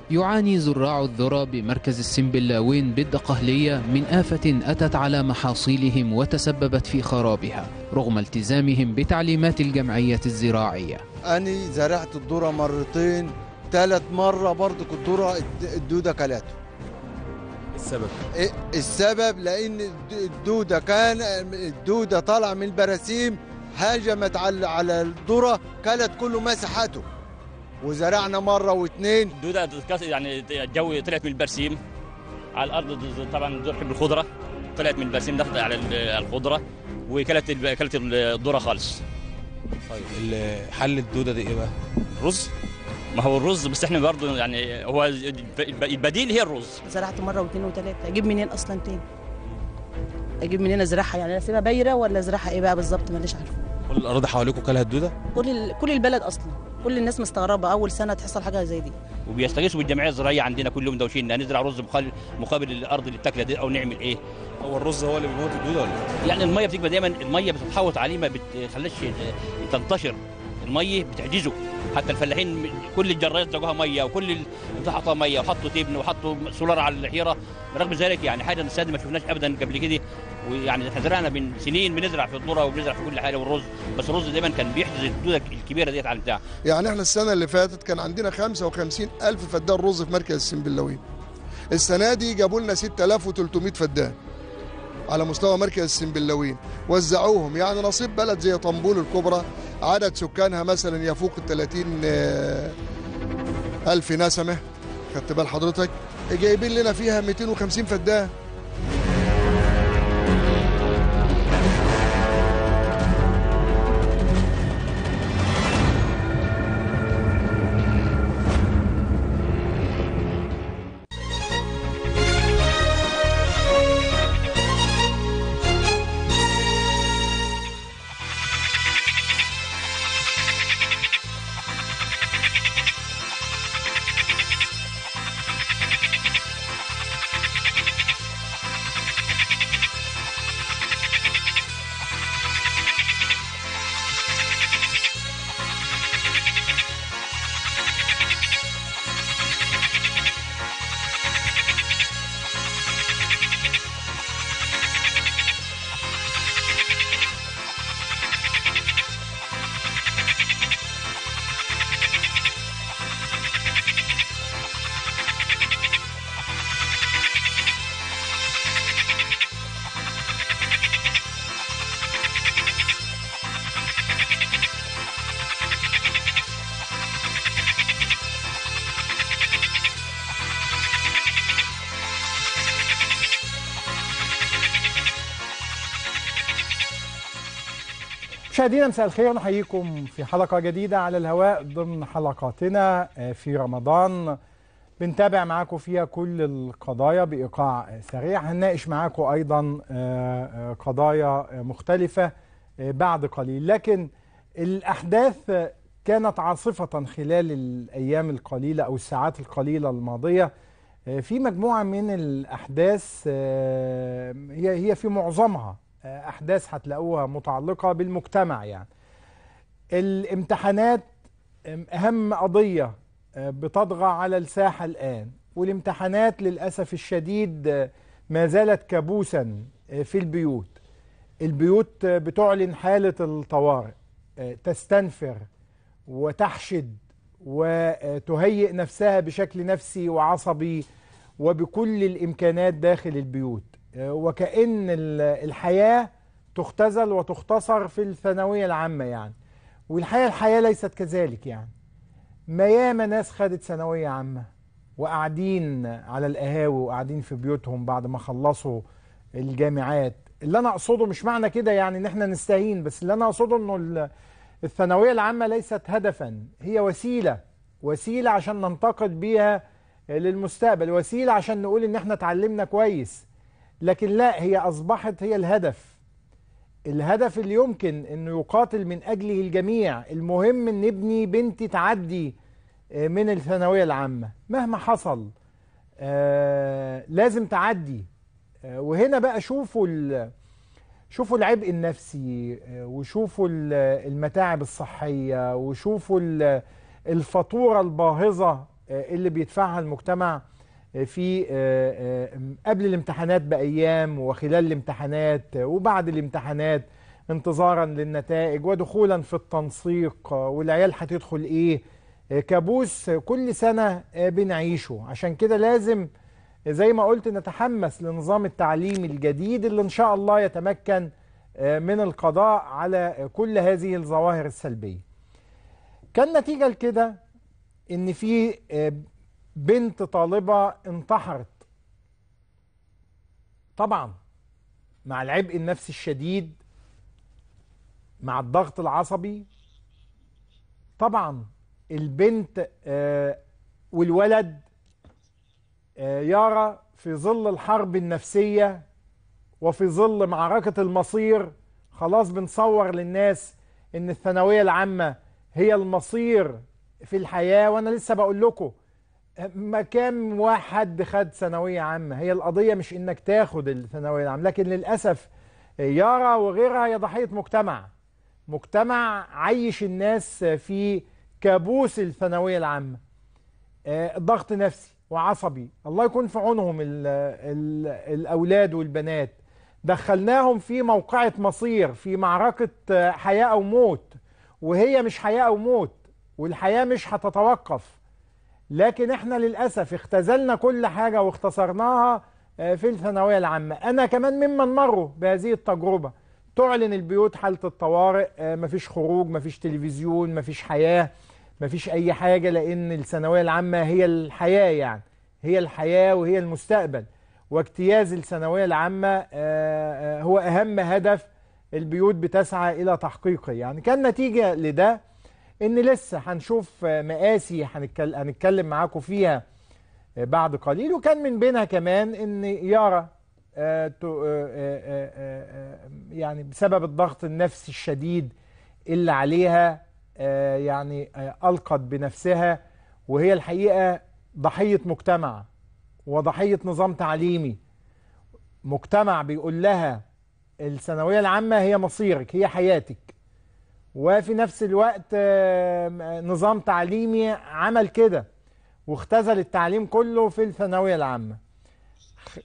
يعاني زراع الذرة بمركز السنبلاوين بالدقهلية من آفة أتت على محاصيلهم وتسببت في خرابها رغم التزامهم بتعليمات الجمعية الزراعية أنا زرعت الذرة مرتين ثالث مرة برضو الذرة الدودة كلته السبب إيه السبب لأن الدودة كان الدودة طالعة من البراسيم هاجمت على على الذرة كلت كل مساحته وزرعنا مرة واثنين الدودة يعني الجو طلعت من البرسيم على الأرض طبعا الذرة تحب الخضرة طلعت من البرسيم دخلت على الخضرة وكلت كلت الذرة خالص طيب حل الدودة دي إيه بقى؟ رز؟ ما هو الرز بس احنا برضه يعني هو البديل هي الرز زرعت مره واثنين وثلاثه اجيب منين اصلا تاني اجيب منين ازرعها يعني اسيبها بايره ولا ازرعها ايه بقى بالظبط مانيش عارفه كل الاراضي حواليكم كلها الدوده كل ال... كل البلد اصلا كل الناس مستغربه اول سنه تحصل حاجه زي دي وبيستغيثوا بالجمعيه الزراعيه عندنا كل يوم دوشين نزرع رز مقابل مقابل الارض اللي بتاكلها دي او نعمل ايه هو الرز هو اللي بيموت الدوده ولا يعني الميه بتبقى دايما الميه بتتحوط عليه ما بتخليش تنتشر الميه بتعجزه حتى الفلاحين كل الجرايات زقوها ميه وكل حطوا ميه وحطوا تبن وحطوا سولار على الحيره رغم ذلك يعني حاجه الساده ما شفناش ابدا قبل كده ويعني احنا زرعنا من سنين بنزرع في الذره وبنزرع في كل حاجه والرز بس الرز دايما كان بيحجز الدوده الكبيره ديت على البتاع يعني احنا السنه اللي فاتت كان عندنا 55 الف فدان رز في مركز السنبلاوين السنه دي جابوا لنا 6300 فدان على مستوى مركز السنبلاوين وزعوهم يعني نصيب بلد زي طنبول الكبرى عدد سكانها مثلا يفوق ال 30 ألف نسمة خدت بال حضرتك جايبين لنا فيها 250 فدان مشاهدينا مساء الخير نحييكم في حلقة جديدة على الهواء ضمن حلقاتنا في رمضان بنتابع معاكم فيها كل القضايا بإيقاع سريع هنناقش معاكم أيضا قضايا مختلفة بعد قليل لكن الأحداث كانت عاصفة خلال الأيام القليلة أو الساعات القليلة الماضية في مجموعة من الأحداث هي هي في معظمها احداث هتلاقوها متعلقه بالمجتمع يعني الامتحانات اهم قضيه بتطغى على الساحه الان والامتحانات للاسف الشديد ما زالت كابوسا في البيوت البيوت بتعلن حاله الطوارئ تستنفر وتحشد وتهيئ نفسها بشكل نفسي وعصبي وبكل الامكانات داخل البيوت وكأن الحياة تختزل وتختصر في الثانوية العامة يعني والحياة الحياة ليست كذلك يعني ما ياما ناس خدت ثانوية عامة وقاعدين على القهاوي وقاعدين في بيوتهم بعد ما خلصوا الجامعات اللي انا اقصده مش معنى كده يعني ان احنا نستهين بس اللي انا اقصده انه الثانوية العامة ليست هدفا هي وسيلة وسيلة عشان ننتقد بيها للمستقبل وسيلة عشان نقول ان احنا اتعلمنا كويس لكن لا هي أصبحت هي الهدف الهدف اللي يمكن أنه يقاتل من أجله الجميع المهم أن ابني بنتي تعدي من الثانوية العامة مهما حصل آه لازم تعدي آه وهنا بقى شوفوا شوفوا العبء النفسي آه وشوفوا المتاعب الصحية وشوفوا الفاتورة الباهظة آه، اللي بيدفعها المجتمع آه، في آه، آه، قبل الامتحانات بأيام وخلال الامتحانات آه، وبعد الامتحانات انتظارا للنتائج ودخولا في التنسيق آه، والعيال هتدخل ايه آه، كابوس آه، كل سنة آه، بنعيشه عشان كده لازم آه، زي ما قلت نتحمس لنظام التعليم الجديد اللي ان شاء الله يتمكن آه، من القضاء على آه، كل هذه الظواهر السلبية كان نتيجة لكده ان في آه، بنت طالبة انتحرت طبعا مع العبء النفسي الشديد مع الضغط العصبي طبعا البنت آه، والولد آه، يرى في ظل الحرب النفسية وفي ظل معركة المصير خلاص بنصور للناس ان الثانوية العامة هي المصير في الحياة وانا لسه بقول لكم ما كام واحد خد ثانوية عامة هي القضية مش انك تاخد الثانوية العامة لكن للأسف يارا وغيرها هي ضحية مجتمع مجتمع عيش الناس في كابوس الثانوية العامة آه، ضغط نفسي وعصبي الله يكون في عونهم ال ال الأولاد والبنات دخلناهم في موقعة مصير في معركة آه، حياة أو موت وهي مش حياة أو موت والحياة مش هتتوقف لكن احنا للأسف اختزلنا كل حاجة واختصرناها آه، في الثانوية العامة أنا كمان ممن مروا بهذه التجربة تعلن البيوت حالة الطوارئ آه، مفيش خروج مفيش تلفزيون مفيش حياة مفيش أي حاجة لأن الثانوية العامة هي الحياة يعني هي الحياة وهي المستقبل واجتياز الثانوية العامة آه، آه، هو أهم هدف البيوت بتسعى إلى تحقيقه يعني كان نتيجة لده إن لسه هنشوف آه، مقاسي هنتكل- هنتكلم معاكم فيها آه، بعد قليل وكان من بينها كمان إن يارا آه، تو- آه، آه، آه، آه، يعني بسبب الضغط النفسي الشديد اللي عليها آه، يعني آه، ألقت بنفسها وهي الحقيقة ضحية مجتمع وضحية نظام تعليمي مجتمع بيقول لها الثانوية العامة هي مصيرك هي حياتك وفي نفس الوقت آه، نظام تعليمي عمل كده واختزل التعليم كله في الثانوية العامة خ-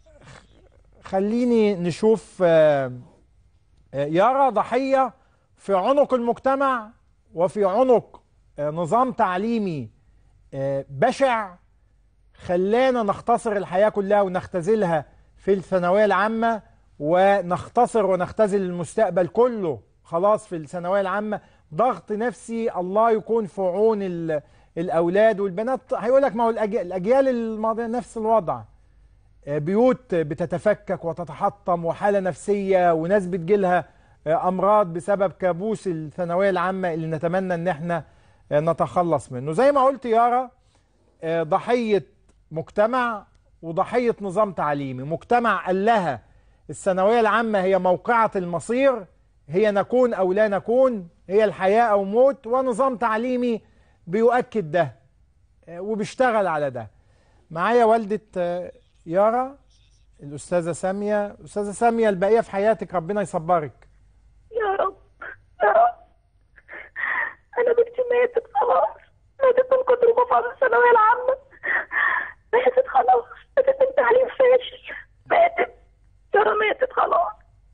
خليني نشوف آه، آه، يارا ضحية في عنق المجتمع وفي عنق آه، نظام تعليمي آه، بشع خلانا نختصر الحياة كلها ونختزلها في الثانوية العامة ونختصر ونختزل المستقبل كله خلاص في الثانوية العامة ضغط نفسي الله يكون في عون ال- الأولاد والبنات هيقول لك ما هو الأج- الأجيال الماضية نفس الوضع آه، بيوت بتتفكك وتتحطم وحالة نفسية وناس بتجيلها آه، أمراض بسبب كابوس الثانوية العامة اللي نتمنى إن احنا آه، نتخلص منه زي ما قلت يارا آه، ضحية مجتمع وضحية نظام تعليمي مجتمع قال لها الثانوية العامة هي موقعة المصير هي نكون أو لا نكون هي الحياة أو موت ونظام تعليمي بيؤكد ده آه، وبيشتغل على ده معايا والدة آه، يارا الأستاذة سامية أستاذة سامية البقية في حياتك ربنا يصبرك يا رب يا رب انا بنتي ماتت خلاص ماتت من كتر ما فاضل الثانويه العامه ماتت خلاص ماتت من تعليم فاشل ماتت ترى ماتت خلاص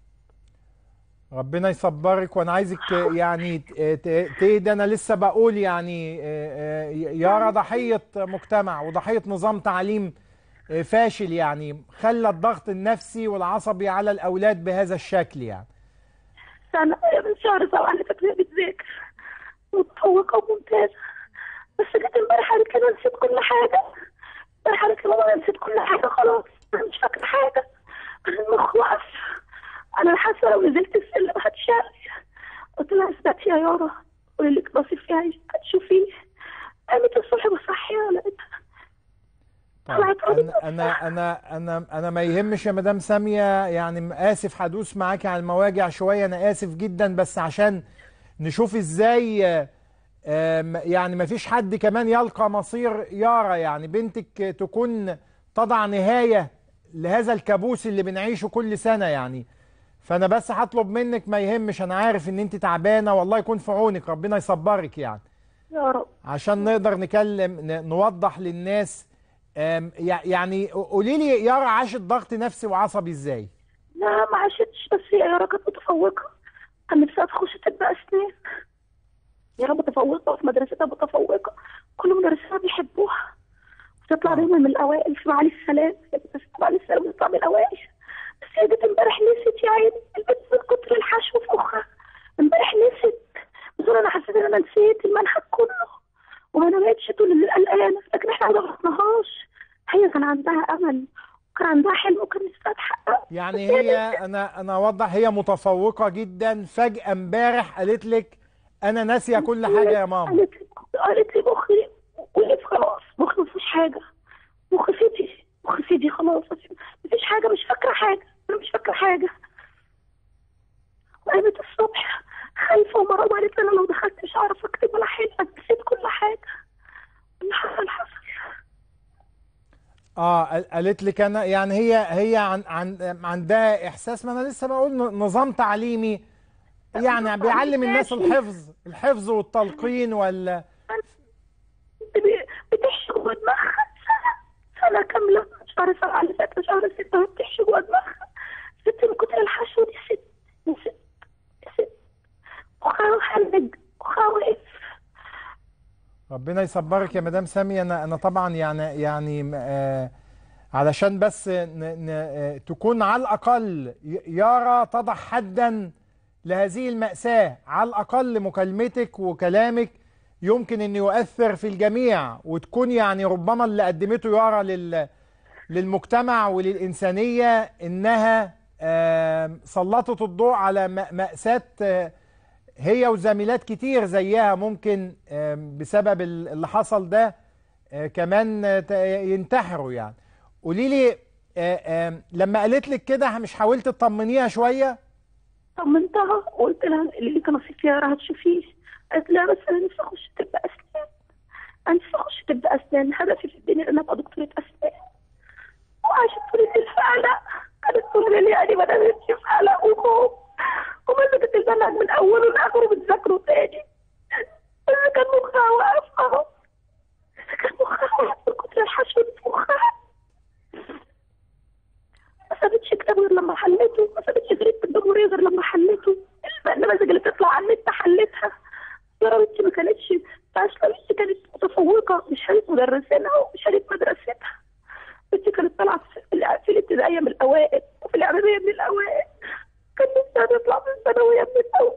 ربنا يصبرك وانا عايزك يعني ت- ت- تهدى انا لسه بقول يعني آه، آه، يارا ضحيه مجتمع وضحيه نظام تعليم آه، فاشل يعني خلى الضغط النفسي والعصبي على الاولاد بهذا الشكل يعني سنه من شهر سبعه اللي فات وهي بتذاكر متفوقه وممتازه بس جت امبارح قالت لي انا نسيت كل حاجه امبارح قالت لي ماما انا نسيت كل حاجه خلاص انا مش فاكره حاجه انا المخ وقف انا حاسه لو نزلت السلم هتشال قلت لها اثبتي يا يارا قولي لك نصيب فيها هتشوفيه قامت الصبح بصحيها لقيتها طيب انا انا انا انا انا ما يهمش يا مدام ساميه يعني اسف هدوس معاكي على المواجع شويه انا اسف جدا بس عشان نشوف ازاي آه، آم، يعني ما فيش حد كمان يلقى مصير يارا يعني بنتك تكون تضع نهايه لهذا الكابوس اللي بنعيشه كل سنه يعني فانا بس هطلب منك ما يهمش انا عارف ان انت تعبانه والله يكون في عونك ربنا يصبرك يعني يا رب عشان نقدر نكلم ن- نوضح للناس آم، يع- يعني قولي لي يارا عاشت ضغط نفسي وعصبي ازاي لا ما عاشتش بس هي يارا كانت متفوقة كان نفسها تخش طب أسنان يارا متفوقة وفي مدرستها متفوقة كل مدرسيها بيحبوها بتطلع دايما من الأوائل في معالي السلام هي بتطلع في معالي السلام بتطلع من الأوائل بس هي جت امبارح نسيت يا عيني البنت من كتر الحشو في مخها امبارح نسيت بتقول أنا حسيت إن أنا نسيت المنهج كله وما نامتش طول الليل قلقانة لكن احنا ما ضغطناهاش هي كان عندها أمل وكان عندها حلم وكان نفسها تحققه يعني هي انا انا اوضح هي متفوقه جدا فجاه امبارح قالت لك انا ناسيه كل حاجه يا ماما قالت لي قالت لي مخي وقف خلاص مخي ما فيهوش حاجه مخي فدي مخي فدي خلاص مفيش حاجه مش فاكره حاجه انا مش فاكره حاجه وقامت الصبح خايفه ومرعوبه قالت لي انا لو دخلت مش هعرف اكتب ولا حاجه نسيت كل حاجه اللي حصل حصل اه قال- قالت لك انا يعني هي هي عن عن عندها احساس ما انا لسه بقول ن- نظام تعليمي يعني بيعلم الناس الحفظ الحفظ والتلقين ولا بت- بتحشي جوه دماغها سنة سنة كاملة شهر سبعة اللي فات شهر ستة وهي بتحشي جوه دماغها ست من كتر الحشو دي ست دي ست دي ست مخها مهنج مخها واقف ربنا يصبرك يا مدام سامية انا انا طبعا يعني يعني آه علشان بس ن ن آه تكون على الاقل ي- يارا تضع حدا لهذه المأساة على الاقل مكالمتك وكلامك يمكن ان يؤثر في الجميع وتكون يعني ربما اللي قدمته يارا لل للمجتمع وللإنسانية إنها آم، سلطت الضوء على م- مأساة آه، هي وزميلات كتير زيها ممكن آم، بسبب ال- اللي حصل ده آه، كمان آه، ت- ينتحروا يعني قولي لي آه، آم، لما قالت لك كده مش حاولت تطمنيها شوية طمنتها وقلت لها اللي ليك نصيب فيها راح تشوفيه قالت لي بس انا نفسي اخش طب اسنان انا نفسي اخش طب اسنان هدفي في الدنيا ان انا ابقى دكتورة اسنان وعاشت طول الليل في قلق كانت طول الليل يعني ما نامتش في قلق وخوف ومسكت المنهج من اوله لاخره بتذاكره تاني بس كان مخها واقف اهو كان مخها واقف من كتر الحشو اللي في مخها ما سابتش كتاب غير لما حلته ما سابتش جريدة الجمهورية غير لما حلته النماذج اللي تطلع على النت حلتها يا بنتي ما كانتش فاشلة بنتي كانت متفوقة مش شهادة مدرسينها ومش شهادة مدرستها بنتي كانت طالعة في في الابتدائية من الأوائل وفي الإعدادية من الأوائل كان نفسها تطلع في الثانوية من الأول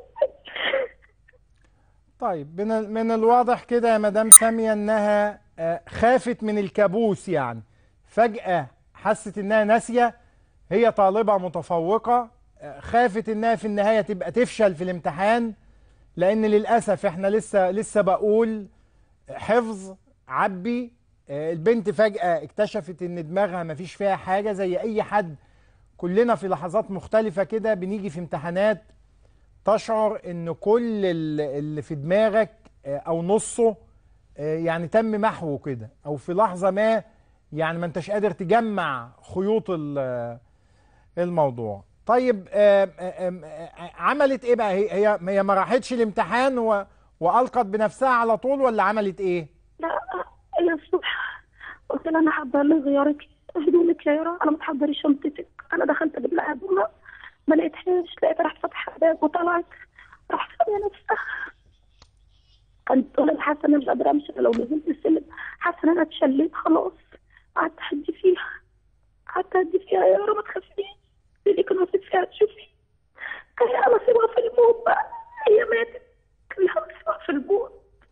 طيب من ال- من الواضح كده يا مدام سامية انها آه، خافت من الكابوس يعني فجأة حست انها ناسية هي طالبة متفوقة آه، خافت انها في النهاية تبقى تفشل في الامتحان لان للأسف احنا لسه لسه بقول حفظ عبي آه، البنت فجأة اكتشفت ان دماغها مفيش فيها حاجة زي اي حد كلنا في لحظات مختلفة كده بنيجي في امتحانات تشعر ان كل ال- اللي في دماغك آه، او نصه آه، يعني تم محوه كده او في لحظة ما يعني ما انتش قادر تجمع خيوط ال- الموضوع طيب آه، آه، آه، عملت ايه بقى هي هي هي ما راحتش الامتحان و- والقت بنفسها على طول ولا عملت ايه لا هي الصبح قلت لها انا حابه لي غيارك هدومك يا يارا انا ما تحضري شنطتك انا دخلت اجيب لها هدومها ما لقيتهاش لقيتها راحت فاتحه الباب وطلعت راحت ساميه نفسها كنت تقول انا حاسه ان انا مش قادره امشي لو نزلت السلم حاسه ان انا اتشليت خلاص قعدت اهدي فيها قعدت اهدي فيها يا يارا ما تخافيش اللي كان نصيب فيها تشوفي كان لها نصيبها في الموت بقى هي ماتت كان لها نصيبها في الموت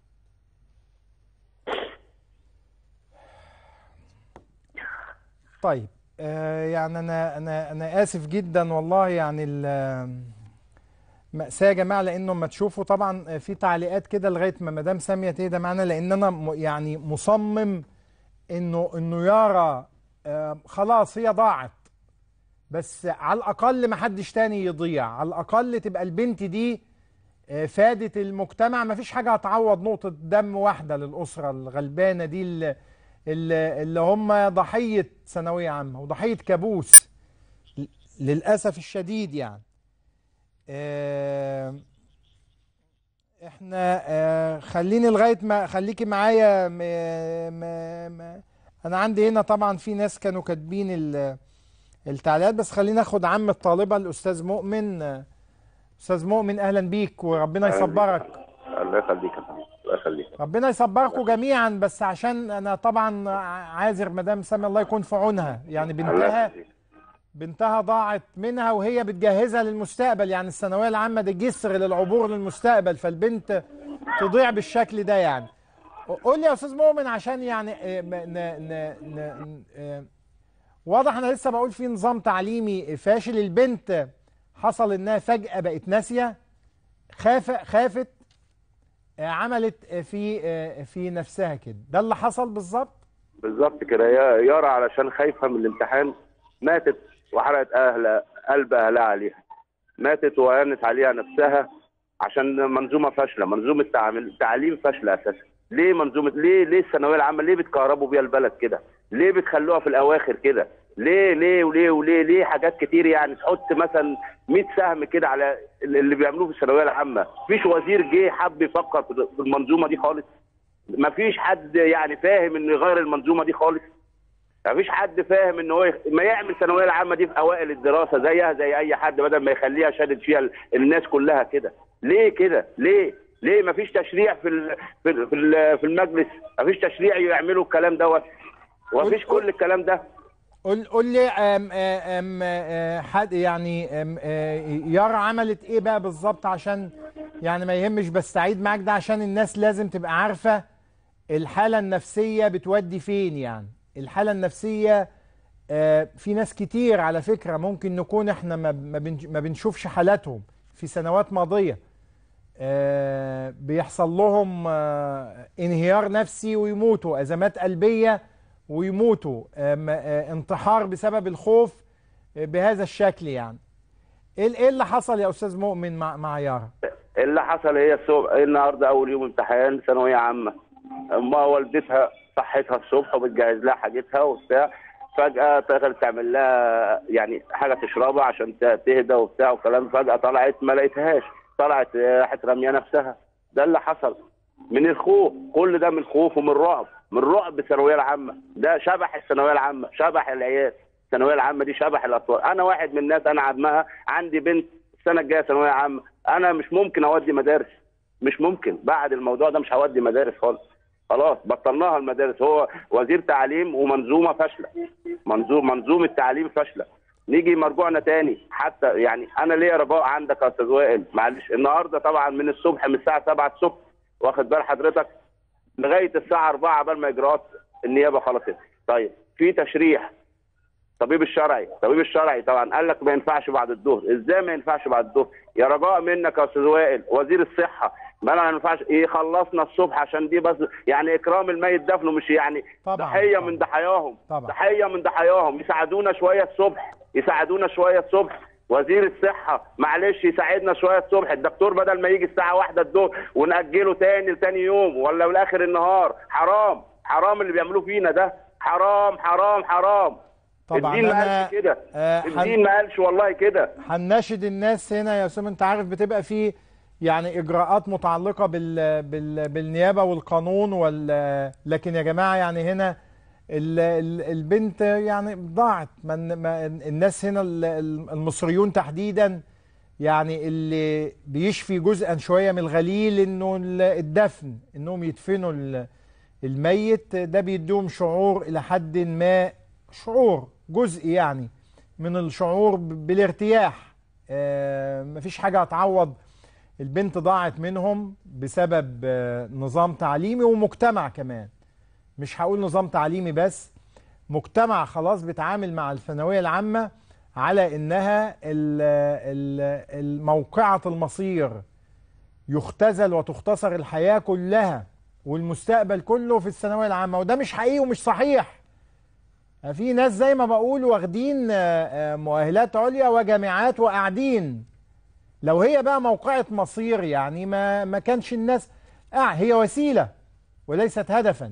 طيب آه يعني انا انا انا اسف جدا والله يعني ال- مأساة يا جماعة لأنه ما تشوفوا طبعا في تعليقات كده لغاية ما مدام سامية تهدى معانا لأن أنا م- يعني مصمم إنه إنه يرى آه خلاص هي ضاعت بس على الأقل ما حدش تاني يضيع على الأقل تبقى البنت دي آه، فادت المجتمع ما فيش حاجة هتعوض نقطة دم واحدة للأسرة الغلبانة دي اللي, اللي اللي هم ضحية ثانوية عامة وضحية كابوس ل- للأسف الشديد يعني آه، احنا آه خليني لغايه ما خليكي معايا م... م... م... انا عندي هنا طبعا في ناس كانوا كاتبين ال- التعليقات بس خلينا ناخد عم الطالبه الاستاذ مؤمن آه، استاذ مؤمن اهلا بيك وربنا أهلاً بيك. يصبرك الله يخليك يا فندم الله يخليك ربنا يصبركم جميعا بس عشان انا طبعا عاذر مدام سامي الله يكون في عونها يعني الله بنتها يخليك بنتها ضاعت منها وهي بتجهزها للمستقبل يعني الثانويه العامه دي جسر للعبور للمستقبل فالبنت تضيع بالشكل ده يعني قول لي يا استاذ مؤمن عشان يعني آه، م- ن ن ن آه، واضح انا لسه بقول في نظام تعليمي فاشل البنت حصل انها فجاه بقت ناسيه خاف خافت آه، عملت آه، في آه، في نفسها كده ده اللي حصل بالظبط بالظبط كده يا يارا علشان خايفه من الامتحان ماتت وحرقت اهل قلب اهلها عليها ماتت وهانت عليها نفسها عشان منظومه فاشله منظومه تعامل تعليم فاشله اساسا ليه منظومه ليه ليه الثانويه العامه ليه بتكهربوا بيها البلد كده ليه بتخلوها في الاواخر كده ليه ليه وليه وليه ليه حاجات كتير يعني تحط مثلا 100 سهم كده على اللي بيعملوه في الثانويه العامه مفيش وزير جه حب يفكر في المنظومه دي خالص مفيش حد يعني فاهم انه يغير المنظومه دي خالص مفيش حد فاهم ان هو يخ... ما يعمل الثانويه العامه دي في اوائل الدراسه زيها زي اي حد بدل ما يخليها شادد فيها ال- الناس كلها كده ليه كده ليه ليه مفيش تشريع في ال... في ال... في, ال... في المجلس مفيش تشريع يعملوا الكلام دوت ومفيش كل الكلام ده قول قول لي أم أم أم حد يعني أم آه، يارا عملت ايه بقى بالظبط عشان يعني ما يهمش بستعيد معاك ده عشان الناس لازم تبقى عارفة الحالة النفسية بتودي فين يعني الحالة النفسية آه، في ناس كتير على فكرة ممكن نكون احنا ما ما بنش- ما بنشوفش حالاتهم في سنوات ماضية آه، بيحصل لهم آه، انهيار نفسي ويموتوا أزمات قلبية ويموتوا آم، آه، انتحار بسبب الخوف آه، بهذا الشكل يعني ايه إيه اللي حصل يا استاذ مؤمن مع مع يارا اللي حصل هي الصبح النهارده اول يوم امتحان ثانويه عامه اما والدتها صحتها الصبح وبتجهز لها حاجتها وبتاع فجاه دخلت تعمل لها يعني حاجه تشربها عشان ت- تهدى وبتاع وكلام فجاه طلعت ما لقيتهاش طلعت آه، راحت راميه نفسها ده اللي حصل من الخوف كل ده من خوف ومن رعب من رعب الثانويه العامه ده شبح الثانويه العامه شبح العيال الثانويه العامه دي شبح الاطفال انا واحد من الناس انا عمها عندي بنت السنه الجايه ثانويه عامه انا مش ممكن اودي مدارس مش ممكن بعد الموضوع ده مش هودي مدارس خالص خلاص بطلناها المدارس هو وزير تعليم ومنظومه فاشله منظوم منظومه تعليم فاشله نيجي مرجوعنا تاني حتى يعني انا ليا رجاء عندك يا استاذ وائل معلش النهارده طبعا من الصبح من الساعه 7 الصبح واخد بال حضرتك لغايه الساعه 4 قبل ما اجراءات النيابه خلصت طيب في تشريح طبيب الشرعي طبيب الشرعي طبعا قال لك ما ينفعش بعد الظهر ازاي ما ينفعش بعد الظهر يا رجاء منك يا استاذ وائل وزير الصحه ما انا ما ينفعش ايه خلصنا الصبح عشان دي بس يعني اكرام الميت دفنه مش يعني طبعاً، ضحيه طبعاً. من ضحاياهم طبعاً. ضحيه من ضحاياهم يساعدونا شويه الصبح يساعدونا شويه الصبح وزير الصحة معلش يساعدنا شوية الصبح الدكتور بدل ما يجي الساعة واحدة الظهر ونأجله تاني لتاني يوم ولا لآخر النهار حرام حرام اللي بيعملوه فينا ده حرام حرام حرام طبعا الدين ما انا قالش كده آه، حن- الدين ما قالش والله كده هنناشد الناس هنا يا اسامه انت عارف بتبقى في يعني اجراءات متعلقه بال بال بالنيابه والقانون وال لكن يا جماعه يعني هنا ال ال البنت يعني ضاعت من ما الناس هنا ال- ال- المصريون تحديدا يعني اللي بيشفي جزءا شويه من الغليل انه ال- الدفن انهم يدفنوا ال- الميت ده بيدوم شعور الى حد ما شعور جزء يعني من الشعور ب- بالارتياح آه، مفيش حاجه هتعوض البنت ضاعت منهم بسبب آه، نظام تعليمي ومجتمع كمان مش هقول نظام تعليمي بس مجتمع خلاص بيتعامل مع الثانويه العامه على انها ال- ال- الموقعة المصير يختزل وتختصر الحياه كلها والمستقبل كله في الثانويه العامه وده مش حقيقي ومش صحيح في ناس زي ما بقول واخدين آه، آه، مؤهلات عليا وجامعات وقاعدين لو هي بقى موقعة مصير يعني ما ما كانش الناس آه هي وسيلة وليست هدفا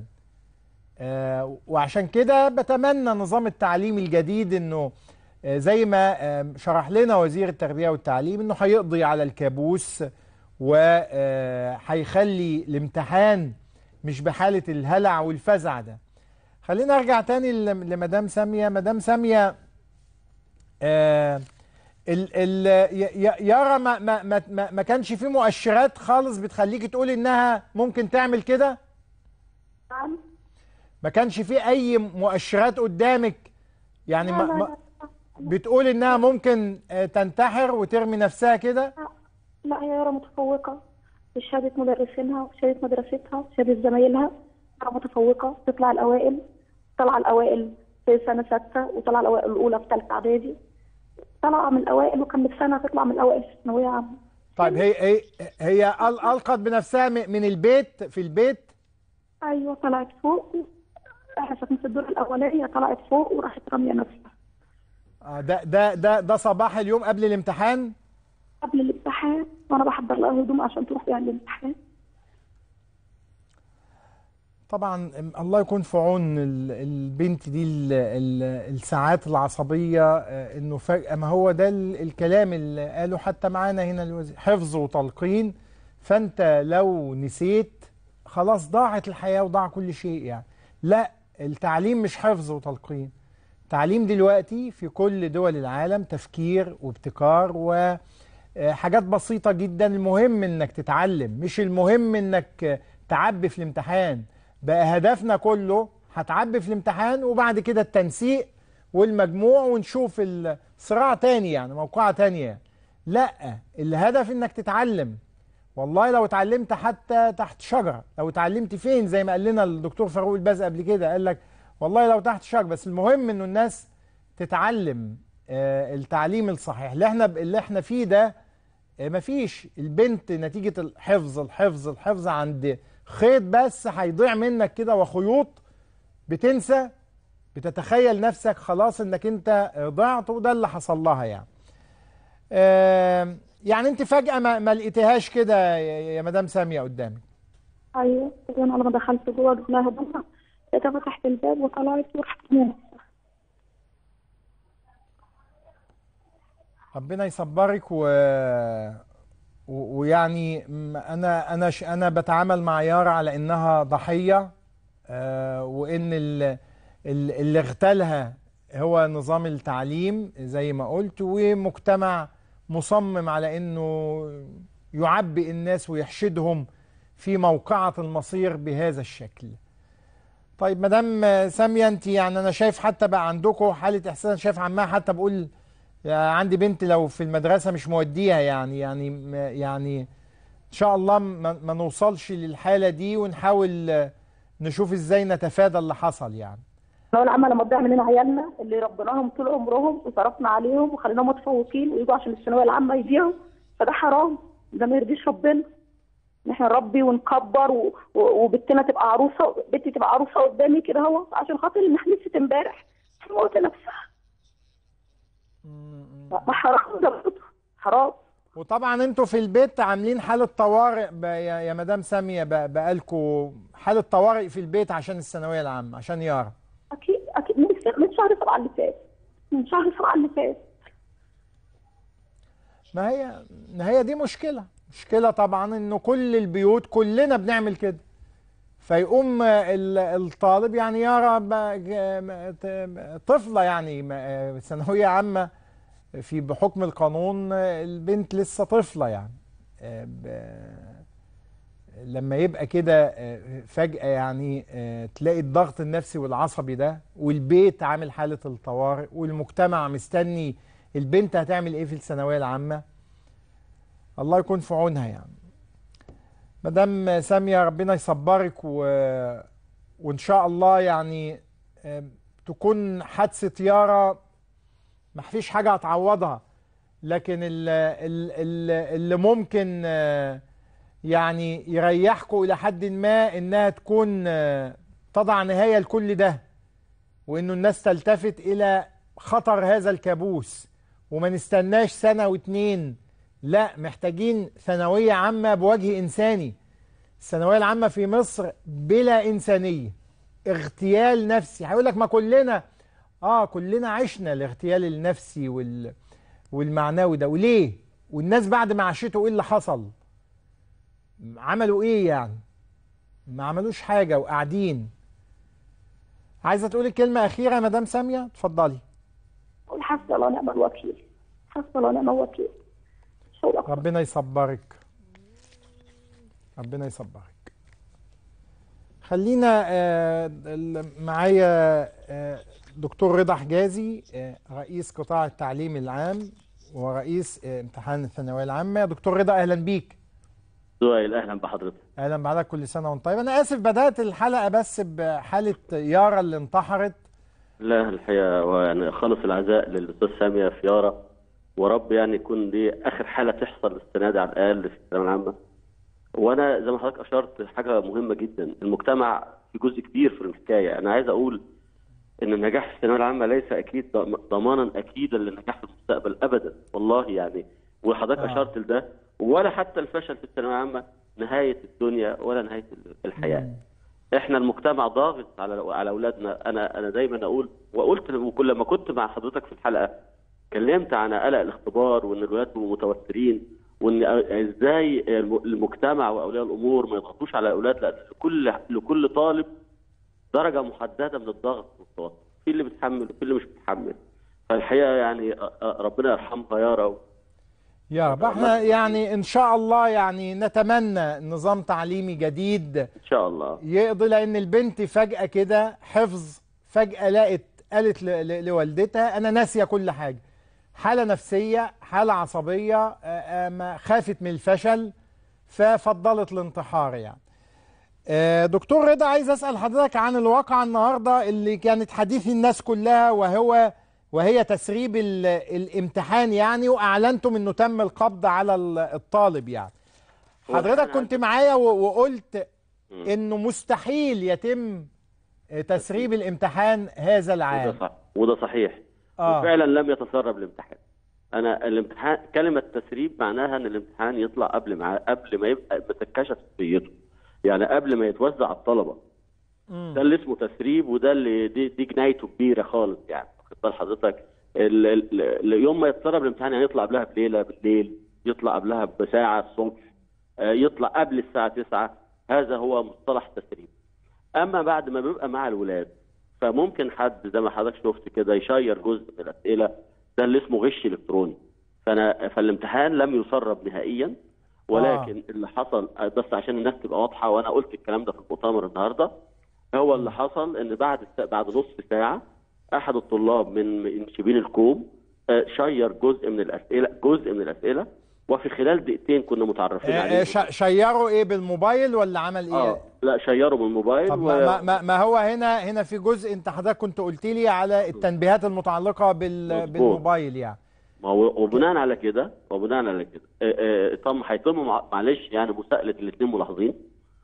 آه وعشان كده بتمنى نظام التعليم الجديد انه آه زي ما آه شرح لنا وزير التربية والتعليم انه هيقضي على الكابوس وهيخلي الامتحان مش بحالة الهلع والفزع ده خلينا ارجع تاني ل- لمدام سامية مدام سامية آه ال ال ي- ي- يارا ما ما ما ما- ما كانش في مؤشرات خالص بتخليكي تقولي انها ممكن تعمل كده نعم ما كانش في اي مؤشرات قدامك يعني لا ما لا ما بتقول انها ممكن آه، تنتحر وترمي نفسها كده لا هي يارا متفوقة بشهادة مدرسينها وشهادة مدرستها وشهادة زمايلها يارا متفوقة تطلع الأوائل طلع الأوائل في سنة ستة وطلع الأوائل الأولى في ثالثة إعدادي طلع من الأوائل وكان سنة تطلع من الأوائل في ثانوية عامة طيب هي هي هي أل- القت بنفسها م- من البيت في البيت أيوة طلعت فوق احنا ساكنين في الدور الأولاني طلعت فوق وراحت رامية نفسها آه، ده ده ده ده صباح اليوم قبل الامتحان قبل الامتحان وأنا بحضر لها هدوم عشان تروح بيها الامتحان طبعا الله يكون في عون ال- البنت دي ال- ال- الساعات العصبية آه، انه فجأة ما هو ده ال- الكلام اللي قاله حتى معانا هنا الوزير حفظ وتلقين فانت لو نسيت خلاص ضاعت الحياة وضاع كل شيء يعني لا التعليم مش حفظ وتلقين تعليم دلوقتي في كل دول العالم تفكير وابتكار وحاجات بسيطة جدا المهم انك تتعلم مش المهم انك تعبي في الامتحان بقى هدفنا كله هتعبي في الامتحان وبعد كده التنسيق والمجموع ونشوف الصراع تاني يعني موقعة تانية يعني. لا الهدف انك تتعلم والله لو اتعلمت حتى تحت شجرة لو اتعلمت فين زي ما قال لنا الدكتور فاروق الباز قبل كده قال لك والله لو تحت شجرة بس المهم انه الناس تتعلم آه، التعليم الصحيح اللي احنا اللي احنا فيه ده آه، مفيش البنت نتيجة الحفظ الحفظ الحفظ عند خيط بس هيضيع منك كده وخيوط بتنسى بتتخيل نفسك خلاص انك انت آه، ضعت وده اللي حصل لها يعني آه، يعني انت فجأة ما, ما لقيتهاش كده يا يا مدام سامية قدامك أيوة وأنا لما دخلت جوه جبت لها هدومها لقيتها فتحت الباب وطلعت وراحت رامية نفسها ربنا يصبرك و... و... ويعني م- انا انا ش... انا بتعامل مع يارا على انها ضحيه آه وان ال... ال... اللي اغتالها هو نظام التعليم زي ما قلت ومجتمع مصمم على انه يعبئ الناس ويحشدهم في موقعة المصير بهذا الشكل طيب مدام سامية انت يعني انا شايف حتى بقى عندكم حالة احساس شايف عمها حتى بقول يا عندي بنت لو في المدرسة مش موديها يعني يعني ما- يعني ان شاء الله ما, ما نوصلش للحالة دي ونحاول آه، نشوف ازاي نتفادى اللي حصل يعني الثانوية العامة لما تضيع مننا عيالنا اللي ربيناهم طول عمرهم وصرفنا عليهم وخليناهم متفوقين ويجوا عشان الثانوية العامة يضيعوا فده حرام ده ما يرضيش ربنا ان احنا نربي ونكبر و... و... وبنتنا تبقى عروسة بنتي تبقى عروسة قدامي كده اهو عشان خاطر ان احنا لسه امبارح تموت نفسها ده حرام ده برضه حرام وطبعا انتوا في البيت عاملين حالة طوارئ ب- يا يا مدام سامية ب- بقالكوا حالة طوارئ في البيت عشان الثانوية العامة عشان يارا اكيد اكيد من من شهر سبعة اللي فات من شهر سبعة اللي فات ما هي ما هي دي مشكلة مشكلة طبعا انه كل البيوت كلنا بنعمل كده فيقوم ال- الطالب يعني يرى ب- ج- ت- طفلة يعني م- ثانوية عامة في بحكم القانون البنت لسه طفلة يعني ب- لما يبقى كده فجأة يعني تلاقي الضغط النفسي والعصبي ده والبيت عامل حالة الطوارئ والمجتمع مستني البنت هتعمل ايه في الثانوية العامة الله يكون في عونها يعني مدام سامية ربنا يصبرك و... وإن شاء الله يعني آه، تكون حادثة يارا ما فيش حاجة هتعوضها لكن ال- ال- ال- اللي ممكن آه، يعني يريحكم إلى حد ما إنها تكون آه، تضع نهاية لكل ده وإنه الناس تلتفت إلى خطر هذا الكابوس وما نستناش سنة واتنين لا محتاجين ثانوية عامة بوجه إنساني الثانوية العامة في مصر بلا إنسانية اغتيال نفسي هيقول لك ما كلنا اه كلنا عشنا الاغتيال النفسي وال والمعنوي ده وليه والناس بعد ما عاشته ايه اللي حصل عملوا ايه يعني ما عملوش حاجه وقاعدين عايزه تقولي كلمه اخيره يا مدام ساميه اتفضلي قول حسبي الله ونعم الوكيل حسبي الله ونعم الوكيل مش هقول أكتر. ربنا يصبرك ربنا يصبرك خلينا آه، ال- معايا آه، دكتور رضا حجازي آه، رئيس قطاع التعليم العام ورئيس آه، امتحان الثانويه العامه دكتور رضا اهلا بيك سؤال اهلا بحضرتك اهلا بحضرتك كل سنه وانت طيب انا اسف بدات الحلقه بس بحاله يارا اللي انتحرت لا الحقيقه هو يعني خالص العزاء للاستاذ ساميه فيارة ورب يعني يكون دي اخر حاله تحصل السنه دي على الاقل في الثانويه العامه وانا زي ما حضرتك اشرت حاجه مهمه جدا المجتمع في جزء كبير في الحكايه انا عايز اقول ان النجاح في الثانويه العامه ليس اكيد ضم- ضمانا اكيدا للنجاح في المستقبل ابدا والله يعني وحضرتك آه. اشرت لده ولا حتى الفشل في الثانويه العامه نهايه الدنيا ولا نهايه الحياه احنا المجتمع ضاغط على على اولادنا انا انا دايما اقول وقلت وكل ما كنت مع حضرتك في الحلقه اتكلمت عن قلق الاختبار وان الولاد بيبقوا متوترين وان ازاي المجتمع واولياء الامور ما يضغطوش على الاولاد لان لكل لكل طالب درجه محدده من الضغط والتوتر في اللي بيتحمل وفي اللي مش بيتحمل فالحقيقه يعني أ- أ- ربنا يرحمها يارا يا رب احنا يعني ان شاء الله يعني نتمنى نظام تعليمي جديد ان شاء الله يقضي لان البنت فجأة كده حفظ فجأة لقت قالت ل- ل- لوالدتها انا ناسية كل حاجة حالة نفسية حالة عصبية آه، آه، ما خافت من الفشل ففضلت الانتحار يعني آه، دكتور رضا عايز اسال حضرتك عن الواقعة النهارده اللي كانت حديث الناس كلها وهو وهي تسريب ال- الامتحان يعني واعلنتم انه تم القبض على ال- الطالب يعني هو حضرتك الحقيقة كنت معايا و- وقلت مم. انه مستحيل يتم تسريب الامتحان هذا وده العام صح وده صحيح اه وفعلا لم يتسرب الامتحان انا الامتحان كلمه تسريب معناها ان الامتحان يطلع قبل ما قبل ما يبقى ما تتكشف صفيته يعني قبل ما يتوزع على الطلبه مم. ده اللي اسمه تسريب وده اللي دي, دي جنايته كبيره خالص يعني واخد بال حضرتك ال- ال- ال- يوم ما يتسرب الامتحان يعني يطلع قبلها بليله بالليل يطلع قبلها بساعه الصبح آه، يطلع قبل الساعه 9 هذا هو مصطلح تسريب اما بعد ما بيبقى مع الولاد فممكن حد زي ما حضرتك شفت كده يشير جزء من الاسئله ده اللي اسمه غش الكتروني فانا فالامتحان لم يسرب نهائيا ولكن آه. اللي حصل بس عشان الناس تبقى واضحه وانا قلت الكلام ده في المؤتمر النهارده هو اللي حصل ان بعد الس- بعد نص ساعه احد الطلاب من من شبين الكوم آه، شير جزء من الاسئله جزء من الاسئله وفي خلال دقيقتين كنا متعرفين آه، عليه آه، ش- شيروا ايه بالموبايل ولا عمل ايه اه لا شيره بالموبايل طب و... ما, ما- ما, ما هو هنا هنا في جزء انت حضرتك كنت قلت لي على التنبيهات المتعلقه بال مظبوط. بالموبايل يعني ما هو وبناء على كده وبناء على كده آه، آه، تم هيتم مع- معلش يعني مساءله الاثنين ملاحظين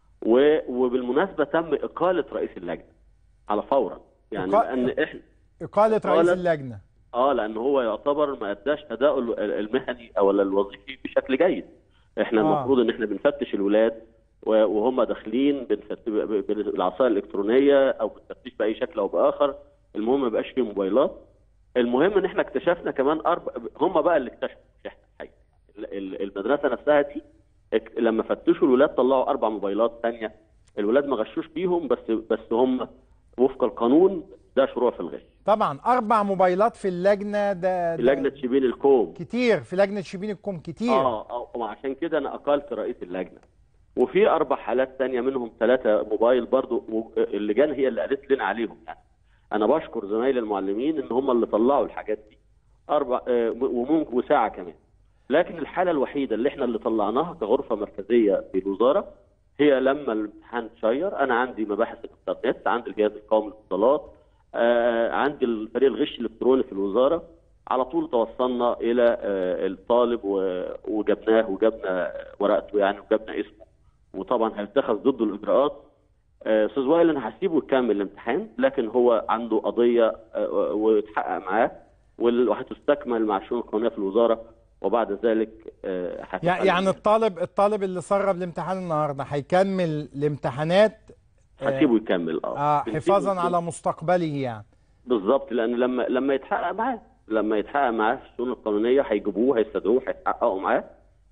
و- وبالمناسبه تم اقاله رئيس اللجنه على فورا يعني إقا- لان احنا اقاله رئيس قالت- اللجنه اه لان هو يعتبر ما اداش اداؤه ال- المهني او الوظيفي بشكل جيد احنا آه. المفروض ان احنا بنفتش الولاد و- وهم داخلين بنفت- ب- ب- بالعصايه الالكترونيه او بالتفتيش باي شكل او باخر المهم ما يبقاش فيه موبايلات المهم ان احنا اكتشفنا كمان اربع هم بقى اللي اكتشفوا مش احنا الحقيقه ال- ال- المدرسه نفسها دي اك- لما فتشوا الولاد طلعوا اربع موبايلات ثانيه الولاد ما غشوش بيهم بس بس هم وفق القانون ده شروع في الغش طبعا اربع موبايلات في اللجنه ده, في ده لجنه شبين الكوم كتير في لجنه شبين الكوم كتير اه اه وعشان كده انا اقلت رئيس اللجنه وفي اربع حالات تانية منهم ثلاثه موبايل برضو و- اللجان هي اللي قالت لنا عليهم يعني انا بشكر زمايلي المعلمين ان هم اللي طلعوا الحاجات دي اربع آه، وممكن وساعه كمان لكن الحاله الوحيده اللي احنا اللي طلعناها كغرفه مركزيه في الوزاره هي لما الامتحان اتشير انا عندي مباحث الانترنت عندي الجهاز القومي للاتصالات آه، عندي الفريق الغش الالكتروني في الوزاره على طول توصلنا الى آه، الطالب و- وجبناه وجبنا ورقته يعني وجبنا اسمه وطبعا هيتخذ ضده الاجراءات آه، استاذ وائل انا هسيبه يكمل الامتحان لكن هو عنده قضيه آه، ويتحقق معاه وال- وهتستكمل مع الشؤون القانونيه في الوزاره وبعد ذلك آه، هتتحل. يع- يعني الطالب الطالب اللي سرب الامتحان النهارده هيكمل الامتحانات هسيبه يكمل اه آه بنسيبه حفاظا يكمل. على مستقبله يعني بالظبط لان لما لما يتحقق معاه لما يتحقق معاه في الشؤون القانونيه هيجيبوه هيستدعوه هيتحققوا معاه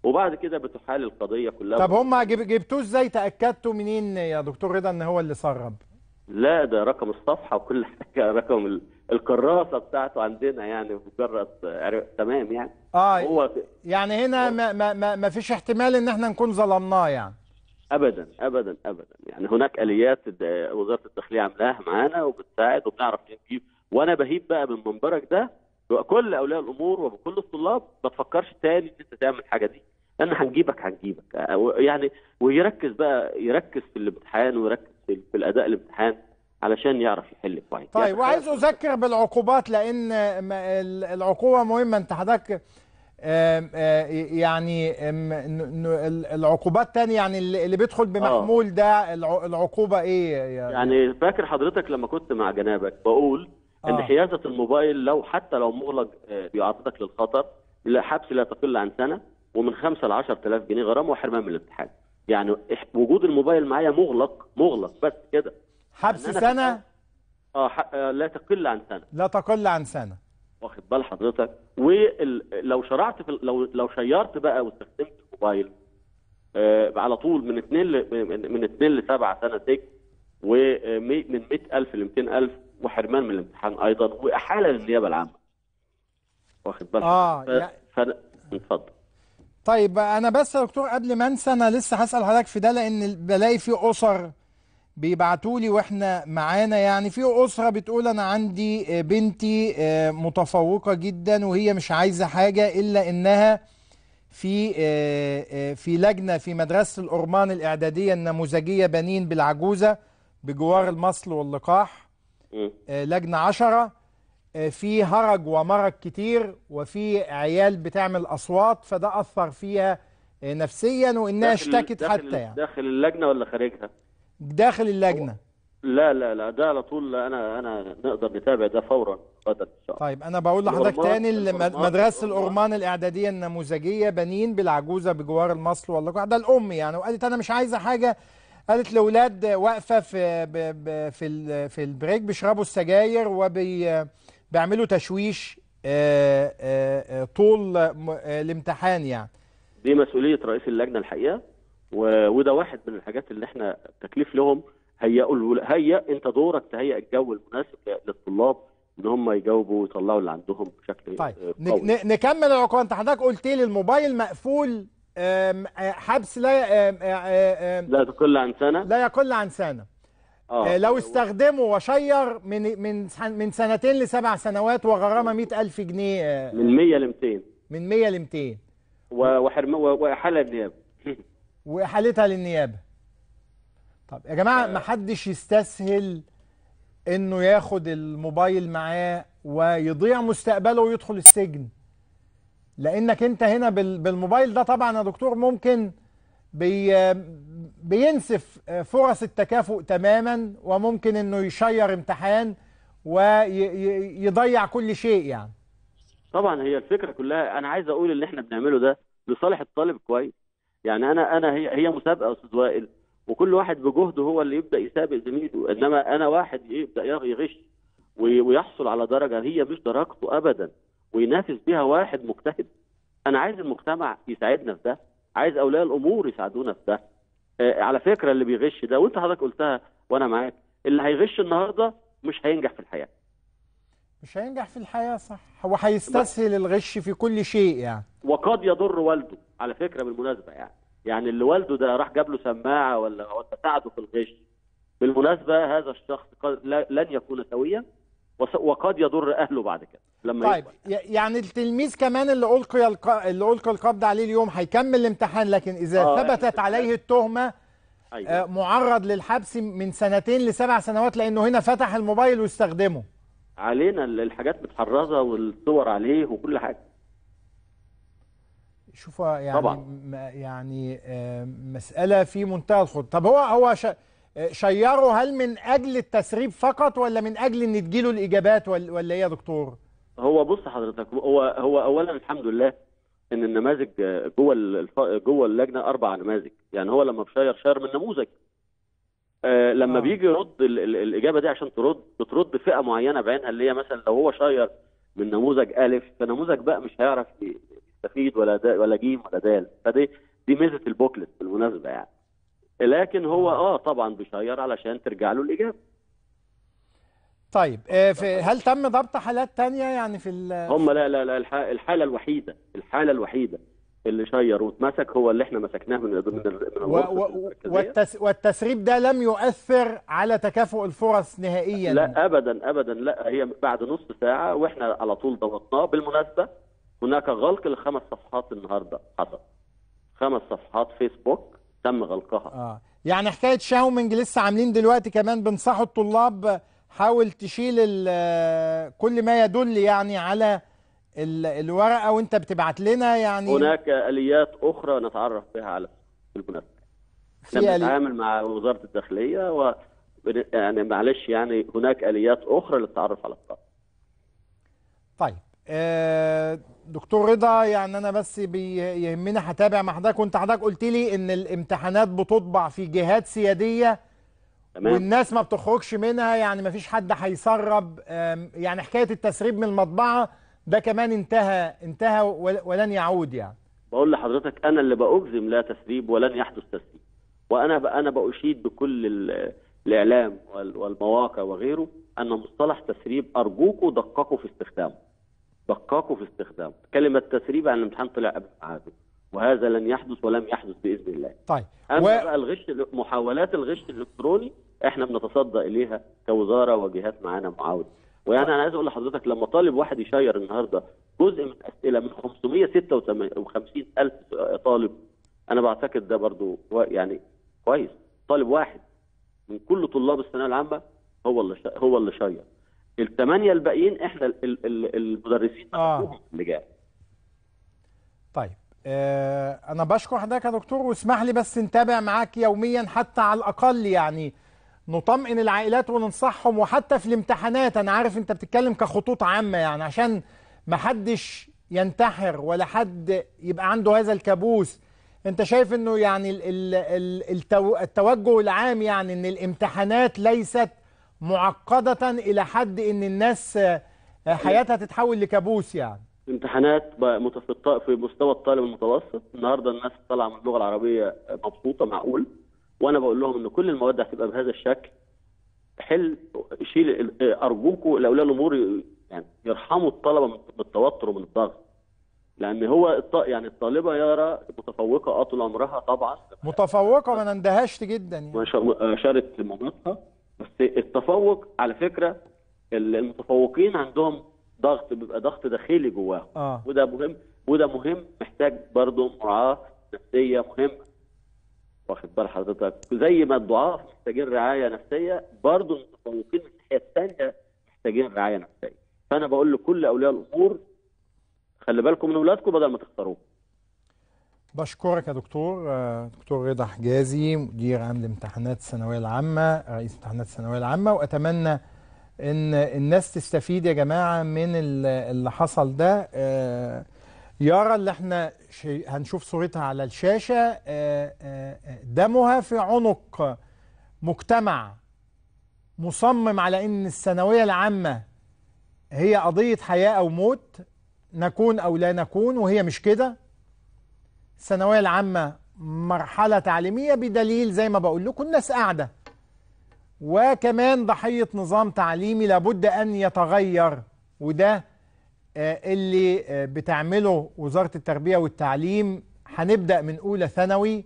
وبعد كده بتحال القضيه كلها طب هم جب- جبتوه ازاي تاكدتوا منين يا دكتور رضا ان هو اللي سرب لا ده رقم الصفحه وكل حاجه رقم ال- الكراسه بتاعته عندنا يعني مجرد عرف- تمام يعني اه هو يعني هنا ما, ما, ما, ما فيش احتمال ان احنا نكون ظلمناه يعني ابدا ابدا ابدا يعني هناك اليات د- وزاره الداخليه عاملاها معانا وبتساعد وبنعرف نجيب وانا بهيب بقى من منبرك ده كل اولياء الامور وبكل الطلاب ما تفكرش تاني ان انت تعمل الحاجه دي لان هنجيبك هنجيبك يعني ويركز بقى يركز في الامتحان ويركز في, في الاداء الامتحان علشان يعرف يحل كويس طيب يعني وعايز اذكر بالعقوبات لان ما- ال- العقوبه مهمه انت حضرتك آم، آه، يعني آم، ن- ن- ال- العقوبات تاني يعني اللي اللي بيدخل بمحمول ده الع- العقوبه ايه يا يعني فاكر حضرتك لما كنت مع جنابك بقول ان آه. حيازه الموبايل لو حتى لو مغلق آه، بيعرضك للخطر لا حبس لا تقل عن سنه ومن 5 ل 10000 جنيه غرامه وحرمان من الامتحان يعني إح- وجود الموبايل معايا مغلق مغلق بس كده حبس إن أنا سنه اه ح- آه، لا تقل عن سنه لا تقل عن سنه واخد بال حضرتك ولو شرعت في لو لو شيرت بقى واستخدمت الموبايل آه على طول من 2 ل من- من 2 ل 7 سنه سجن ومن 100000 ل 200000 وحرمان من الامتحان ايضا واحاله للنيابه العامه واخد بالك آه، ف... يع- ف... اتفضل طيب انا بس يا دكتور قبل ما انسى انا لسه هسال حضرتك في ده لان بلاقي في اسر بيبعتوا لي واحنا معانا يعني في اسره بتقول انا عندي آه، بنتي آه، متفوقه جدا وهي مش عايزه حاجه الا انها في آه، آه، في لجنه في مدرسه الأرمان الاعداديه النموذجيه بنين بالعجوزه بجوار المصل واللقاح مم. آه، لجنه عشرة آه، في هرج ومرج كتير وفي عيال بتعمل اصوات فده اثر فيها آه، نفسيا وانها داخل- داشتكت داخل- حتى يعني داخل اللجنه ولا خارجها؟ داخل اللجنه لا لا لا ده على طول انا انا نقدر نتابع ده فورا غدا ان شاء الله طيب انا بقول لحضرتك الأرمان- تاني الم- الأرمان- مدرسه الأرمان. الأرمان الاعداديه النموذجيه بنين بالعجوزه بجوار المصل واللقاح ده الام يعني وقالت انا مش عايزه حاجه قالت لاولاد واقفه في ب- ب- في ال- في البريك بيشربوا السجاير وبيعملوا تشويش آه، آه، آه، طول م- آه، الامتحان يعني دي مسؤوليه رئيس اللجنه الحقيقه و... وده واحد من الحاجات اللي احنا تكليف لهم هيئوا الول- هيئ انت دورك تهيئ الجو المناسب للطلاب ان هم يجاوبوا ويطلعوا اللي عندهم بشكل طيب آه، ن- قوي ن- نكمل العقوبه انت حضرتك قلت لي الموبايل مقفول آم، آه، حبس لا آم، آه، آه، آم، لا تقل عن سنه لا يقل عن سنه اه آه، لو استخدمه وشير من من سن- من سنتين لسبع سنوات وغرامه 100000 جنيه آه، من 100 ل 200 من 100 ل 200 و- وحرم و- واحاله النيابه واحالتها للنيابه طب يا جماعه ما حدش يستسهل انه ياخد الموبايل معاه ويضيع مستقبله ويدخل السجن لانك انت هنا بال- بالموبايل ده طبعا يا دكتور ممكن بي بينسف فرص التكافؤ تماما وممكن انه يشير امتحان ويضيع كل شيء يعني طبعا هي الفكره كلها انا عايز اقول اللي احنا بنعمله ده لصالح الطالب كويس يعني انا انا هي هي مسابقه يا استاذ وائل وكل واحد بجهده هو اللي يبدا يسابق زميله انما انا واحد يبدا يغش وي- ويحصل على درجه هي مش درجته ابدا وينافس بيها واحد مجتهد انا عايز المجتمع يساعدنا في ده عايز اولياء الامور يساعدونا في ده آه، على فكره اللي بيغش ده وانت حضرتك قلتها وانا معاك اللي هيغش النهارده مش هينجح في الحياه مش هينجح في الحياه صح هو هيستسهل الغش في كل شيء يعني وقد يضر والده على فكره بالمناسبه يعني يعني اللي والده ده راح جاب له سماعه ولا ولا ساعده في الغش بالمناسبه هذا الشخص قد لا- لن يكون سويا وس- وقد يضر اهله بعد كده لما طيب يكبر. ي- يعني التلميذ كمان اللي القي الق... اللي القي القبض عليه اليوم هيكمل الامتحان لكن اذا آه، ثبتت عليه التهمه أيوة. آه، معرض للحبس من سنتين لسبع سنوات لانه هنا فتح الموبايل واستخدمه علينا ال- الحاجات متحرزه والصور عليه وكل حاجه شوف يعني طبعاً. م- يعني آه، مساله في منتهى الخطوره طب هو هو ش... آه، شيره هل من اجل التسريب فقط ولا من اجل ان تجيله الاجابات ولا, ولا ايه يا دكتور هو بص حضرتك هو هو اولا الحمد لله ان النماذج آه، جوه الف- جوه اللجنه اربع نماذج يعني هو لما بشير شير من نموذج آه لما آه. بيجي يرد ال- ال- الاجابه دي عشان ترد بترد فئه معينه بعينها اللي هي مثلا لو هو شير من نموذج الف فنموذج باء مش هيعرف ي- تستفيد ولا دا ولا جيم ولا دال فدي دي ميزه البوكلت بالمناسبه يعني لكن هو اه طبعا بيشير علشان ترجع له الاجابه طيب آه، في هل تم ضبط حالات تانية يعني في ال- هم لا لا لا الح- الحاله الوحيده الحاله الوحيده اللي شير واتمسك هو اللي احنا مسكناه من من من و الغرفة و المركزية. والتس والتسريب ده لم يؤثر على تكافؤ الفرص نهائيا لا ابدا ابدا لا هي بعد نص ساعه واحنا على طول ضبطناه بالمناسبه هناك غلق لخمس صفحات النهارده حصل خمس صفحات فيسبوك تم غلقها اه يعني حكايه شاومينج لسه عاملين دلوقتي كمان بنصحوا الطلاب حاول تشيل ال- كل ما يدل يعني على ال- الورقه وانت بتبعت لنا يعني هناك اليات اخرى نتعرف بها على بالمناسبه احنا في آلي- بنتعامل مع وزاره الداخليه و يعني معلش يعني هناك اليات اخرى للتعرف على الطلب طيب آه، دكتور رضا يعني انا بس بيهمني هتابع مع حضرتك وانت حضرتك قلت لي ان الامتحانات بتطبع في جهات سياديه تمام. والناس ما بتخرجش منها يعني ما فيش حد هيسرب آم، يعني حكايه التسريب من المطبعه ده كمان انتهى انتهى ول- ولن يعود يعني بقول لحضرتك انا اللي باجزم لا تسريب ولن يحدث تسريب وانا ب- انا باشيد بكل ال- الاعلام وال- والمواقع وغيره ان مصطلح تسريب ارجوكوا دققوا في استخدامه دققوا في استخدامه كلمه تسريب عن الامتحان طلع قبل ميعاده وهذا لن يحدث ولم يحدث باذن الله طيب اما و- بقى الغش محاولات الغش الالكتروني احنا بنتصدى اليها كوزاره وجهات معانا معاونه ويعني انا عايز اقول لحضرتك لما طالب واحد يشير النهارده جزء من اسئله من 556 الف طالب انا بعتقد ده برضو و- يعني كويس طالب واحد من كل طلاب الثانويه العامه هو اللي شا... هو اللي شير الثمانيه الباقيين احنا ال... ال... ال- المدرسين اه اللي جاي طيب آه انا بشكر حضرتك يا دكتور واسمح لي بس نتابع معاك يوميا حتى على الاقل يعني نطمئن العائلات وننصحهم وحتى في الامتحانات انا عارف انت بتتكلم كخطوط عامه يعني عشان ما حدش ينتحر ولا حد يبقى عنده هذا الكابوس انت شايف انه يعني ال ال ال التو التوجه العام يعني ان الامتحانات ليست معقده الى حد ان الناس آه، حياتها تتحول لكابوس يعني امتحانات بقى مت- في الط- في مستوى الطالب المتوسط النهارده الناس طالعه من اللغه العربيه مبسوطه معقول وانا بقول لهم ان كل المواد هتبقى بهذا الشكل حل شيل ال- ارجوكم لاولياء الامور ي- يعني يرحموا الطلبه من من التوتر ومن الضغط لان هو الط... يعني الطالبه يرى متفوقه اه طول عمرها طبعا متفوقه ما انا اندهشت جدا يعني ما شاء- اشارت مامتها بس التفوق على فكره ال- المتفوقين عندهم ضغط بيبقى ضغط داخلي جواهم اه وده مهم وده مهم محتاج برضه مراعاه نفسيه مهمه واخد بال حضرتك زي ما الضعاف محتاجين رعايه نفسيه برضه المتفوقين من الناحيه الثانيه محتاجين رعايه نفسيه فانا بقول لكل اولياء الامور خلي بالكم من اولادكم بدل ما تخسروهم بشكرك يا دكتور آه، دكتور رضا حجازي مدير عام الامتحانات الثانويه العامه رئيس امتحانات الثانويه العامه واتمنى ان الناس تستفيد يا جماعه من ال- اللي حصل ده آه، يارا اللي احنا شي- هنشوف صورتها على الشاشه آه، آه، آه، دمها في عنق مجتمع مصمم على ان الثانويه العامه هي قضيه حياه او موت نكون او لا نكون وهي مش كده الثانويه العامه مرحله تعليميه بدليل زي ما بقول لكم الناس قاعده وكمان ضحيه نظام تعليمي لابد ان يتغير وده آه، اللي آه، بتعمله وزاره التربيه والتعليم هنبدا من اولى ثانوي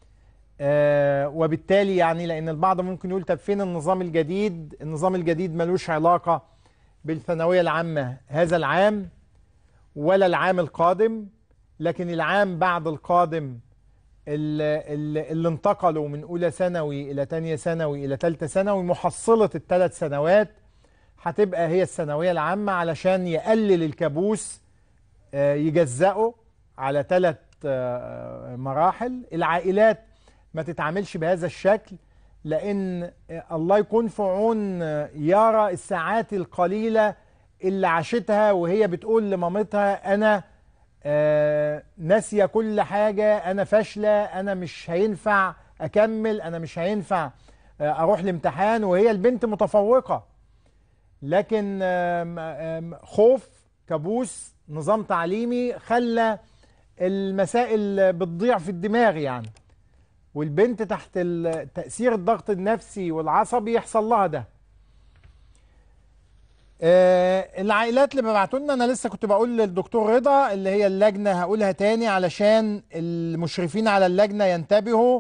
آه، وبالتالي يعني لان البعض ممكن يقول طب فين النظام الجديد النظام الجديد ملوش علاقه بالثانويه العامه هذا العام ولا العام القادم لكن العام بعد القادم اللي, اللي اللي انتقلوا من اولى ثانوي الى تانية ثانوي الى تالتة ثانوي محصله الثلاث سنوات هتبقى هي الثانويه العامه علشان يقلل الكابوس آه، يجزأه على ثلاث مراحل العائلات ما تتعاملش بهذا الشكل لان آه، الله يكون في عون آه، يارا الساعات القليله اللي عاشتها وهي بتقول لمامتها انا آه، ناسيه كل حاجه انا فاشله انا مش هينفع اكمل انا مش هينفع آه، اروح الامتحان وهي البنت متفوقه لكن آم، آم، خوف كابوس نظام تعليمي خلى المسائل بتضيع في الدماغ يعني والبنت تحت ال- تأثير الضغط النفسي والعصبي يحصل لها ده آه، العائلات اللي ببعتوا لنا انا لسه كنت بقول للدكتور رضا اللي هي اللجنه هقولها تاني علشان المشرفين على اللجنه ينتبهوا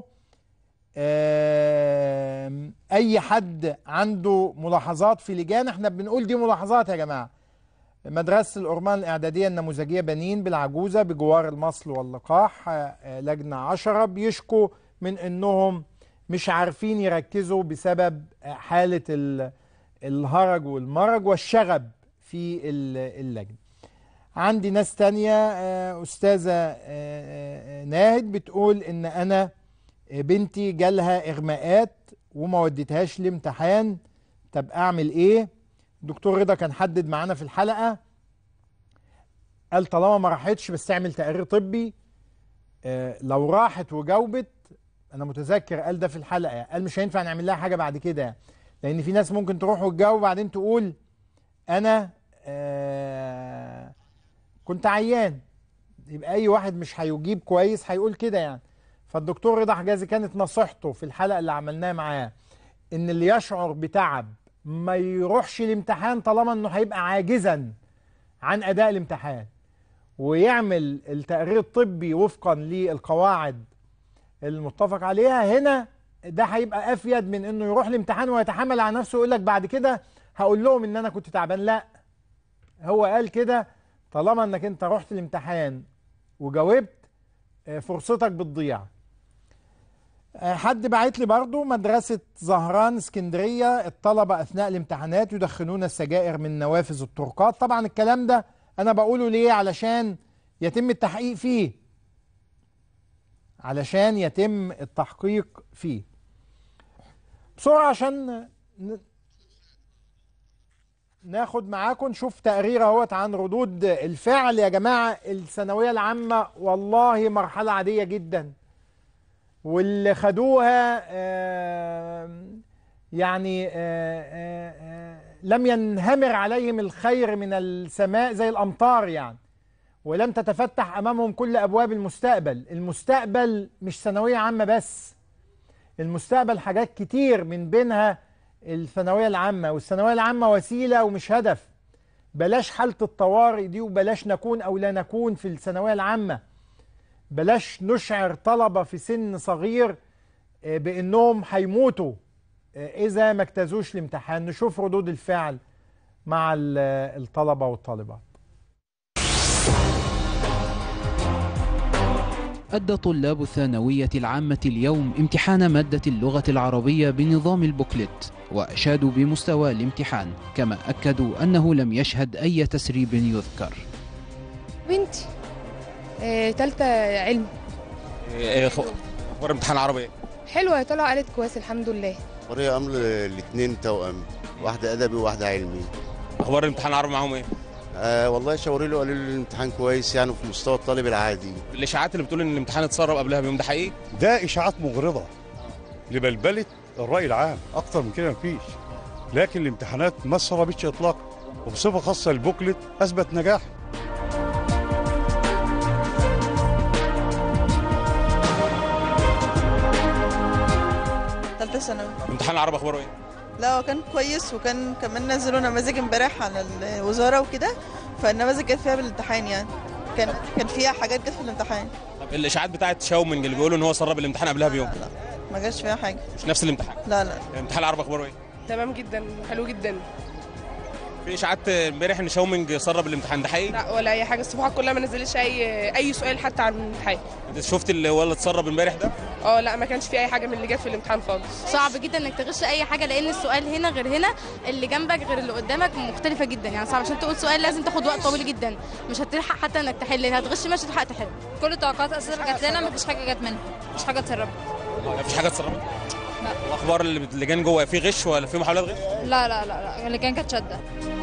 آم، اي حد عنده ملاحظات في لجان احنا بنقول دي ملاحظات يا جماعه مدرسه الأورمان الاعداديه النموذجيه بنين بالعجوزه بجوار المصل واللقاح آه، آه، لجنه عشرة بيشكوا من انهم مش عارفين يركزوا بسبب آه، حاله ال- الهرج والمرج والشغب في ال- اللجنه عندي ناس تانية آه، أستاذة آه، آه، ناهد بتقول إن أنا آه، بنتي جالها إغماءات وما وديتهاش الامتحان طب أعمل إيه؟ دكتور رضا كان حدد معانا في الحلقة قال طالما ما راحتش بس تعمل تقرير طبي آه، لو راحت وجاوبت أنا متذكر قال ده في الحلقة قال مش هينفع نعمل لها حاجة بعد كده لأن في ناس ممكن تروح وتجاوب وبعدين تقول أنا آه كنت عيان يبقى اي واحد مش هيجيب كويس هيقول كده يعني فالدكتور رضا حجازي كانت نصيحته في الحلقه اللي عملناها معاه ان اللي يشعر بتعب ما يروحش الامتحان طالما انه هيبقى عاجزا عن اداء الامتحان ويعمل التقرير الطبي وفقا للقواعد المتفق عليها هنا ده هيبقى افيد من انه يروح الامتحان ويتحمل على نفسه ويقول لك بعد كده هقول لهم ان انا كنت تعبان لا هو قال كده طالما انك انت رحت الامتحان وجاوبت آه، فرصتك بتضيع آه، حد بعت لي برضو مدرسة زهران اسكندرية الطلبة أثناء الامتحانات يدخنون السجائر من نوافذ الطرقات طبعا الكلام ده أنا بقوله ليه علشان يتم التحقيق فيه علشان يتم التحقيق فيه بسرعة عشان ن- ناخد معاكم نشوف تقرير اهوت عن ردود الفعل يا جماعة الثانوية العامة والله مرحلة عادية جدا واللي خدوها آم، يعني آه، آه، آه، لم ينهمر عليهم الخير من السماء زي الأمطار يعني ولم تتفتح أمامهم كل أبواب المستقبل المستقبل مش ثانوية عامة بس المستقبل حاجات كتير من بينها الثانوية العامة والثانوية العامة وسيلة ومش هدف بلاش حالة الطوارئ دي وبلاش نكون أو لا نكون في الثانوية العامة بلاش نشعر طلبة في سن صغير آه، بأنهم هيموتوا آه، إذا ما اجتازوش الامتحان نشوف ردود الفعل مع ال- الطلبة والطالبات أدى طلاب الثانوية العامة اليوم امتحان مادة اللغة العربية بنظام البوكلت وأشادوا بمستوى الامتحان كما أكدوا أنه لم يشهد أي تسريب يذكر بنتي آه، تالتة علم ايه خ- اخبار امتحان عربي ايه؟ حلوة هي طالعة قالت كويس الحمد لله طريقة أمر الاثنين توأم واحدة أدبي وواحدة علمي اخبار الامتحان العربي معاهم ايه؟ آه والله شاوري له قالوا لي الامتحان كويس يعني في مستوى الطالب العادي الاشاعات اللي بتقول ان الامتحان اتسرب قبلها بيوم ده حقيقي؟ ده اشاعات مغرضه لبلبله الراي العام اكتر من كده مفيش لكن الامتحانات ما اتسربتش اطلاقا وبصفه خاصه البوكلت اثبت نجاح ثالثة ثانوي امتحان العربي اخباره ايه؟ لا هو كان كويس وكان كمان نزلوا نماذج امبارح على الوزارة وكده فالنماذج جت فيها بالامتحان يعني كان كان فيها حاجات جت في الامتحان طب الاشاعات بتاعت شاومينج اللي بيقولوا ان هو سرب الامتحان قبلها بيوم ما جاش فيها حاجة مش نفس الامتحان لا لا الامتحان العربي اخباره ايه؟ تمام جدا حلو جدا في اشاعات امبارح ان شاومينج سرب الامتحان ده حقيقي؟ لا ولا اي حاجة الصفحة كلها ما نزلتش اي اي سؤال حتى عن الامتحان انت شفت اللي هو اللي اتسرب امبارح ده؟ اه لا ما كانش في اي حاجة من اللي جت في الامتحان خالص صعب جدا انك تغش اي حاجه لان السؤال هنا غير هنا اللي جنبك غير اللي قدامك مختلفه جدا يعني صعب عشان تقول سؤال لازم تاخد وقت طويل جدا مش هتلحق حتى انك تحل هتغش مش هتلحق تحل كل التوقعات اساسا جات لنا مفيش حاجه جت منها مفيش حاجه اتسربت مفيش حاجه اتسربت؟ لا واخبار اللي اللجان جوه في غش ولا في محاولات غش؟ لا لا لا, لا. اللي كان كانت شاده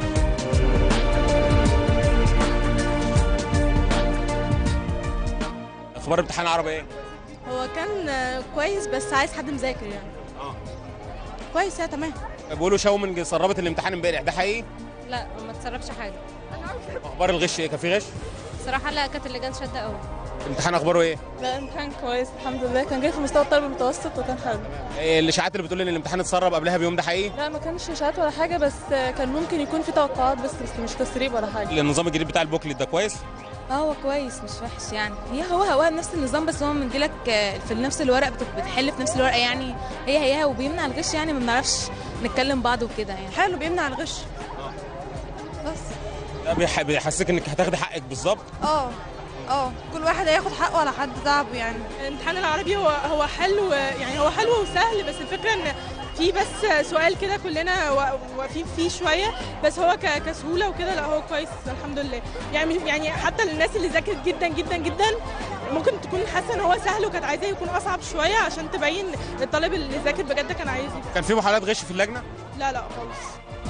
اخبار امتحان عربي ايه؟ هو كان آه، كويس بس عايز حد مذاكر يعني اه كويس يا تمام بيقولوا شاومينج سربت الامتحان امبارح ده حقيقي؟ لا ما اتسربش حاجه اخبار الغش ايه؟ كان في غش؟ صراحه لا كانت اللجان شاده قوي الامتحان اخباره ايه لا الامتحان كويس الحمد لله كان جاي في مستوى الطالب المتوسط وكان حلو إيه الاشاعات اللي بتقول ان الامتحان اتسرب قبلها بيوم ده حقيقي لا ما كانش اشاعات ولا حاجه بس كان ممكن يكون في توقعات بس بس مش تسريب ولا حاجه النظام الجديد بتاع البوكلت ده كويس اه هو كويس مش وحش يعني هي هو هو نفس النظام بس هو مديلك آه، في نفس الورق بت- بتحل في نفس الورقه يعني هي هيها وبيمنع الغش يعني ما بنعرفش نتكلم بعض وكده يعني حلو بيمنع الغش بس ده بيح- بيحسسك انك هتاخدي حقك بالظبط اه اه كل واحد هياخد حقه على حد تعبه يعني الامتحان العربي هو هو حلو يعني هو حلو وسهل بس الفكره ان في بس سؤال كده كلنا وا- واقفين فيه شويه بس هو ك- كسهوله وكده لا هو كويس الحمد لله يعني يعني حتى الناس اللي ذاكرت جدا جدا جدا ممكن تكون حاسه ان هو سهل وكانت عايزاه يكون اصعب شويه عشان تبين الطالب اللي ذاكر بجد كان عايز يبقى. كان في محاولات غش في اللجنه لا لا خالص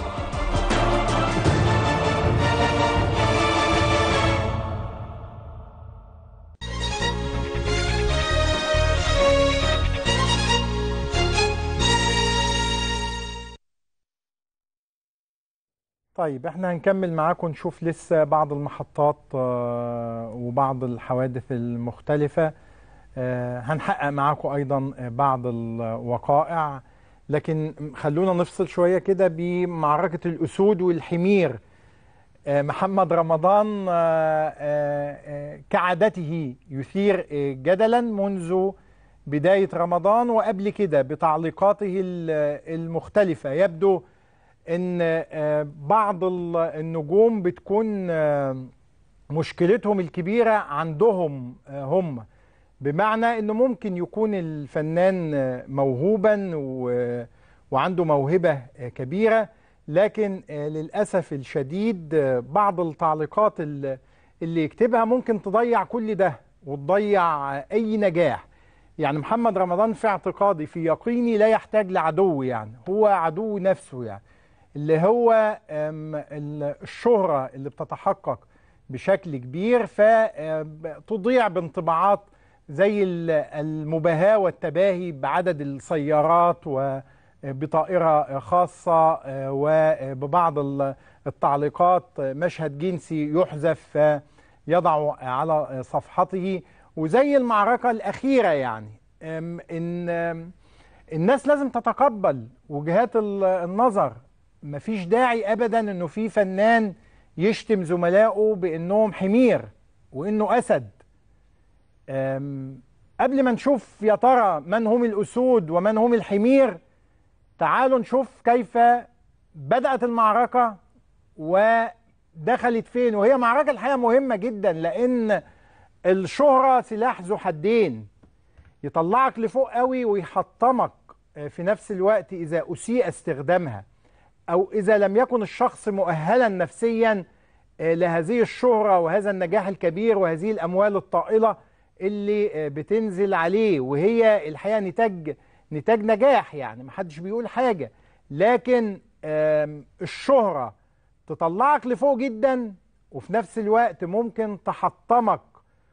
طيب احنا هنكمل معاكم نشوف لسه بعض المحطات آه، وبعض الحوادث المختلفة آه، هنحقق معاكم ايضا آه، بعض الوقائع لكن خلونا نفصل شوية كده بمعركة الأسود والحمير آه، محمد رمضان آه، آه، آه، كعادته يثير آه، جدلا منذ بداية رمضان وقبل كده بتعليقاته ال- المختلفة يبدو ان آه، بعض ال- النجوم بتكون آه، مشكلتهم الكبيرة عندهم آه، هم بمعنى انه ممكن يكون الفنان آه، موهوبا و- وعنده موهبة آه، كبيرة لكن آه، للأسف الشديد آه، بعض التعليقات ال- اللي يكتبها ممكن تضيع كل ده وتضيع آه، أي نجاح يعني محمد رمضان في اعتقادي في يقيني لا يحتاج لعدو يعني هو عدو نفسه يعني اللي هو أم، ال- الشهرة اللي بتتحقق بشكل كبير فتضيع بانطباعات زي ال- المباهاة والتباهي بعدد السيارات وبطائرة خاصة آه، وببعض ال- التعليقات آه، مشهد جنسي يحذف فيضع على صفحته وزي المعركة الأخيرة يعني أم، إن أم، الناس لازم تتقبل وجهات ال- النظر مفيش داعي ابدا انه في فنان يشتم زملائه بانهم حمير وانه اسد أم، قبل ما نشوف يا ترى من هم الاسود ومن هم الحمير تعالوا نشوف كيف بدأت المعركة ودخلت فين وهي معركة الحقيقة مهمة جدا لأن الشهرة سلاح ذو حدين يطلعك لفوق قوي ويحطمك آه، في نفس الوقت إذا أسيء استخدامها أو إذا لم يكن الشخص مؤهلا نفسيا آه، لهذه الشهرة وهذا النجاح الكبير وهذه الأموال الطائلة اللي آه، بتنزل عليه وهي الحقيقة نتاج نتاج نجاح يعني محدش بيقول حاجة لكن آم، الشهرة تطلعك لفوق جدا وفي نفس الوقت ممكن تحطمك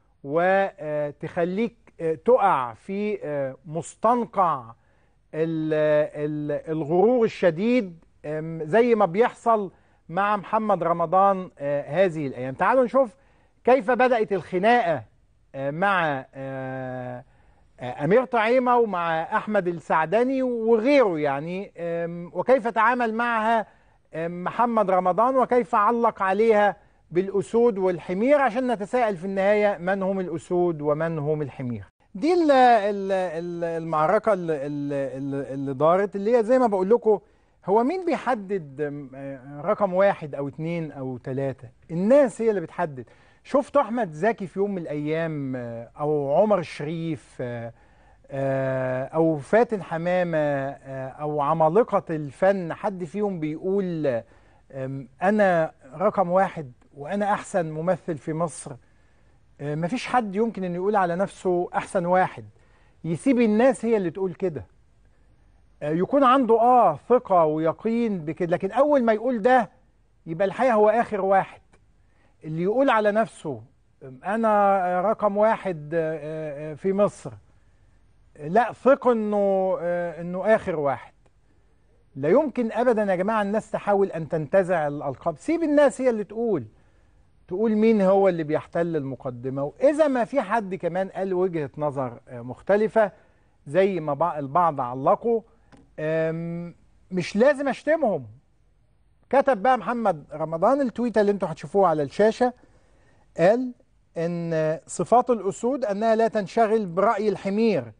وتخليك تقع في آه، مستنقع ال- ال- الغرور الشديد آم، زي ما بيحصل مع محمد رمضان آه، هذه الأيام تعالوا نشوف كيف بدأت الخناقة آه، مع آه، آه، أمير طعيمة ومع أحمد السعداني وغيره يعني آم، وكيف تعامل معها آم، محمد رمضان وكيف علق عليها بالأسود والحمير عشان نتساءل في النهاية من هم الأسود ومن هم الحمير دي ال- ال- ال- المعركة اللي, اللي, اللي دارت اللي هي زي ما بقول لكم هو مين بيحدد آم، آه، رقم واحد أو اتنين أو تلاتة الناس هي اللي بتحدد شفت أحمد زكي في يوم من الأيام آه، أو عمر الشريف آه، آه، أو فاتن حمامة آه، أو عمالقة الفن حد فيهم بيقول آم، أنا رقم واحد وأنا أحسن ممثل في مصر آه، مفيش حد يمكن انه يقول على نفسه احسن واحد يسيب الناس هي اللي تقول كده آه، يكون عنده اه ثقة ويقين بكده لكن اول ما يقول ده يبقى الحقيقة هو اخر واحد اللي يقول على نفسه آم، انا آه، رقم واحد آه، آه، في مصر آه، لا ثق انه آه، انه اخر واحد لا يمكن ابدا يا جماعة الناس تحاول ان تنتزع الالقاب سيب الناس هي اللي تقول تقول مين هو اللي بيحتل المقدمة وإذا ما في حد كمان قال وجهة نظر آه، مختلفة زي ما بع- البعض علقوا آم، مش لازم أشتمهم كتب بقى محمد رمضان التويتة اللي انتوا هتشوفوها على الشاشة قال ان صفات الاسود انها لا تنشغل براي الحمير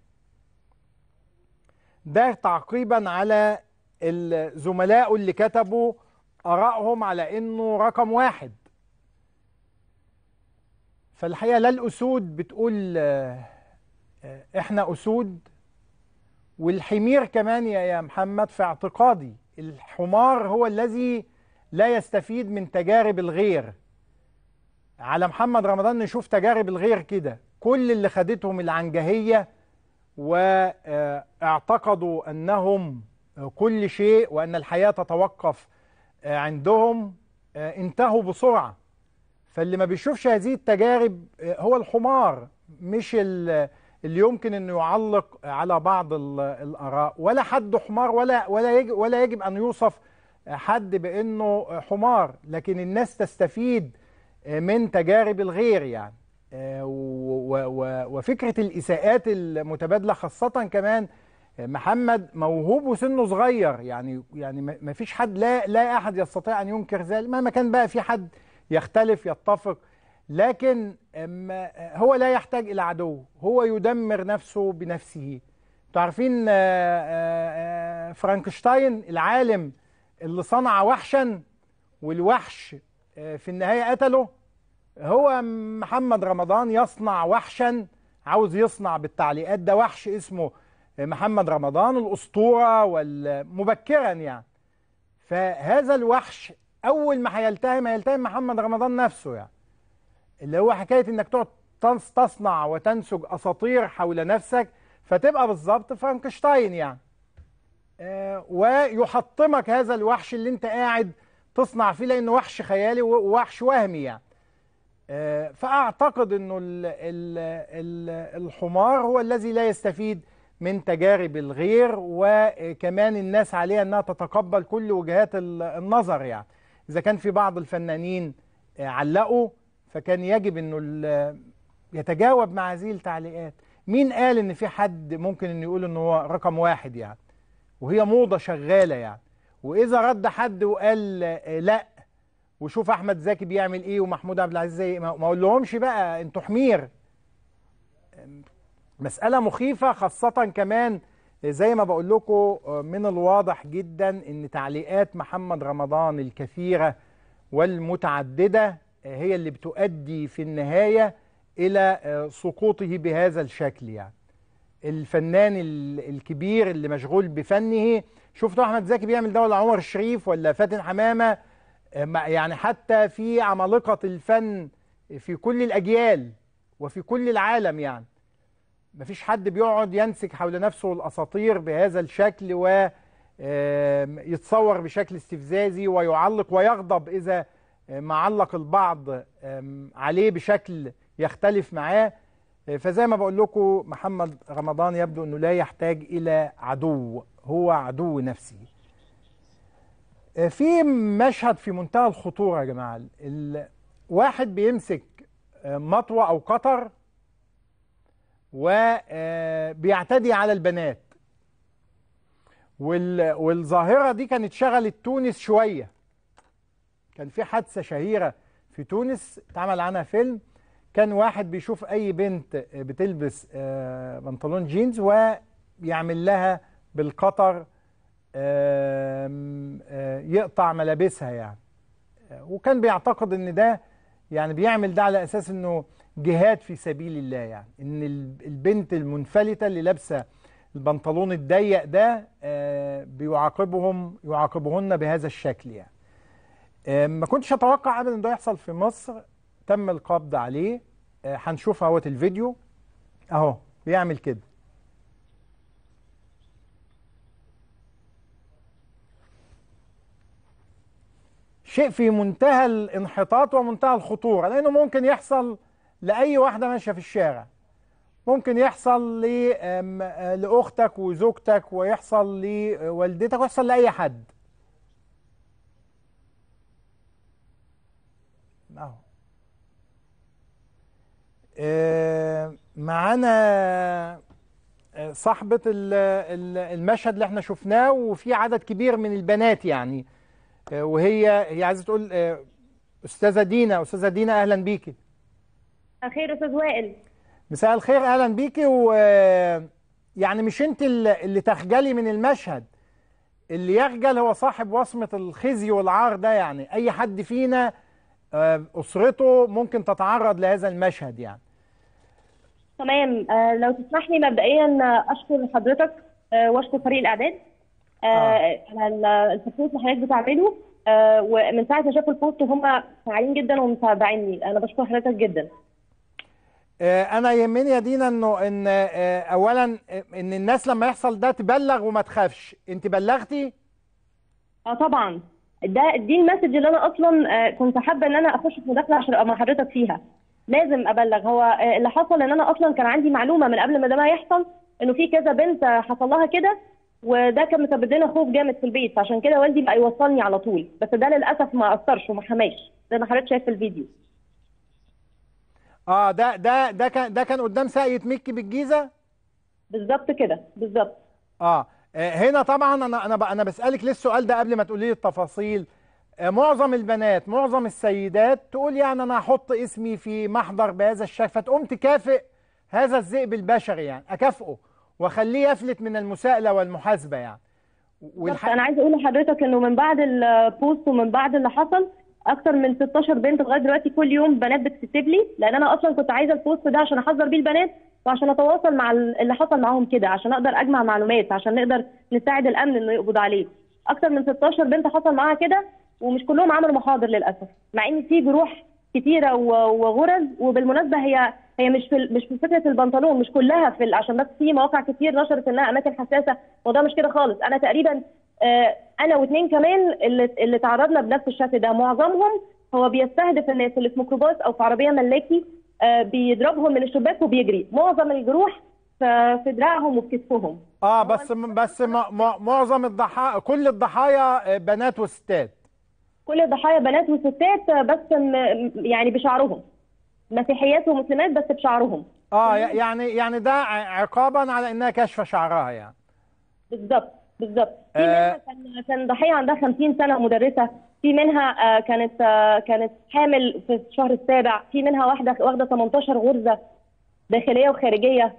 ده تعقيبا على الزملاء اللي كتبوا ارائهم على انه رقم واحد فالحقيقه لا الاسود بتقول آه، آه، احنا اسود والحمير كمان يا يا محمد في اعتقادي الحمار هو الذي لا يستفيد من تجارب الغير على محمد رمضان نشوف تجارب الغير كده كل اللي خدتهم العنجهية واعتقدوا أنهم كل شيء وأن الحياة تتوقف آه، عندهم آه، انتهوا بسرعة فاللي ما بيشوفش هذه التجارب آه، هو الحمار مش ال- اللي يمكن انه يعلق على بعض ال- الاراء ولا حد حمار ولا ولا يجب ولا يجب ان يوصف حد بانه حمار لكن الناس تستفيد من تجارب الغير يعني آه، و- و- وفكره الاساءات المتبادله خاصه كمان محمد موهوب وسنه صغير يعني يعني ما ما فيش حد لا لا احد يستطيع ان ينكر ذلك مهما كان بقى في حد يختلف يتفق لكن أما هو لا يحتاج الى عدو هو يدمر نفسه بنفسه انتوا عارفين آه، آه، آه، فرانكشتاين العالم اللي صنع وحشا والوحش آه، في النهايه قتله هو محمد رمضان يصنع وحشا عاوز يصنع بالتعليقات ده وحش اسمه محمد رمضان الأسطورة والمبكرا يعني فهذا الوحش أول ما هيلتهم هيلتهم محمد رمضان نفسه يعني اللي هو حكاية إنك تقعد تص- تصنع وتنسج أساطير حول نفسك فتبقى بالظبط فرانكشتاين يعني آه، ويحطمك هذا الوحش اللي انت قاعد تصنع فيه لانه وحش خيالي ووحش وهمي يعني آه، فاعتقد انه ال ال ال الحمار هو الذي لا يستفيد من تجارب الغير وكمان الناس عليها انها تتقبل كل وجهات ال- النظر يعني اذا كان في بعض الفنانين آه، علقوا فكان يجب انه ال- يتجاوب مع هذه التعليقات مين قال ان في حد ممكن انه يقول انه هو رقم واحد يعني وهي موضة شغالة يعني وإذا رد حد وقال آه، لا وشوف أحمد زكي بيعمل إيه ومحمود عبد العزيز زي ما ما أقول لهمش بقى أنتوا حمير مسألة مخيفة خاصة كمان زي ما بقول لكم من الواضح جدا ان تعليقات محمد رمضان الكثيرة والمتعددة هي اللي بتؤدي في النهاية الى سقوطه بهذا الشكل يعني الفنان ال- الكبير اللي مشغول بفنه شفتوا احمد زكي بيعمل ده ولا عمر الشريف ولا فاتن حمامه آه، ما- يعني حتى في عمالقه الفن في كل الاجيال وفي كل العالم يعني مفيش حد بيقعد ينسج حول نفسه الاساطير بهذا الشكل و آم، يتصور بشكل استفزازي ويعلق ويغضب اذا آه، ما علق البعض آم، عليه بشكل يختلف معاه فزي ما بقول لكم محمد رمضان يبدو انه لا يحتاج الى عدو هو عدو نفسي في مشهد في منتهى الخطوره يا جماعه ال- واحد بيمسك مطوه او قطر وبيعتدي على البنات وال- والظاهره دي كانت شغلت تونس شويه كان في حادثه شهيره في تونس اتعمل عنها فيلم كان واحد بيشوف اي بنت بتلبس آه، بنطلون جينز ويعمل لها بالقطر آم، آه، يقطع ملابسها يعني آه، وكان بيعتقد ان ده يعني بيعمل ده على اساس انه جهاد في سبيل الله يعني ان ال- البنت المنفلته اللي لابسه البنطلون الضيق ده آه، بيعاقبهم يعاقبهن بهذا الشكل يعني آه، ما كنتش اتوقع ابدا ان ده يحصل في مصر تم القبض عليه آه، هنشوف اهوت الفيديو اهو بيعمل كده شيء في منتهى الانحطاط ومنتهى الخطورة لأنه ممكن يحصل لأي واحدة ماشية في الشارع ممكن يحصل ل- آم، آه، لأختك وزوجتك ويحصل لوالدتك ويحصل لأي حد اهو آه، معانا آه، صاحبة ال- ال- المشهد اللي احنا شفناه وفي عدد كبير من البنات يعني آه، وهي هي عايزة تقول آه، أستاذة دينا أستاذة دينا أهلا بيكي خير استاذ وائل مساء الخير أهلا بيكي و يعني مش أنت اللي اللي تخجلي من المشهد اللي يخجل هو صاحب وصمة الخزي والعار ده يعني أي حد فينا آه، أسرته ممكن تتعرض لهذا المشهد يعني تمام آه لو تسمح لي مبدئيا آه، اشكر حضرتك آه واشكر فريق الاعداد آه على ال- السبورت اللي حضرتك بتعمله آه ومن ساعه ما شافوا البوست هم فاعلين جدا ومتابعيني انا بشكر حضرتك جدا آه، انا يهمني يا دينا انه ان آه، اولا آه، ان الناس لما يحصل ده تبلغ وما تخافش انت بلغتي اه طبعا ده دي المسج اللي انا اصلا آه، كنت حابه ان انا اخش في مداخله عشان ابقى مع حضرتك فيها لازم ابلغ هو آه، اللي حصل ان انا اصلا كان عندي معلومه من قبل ما ده ما يحصل انه في كذا بنت آه، حصل لها كده وده كان مسبب لنا خوف جامد في البيت فعشان كده والدي بقى يوصلني على طول بس ده للاسف ما اثرش وما حماش زي ما حضرتك شايف في الفيديو اه ده ده ده كان ده كان قدام ساقية مكي بالجيزه بالظبط كده بالظبط اه آه، هنا طبعا انا انا ب- انا بسالك ليه السؤال ده قبل ما تقولي لي التفاصيل آه، معظم البنات معظم السيدات تقول يعني انا هحط اسمي في محضر بهذا الشكل فتقوم تكافئ هذا الذئب البشري يعني اكافئه واخليه يفلت من المساءله والمحاسبه يعني بالظبط انا عايزه اقول لحضرتك انه من بعد البوست ومن بعد اللي حصل اكتر من 16 بنت لغايه دلوقتي كل يوم بنات بتكتب لي لان انا اصلا كنت عايزه البوست ده عشان احذر بيه البنات وعشان اتواصل مع ال- اللي حصل معاهم كده عشان اقدر اجمع معلومات عشان نقدر نساعد الامن انه يقبض عليه اكتر من 16 بنت حصل معاها كده ومش كلهم عملوا محاضر للاسف مع ان في جروح كتيره و- وغرز وبالمناسبه هي هي مش في ال- مش في فكره البنطلون مش كلها في ال- عشان بس في مواقع كتير نشرت انها اماكن حساسه وده مش كده خالص انا تقريبا آه، انا واثنين كمان اللي اللي تعرضنا بنفس الشكل ده معظمهم هو بيستهدف الناس اللي في ميكروباص او في عربيه ملاكي آه، بيضربهم من الشباك وبيجري معظم الجروح في في دراعهم وفي كتفهم اه بس بس م- م- معظم الضحايا كل الضحايا آه، بنات وستات كل الضحايا بنات وستات آه، بس م- يعني بشعرهم مسيحيات ومسلمات بس بشعرهم اه ي- يعني يعني ده ع- عقابا على انها كاشفه شعرها يعني بالظبط بالظبط في آه. منها كان كان ضحيه عندها 50 سنه مدرسه في منها آه، كانت آه، كانت حامل في الشهر السابع في منها واحده واخده 18 غرزه داخليه وخارجيه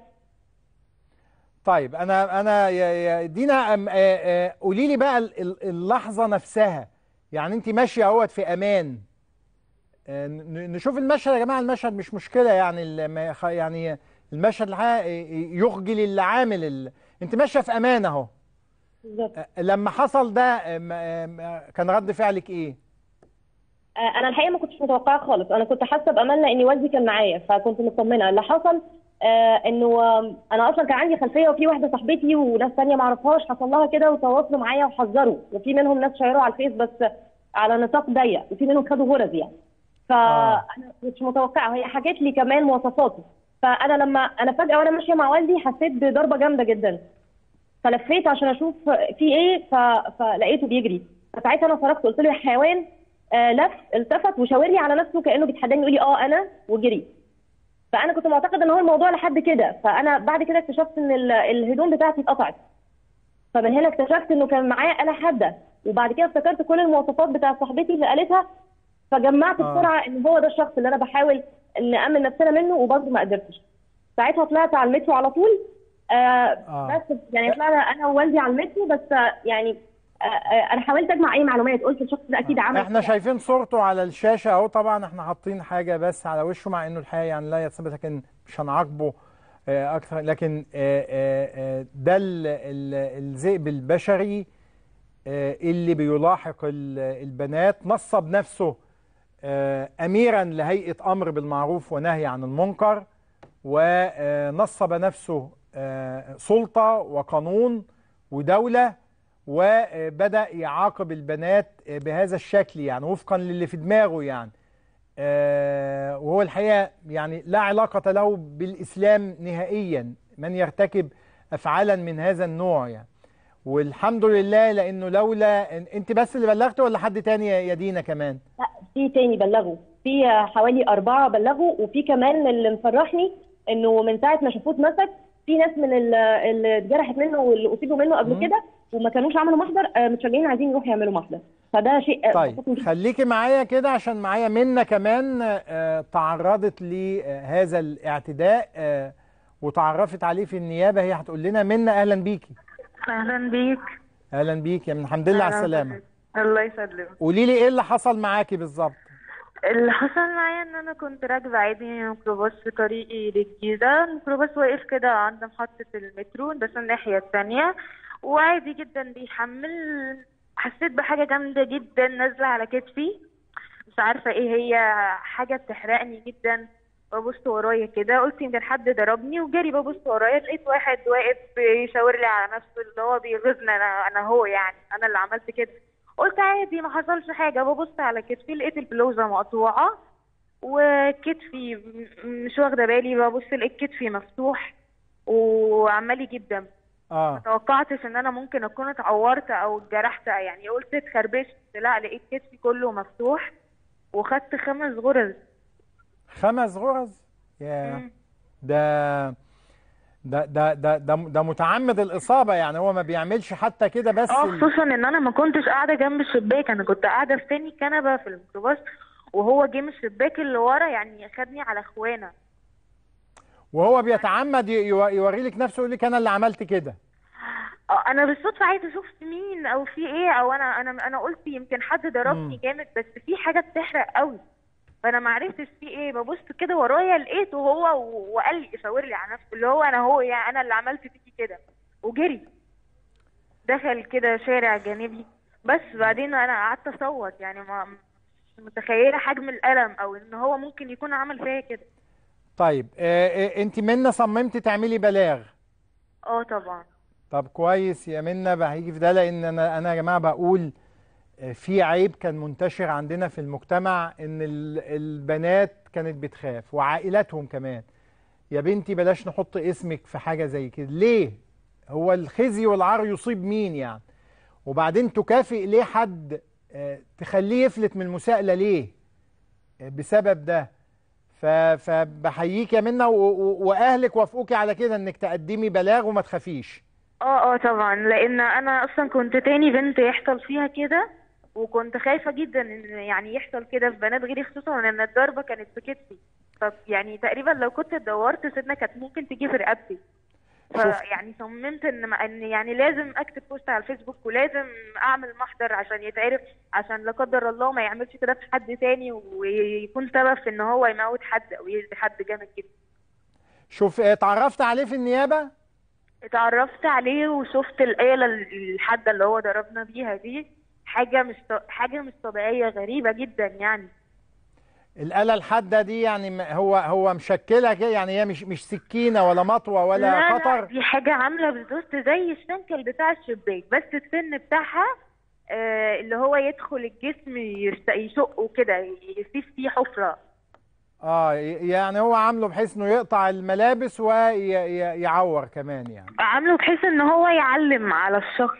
طيب انا انا يا يا دينا أم- آه، آه، قولي لي بقى ال- ال- اللحظه نفسها يعني انت ماشيه اهوت في امان آه، ن- نشوف المشهد يا جماعه المشهد مش مشكله يعني ال- ما يخ- يعني المشهد الحقيقة يخجل اللي عامل ال... انت ماشيه في امان اهو بالظبط آه، لما حصل ده آم، آم، كان رد فعلك ايه آه، انا الحقيقه ما كنتش متوقعه خالص انا كنت حاسه بامان لان والدي كان معايا فكنت مطمنه اللي حصل آه انه آم، انا اصلا كان عندي خلفيه وفي واحده صاحبتي وناس ثانيه ما اعرفهاش حصل لها كده وتواصلوا معايا وحذروا وفي منهم ناس شيروا على الفيس بس على نطاق ضيق وفي منهم خدوا غرز يعني فانا مش متوقعه هي حكت لي كمان مواصفاته فانا لما انا فجاه وانا ماشيه مع والدي حسيت بضربه جامده جدا فلفيت عشان اشوف في ايه ف... فلقيته بيجري فساعتها انا صرخت قلت له يا حيوان آه لف التفت وشاور لي على نفسه كانه بيتحداني يقول لي اه انا وجري فانا كنت معتقد ان هو الموضوع لحد كده فانا بعد كده اكتشفت ان ال- الهدوم بتاعتي اتقطعت فمن هنا اكتشفت انه كان معاه آلة حادة وبعد كده افتكرت كل المواصفات بتاعت صاحبتي اللي قالتها فجمعت آه. بسرعه ان هو ده الشخص اللي انا بحاول ان نامن نفسنا منه وبرضه ما قدرتش ساعتها طلعت على المترو على طول آه آه. بس يعني طلعنا انا ووالدي على المترو بس آه، يعني آه آه انا حاولت اجمع اي معلومات قلت الشخص ده اكيد عمل احنا شايفين صورته على الشاشه اهو طبعا احنا حاطين حاجه بس على وشه مع انه الحقيقه يعني لا يثبت لكن مش هنعاقبه آه، اكثر لكن آه، آه، آه، ده ال- ال- الذئب البشري آه، اللي بيلاحق ال- البنات نصب نفسه آه، اميرا لهيئه امر بالمعروف ونهي عن المنكر ونصب نفسه آه، سلطه وقانون ودوله وبدأ يعاقب البنات بهذا الشكل يعني وفقا للي في دماغه يعني آه، وهو الحقيقة يعني لا علاقة له بالإسلام نهائيا من يرتكب أفعالا من هذا النوع يعني والحمد لله لأنه لولا إن- أنت بس اللي بلغت ولا حد تاني يا يا دينا كمان لا في تاني بلغوا في في حوالي اربعه بلغوا وفي كمان اللي مفرحني انه من ساعه ما شافوه اتمسك في ناس من ال- اللي اتجرحت منه واللي اصيبوا منه قبل كده وما كانوش عملوا محضر آه، متشجعين عايزين يروحوا يعملوا محضر فده شيء آه، طيب بسطني جداً. خليكي معايا كده عشان معايا منى كمان آه، تعرضت لهذا الاعتداء آه، وتعرفت عليه في النيابه هي هتقول لنا منى اهلا بيكي اهلا بيك اهلا بيكي من الحمد لله على أهلاً السلامه بيك. الله يسلمك قولي لي ايه اللي حصل معاكي بالظبط اللي حصل معايا ان انا كنت راكبه عادي ميكروباص في طريقي للجيزه الميكروباص واقف كده عند محطه المترو بس الناحيه التانية وعادي جدا بيحمل حسيت بحاجه جامده جدا نازله على كتفي مش عارفه ايه هي حاجه بتحرقني جدا ببص ورايا كده قلت يمكن حد ضربني وجري ببص ورايا لقيت واحد واقف بيشاور لي على نفسه اللي هو بيغيظني انا انا هو يعني انا اللي عملت كده قلت عادي ما حصلش حاجه ببص على كتفي لقيت البلوزه مقطوعه وكتفي م- مش واخده بالي ببص لقيت كتفي مفتوح وعمال يجيب دم اه توقعتش ان انا ممكن اكون اتعورت او اتجرحت يعني قلت اتخربشت لا لقيت كتفي كله مفتوح وخدت خمس غرز خمس غرز يا ده ده ده ده ده, ده متعمد الاصابه يعني هو ما بيعملش حتى كده بس اه ال- خصوصا ان انا ما كنتش قاعده جنب الشباك انا كنت قاعده في تاني كنبه في الميكروباص وهو جه من الشباك اللي ورا يعني خدني على اخوانا وهو بيتعمد ي- يو- يوري لك نفسه يقول لك انا اللي عملت كده اه انا بالصدفه عايزه اشوف مين او في ايه او انا انا انا قلت يمكن حد ضربني مم. جامد بس في حاجه بتحرق قوي فانا ما عرفتش في ايه ببص كده ورايا لقيته هو و- وقال لي شاور لي على نفسه اللي هو انا هو يعني انا اللي عملت فيكي كده وجري دخل كده شارع جانبي بس بعدين انا قعدت اصوت يعني ما مش متخيله حجم الالم او ان هو ممكن يكون عمل فيا كده طيب آه آه انت منا صممتي تعملي بلاغ اه طبعا طب كويس يا منا بقى هيجي في ده لان انا انا يا جماعه بقول آه، في عيب كان منتشر عندنا في المجتمع ان ال- البنات كانت بتخاف وعائلاتهم كمان يا بنتي بلاش نحط اسمك في حاجه زي كده ليه هو الخزي والعار يصيب مين يعني وبعدين تكافئ ليه حد آه، تخليه يفلت من المساءله ليه آه، بسبب ده ف- فبحييك يا منى و- و- واهلك وافقوكي على كده انك تقدمي بلاغ وما تخافيش اه اه طبعا لان انا اصلا كنت تاني بنت يحصل فيها كده وكنت خايفه جدا ان يعني يحصل كده في بنات غيري خصوصا ان الضربه كانت في كتفي ف يعني تقريبا لو كنت دورت سيدنا كانت ممكن تيجي في رقبتي فيعني صممت ان ما ان يعني لازم اكتب بوست على الفيسبوك ولازم اعمل محضر عشان يتعرف عشان لا قدر الله ما يعملش كده في حد تاني ويكون سبب في ان هو يموت حد او يأذي حد جامد جدا شوف آه، اتعرفت عليه في النيابه اتعرفت عليه وشفت الآلة الحادة اللي هو ضربنا بيها دي حاجة مش ط- حاجة مش طبيعية غريبة جدا يعني الآلة الحادة دي يعني م- هو هو مشكلة كده يعني هي مش مش سكينة ولا مطوة ولا لا قطر لا دي حاجة عاملة بالظبط زي الشنكل بتاع الشباك بس السن بتاعها آه اللي هو يدخل الجسم يشت- يشقه كده يسيب فيه حفرة اه ي- يعني هو عامله بحيث انه يقطع الملابس ويعور كمان يعني عامله بحيث ان هو يعلم على الشخص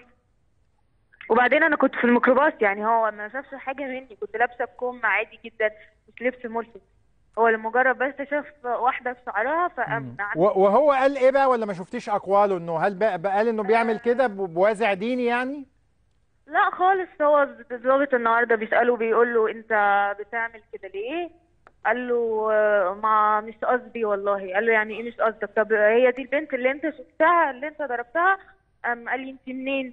وبعدين انا كنت في الميكروباص يعني هو ما شافش حاجه مني كنت لابسه بكم عادي جدا مش لبس ملفت هو لمجرد بس شاف واحده في شعرها فقام و- وهو قال ايه بقى ولا ما شفتيش اقواله انه هل بقى بقى قال انه بيعمل كده ب- بوازع ديني يعني لا خالص هو الضابط النهارده بيساله بيقول له انت بتعمل كده ليه قال له آه، ما مش قصدي والله قال له يعني ايه مش قصدك طب هي دي البنت اللي انت شفتها اللي انت ضربتها قام قال لي انت منين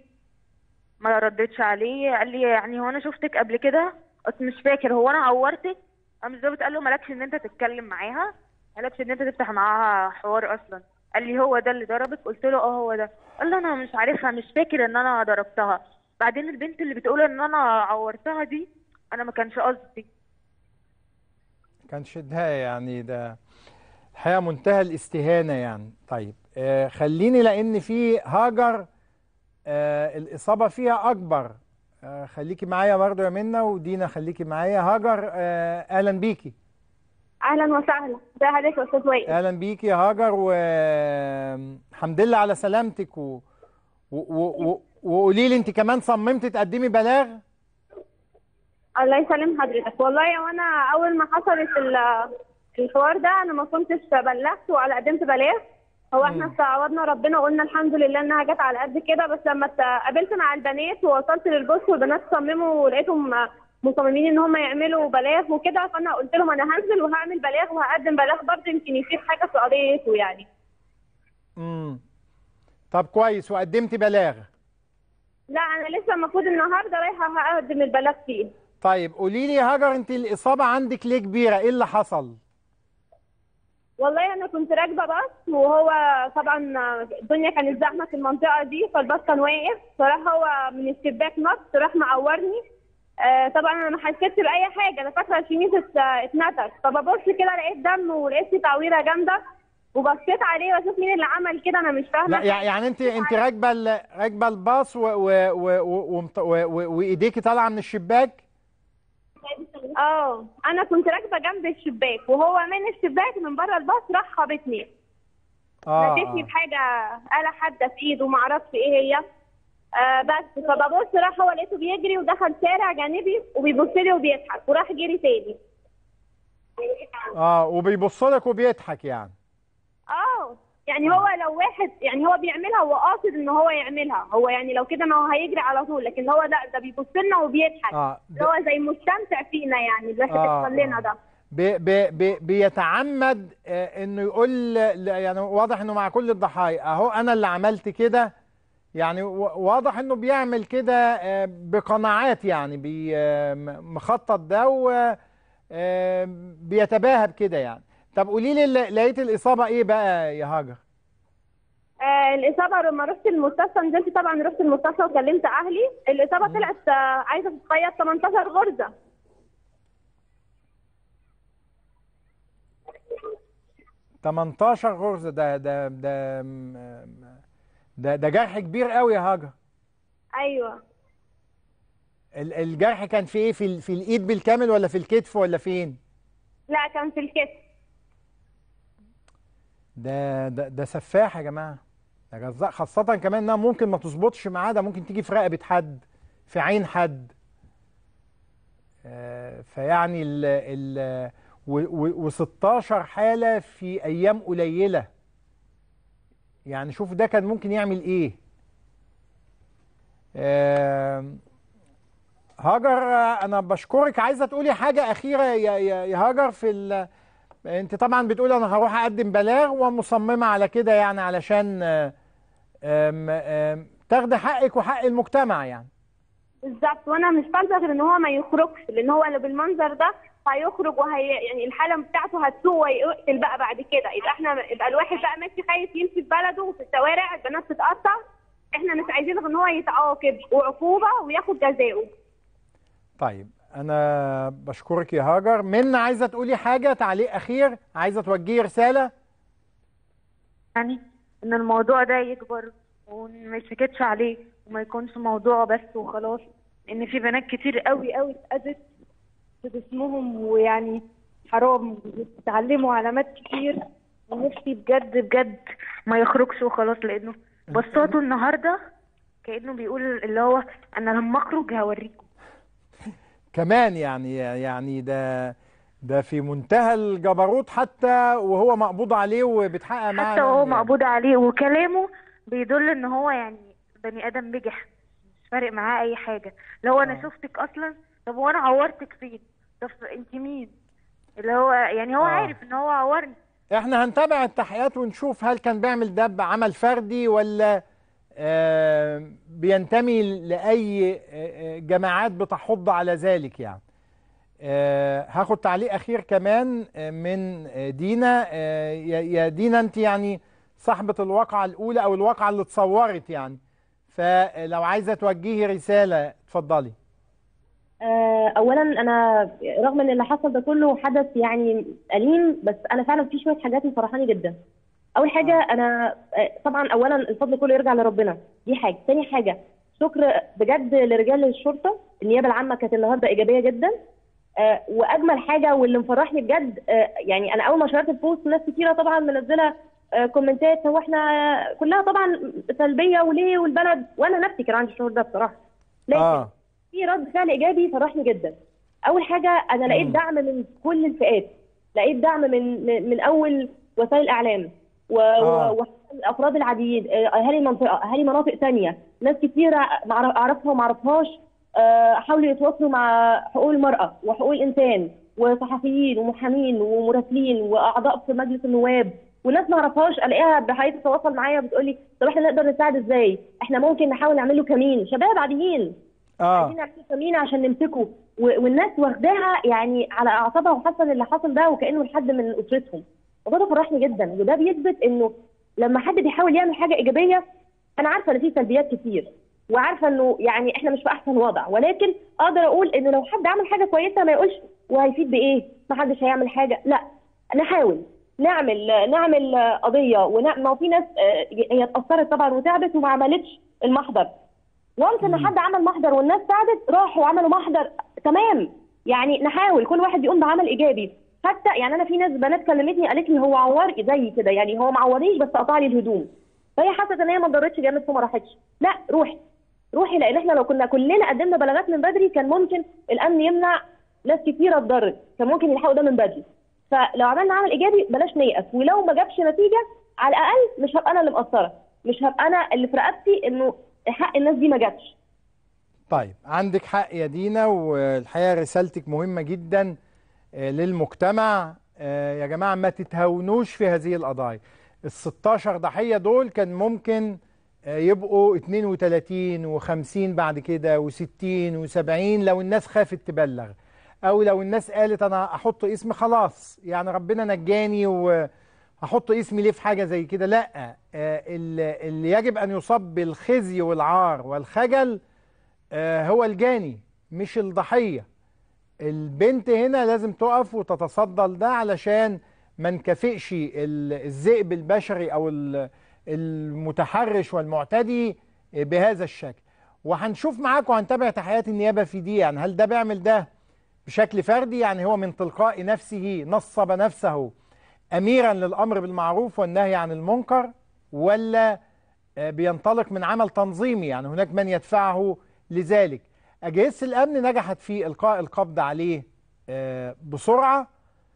ما ردتش عليه قال لي يعني هو انا شفتك قبل كده قلت مش فاكر هو انا عورتك قام الضابط قال له مالكش ان انت تتكلم معاها مالكش ان انت تفتح معاها حوار اصلا قال لي هو ده اللي ضربك قلت له اه هو ده قال له انا مش عارفها مش فاكر ان انا ضربتها بعدين البنت اللي بتقول ان انا عورتها دي انا ما كانش قصدي كان شدها يعني ده الحقيقه منتهى الاستهانه يعني طيب آه خليني لان في هاجر آه الاصابه فيها اكبر آه خليكي معايا برضه يا منى ودينا خليكي معايا هاجر آه اهلا بيكي اهلا وسهلا ازي حضرتك يا استاذ وائل اهلا بيكي يا هاجر والحمد لله على سلامتك و... و... و... و... وقولي لي انت كمان صممتي تقدمي بلاغ الله يسلم حضرتك والله وانا اول ما حصلت ال- الحوار ده انا ما كنتش بلغت ولا قدمت بلاغ هو احنا استعوضنا ربنا وقلنا الحمد لله انها جت على قد كده بس لما اتقابلت مع البنات ووصلت للبوس والبنات صمموا ولقيتهم مصممين ان هم يعملوا بلاغ وكده فانا قلت لهم انا هنزل وهعمل بلاغ وهقدم بلاغ برضه يمكن يفيد حاجه في قضيته يعني امم طب كويس وقدمت بلاغ لا انا لسه المفروض النهارده رايحه هقدم البلاغ فيه طيب قولي لي يا هاجر انت الاصابه عندك ليه كبيره ايه اللي حصل والله انا كنت راكبه باص وهو طبعا الدنيا كانت زحمه في المنطقه دي فالباص كان واقف فراح هو من الشباك نط راح معورني آه طبعا انا ما حسيتش باي حاجه انا فاكره الشميس ات- اتنتش فببص كده لقيت دم ولقيت في تعويره جامده وبصيت عليه واشوف مين اللي عمل كده انا مش فاهمه لا يع- يعني انت انت راكبه ال- راكبه الباص و- و- و- و- ومط- و- و- وايديكي طالعه من الشباك اه انا كنت راكبه جنب الشباك وهو من الشباك من بره الباص راح خابطني اه مسكني آه. بحاجه آلة حادة في ايده ما اعرفش ايه هي آه بس فببص راح هو لقيته بيجري ودخل شارع جانبي وبيبص لي وبيضحك وراح جري تاني اه وبيبص لك وبيضحك يعني اه يعني هو لو واحد يعني هو بيعملها هو قاصد ان هو يعملها هو يعني لو كده ما هو هيجري على طول لكن هو لا ده بيبص لنا وبيضحك اه اللي هو زي مستمتع فينا يعني الواحد آه، يحصل لنا ده بي بي بي بيتعمد آه، انه يقول ل- يعني واضح انه مع كل الضحايا اهو انا اللي عملت كده يعني و- واضح انه بيعمل كده آه، بقناعات يعني بي آه، م- مخطط ده و آه، بيتباهى بكده يعني طب قولي لي ل- لقيت الاصابه ايه بقى يا هاجر آه الإصابة لما رحت المستشفى نزلت طبعا رحت المستشفى وكلمت أهلي الإصابة طلعت آه عايزة تتخيط 18 غرزة 18 غرزه ده ده ده م- ده ده جرح كبير قوي يا هاجر أيوه ال- الجرح كان في ايه في ال- في الايد بالكامل ولا في الكتف ولا فين لا كان في الكتف ده ده ده سفاح يا جماعه ده جزاء خاصه كمان انها ممكن ما تظبطش معاه ده ممكن تيجي في رقبه حد في عين حد آه، فيعني ال ال و16 حاله في ايام قليله يعني شوف ده كان ممكن يعمل ايه آم، هاجر آه، انا بشكرك عايزه تقولي حاجه اخيره يا يا يا هاجر في ال انت طبعا بتقول انا هروح اقدم بلاغ ومصممه على كده يعني علشان آه، آم، آم، تاخدي حقك وحق المجتمع يعني بالظبط وأنا مش طالبة غير إن هو ما يخرجش لأن هو لو بالمنظر ده هيخرج وهي يعني الحالة بتاعته هتسوء ويقتل بقى بعد كده يبقى احنا يبقى الواحد بقى ماشي خايف يمشي في بلده وفي الشوارع البنات تتقطع احنا مش عايزين غير ان هو يتعاقب وعقوبة وياخد جزاؤه طيب انا بشكرك يا هاجر من عايزه تقولي حاجه تعليق اخير عايزه توجهي رساله يعني ان الموضوع ده يكبر وما يسكتش عليه وما يكونش موضوع بس وخلاص ان في بنات كتير قوي قوي اتأذت في جسمهم ويعني حرام بيتعلموا علامات كتير ونفسي بجد بجد ما يخرجش وخلاص لانه بصاته النهارده كانه بيقول اللي هو انا لما اخرج هوريكم كمان يعني يعني ده ده في منتهى الجبروت حتى وهو مقبوض عليه وبيتحقق معاه حتى وهو يعني. مقبوض عليه وكلامه بيدل ان هو يعني بني ادم بجح مش فارق معاه اي حاجه لو انا شفتك اصلا طب وانا عورتك فين طب انت مين اللي هو يعني هو آه. عارف ان هو عورني احنا هنتابع التحقيقات ونشوف هل كان بيعمل ده بعمل فردي ولا آه، بينتمي لأي آه، آه، جماعات بتحض على ذلك يعني آه، هاخد تعليق أخير كمان آه، من آه، دينا آه، يا يا دينا أنت يعني صاحبة الواقعة الأولى أو الواقعة اللي اتصورت يعني فلو عايزة توجهي رسالة اتفضلي آه، اولا انا رغم ان اللي حصل ده كله حدث يعني اليم بس انا فعلا في شويه حاجات مفرحاني جدا اول حاجه انا آه، طبعا اولا الفضل كله يرجع لربنا دي حاجه تاني حاجه شكر بجد لرجال الشرطه النيابه العامه كانت النهارده ايجابيه جدا آه، واجمل حاجه واللي مفرحني بجد آه، يعني انا اول ما شرحت البوست ناس كتيره طبعا منزله آه، كومنتات هو احنا كلها طبعا سلبيه وليه والبلد وانا نفسي كان عندي الشعور ده بصراحه لكن آه. في رد فعل ايجابي فرحني جدا اول حاجه انا لقيت دعم من كل الفئات لقيت دعم من من, من اول وسائل الاعلام و- آه. و- والافراد العاديين آه، اهالي المنطقه اهالي مناطق تانية ناس كتيره معر- اعرفها وما اعرفهاش آه، حاولوا يتواصلوا مع حقوق المراه وحقوق الانسان وصحفيين ومحامين ومراسلين واعضاء في مجلس النواب وناس ما اعرفهاش الاقيها بحيث تتواصل معايا بتقول لي طب احنا نقدر نساعد ازاي؟ احنا ممكن نحاول نعمل له كمين شباب عاديين اه عايزين نعمل كمين عشان نمسكه و- والناس واخداها يعني على اعصابها وحاسه ان اللي حصل ده وكانه لحد من اسرتهم وده ده فرحني جدا وده بيثبت انه لما حد بيحاول يعمل حاجه ايجابيه انا عارفه ان في سلبيات كتير وعارفه انه يعني احنا مش في احسن وضع ولكن اقدر اقول انه لو حد عمل حاجه كويسه ما يقولش وهيفيد بايه ما حدش هيعمل حاجه لا نحاول نعمل نعمل قضيه ونعمل ما هو في ناس آه، هي اتاثرت طبعا وتعبت وما عملتش المحضر وانس ان حد عمل محضر والناس ساعدت راحوا وعملوا محضر تمام يعني نحاول كل واحد يقوم بعمل ايجابي حتى يعني انا في ناس بنات كلمتني قالت لي هو عوار زي كده يعني هو ما عورنيش بس قطع لي الهدوم فهي حست ان هي ما ضرتش جامد فما راحتش لا روحي روحي لان احنا لو كنا كلنا قدمنا بلاغات من بدري كان ممكن الامن يمنع ناس كتيره اتضرت كان ممكن يلحقوا ده من بدري فلو عملنا عمل ايجابي بلاش نيأس ولو ما جابش نتيجه على الاقل مش هبقى انا اللي مقصره مش هبقى انا اللي في رقبتي انه حق الناس دي ما جاتش طيب عندك حق يا دينا والحقيقه رسالتك مهمه جدا آه، للمجتمع آه، يا جماعه ما تتهاونوش في هذه القضايا ال 16 ضحيه دول كان ممكن آه، يبقوا 32 و50 بعد كده و60 و70 لو الناس خافت تبلغ او لو الناس قالت انا احط اسمي خلاص يعني ربنا نجاني وهحط اسمي ليه في حاجه زي كده لا آه، اللي اللي يجب ان يصاب بالخزي والعار والخجل آه، هو الجاني مش الضحيه البنت هنا لازم تقف وتتصدى لده علشان ما نكافئش ال- الذئب البشري او ال- المتحرش والمعتدي بهذا الشكل وهنشوف معاكم هنتابع تحقيقات النيابه في دي يعني هل ده بيعمل ده بشكل فردي يعني هو من تلقاء نفسه نصب نفسه اميرا للامر بالمعروف والنهي عن المنكر ولا آه، بينطلق من عمل تنظيمي يعني هناك من يدفعه لذلك أجهزة الأمن نجحت في إلقاء القبض عليه آه، بسرعة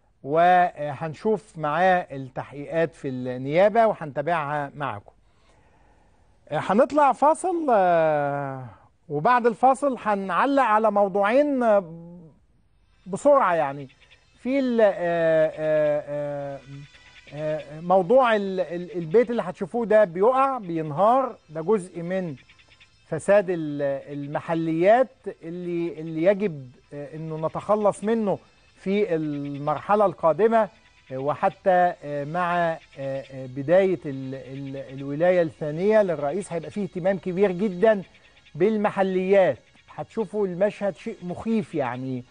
وهنشوف معاه التحقيقات في النيابة وهنتابعها معكم آه، هنطلع فاصل آه، وبعد الفاصل هنعلق على موضوعين آه، بسرعة يعني في ال- آه، آه، آه، آه، موضوع ال- ال- البيت اللي هتشوفوه ده بيقع بينهار ده جزء من فساد ال- المحليات اللي اللي يجب آه، انه نتخلص منه في المرحله القادمه آه، وحتى آه، مع آه، آه، بدايه ال- ال- الولايه الثانيه للرئيس هيبقى فيه اهتمام كبير جدا بالمحليات هتشوفوا المشهد شيء مخيف يعني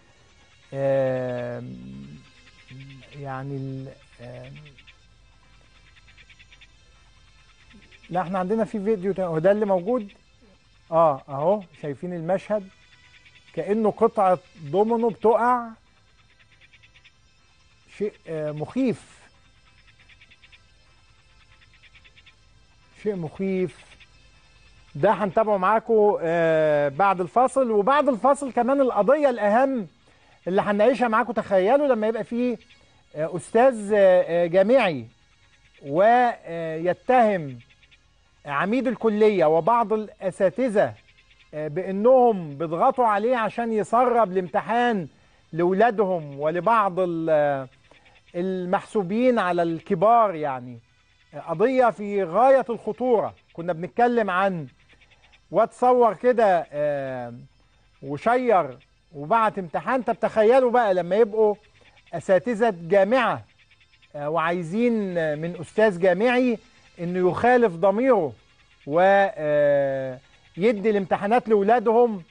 آم، يعني ال- آم، لا احنا عندنا في فيديو تاني هو ده اللي موجود اه اهو شايفين المشهد كأنه قطعة دومينو بتقع شيء آه مخيف شيء مخيف ده هنتابعه معاكم آه بعد الفاصل وبعد الفاصل كمان القضية الأهم اللي هنناقشها معاكم تخيلوا لما يبقى فيه آه أستاذ آه آه، جامعي ويتهم عميد الكلية وبعض الأساتذة آه، بأنهم بيضغطوا عليه عشان يسرب الامتحان لأولادهم ولبعض ال- المحسوبين على الكبار يعني آه، قضية في غاية الخطورة كنا بنتكلم عن واتصور كده آه، وشير وبعت امتحان طب تخيلوا بقى لما يبقوا أساتذة جامعة آه، وعايزين آه، من أستاذ جامعي انه يخالف ضميره ويدي الامتحانات لاولادهم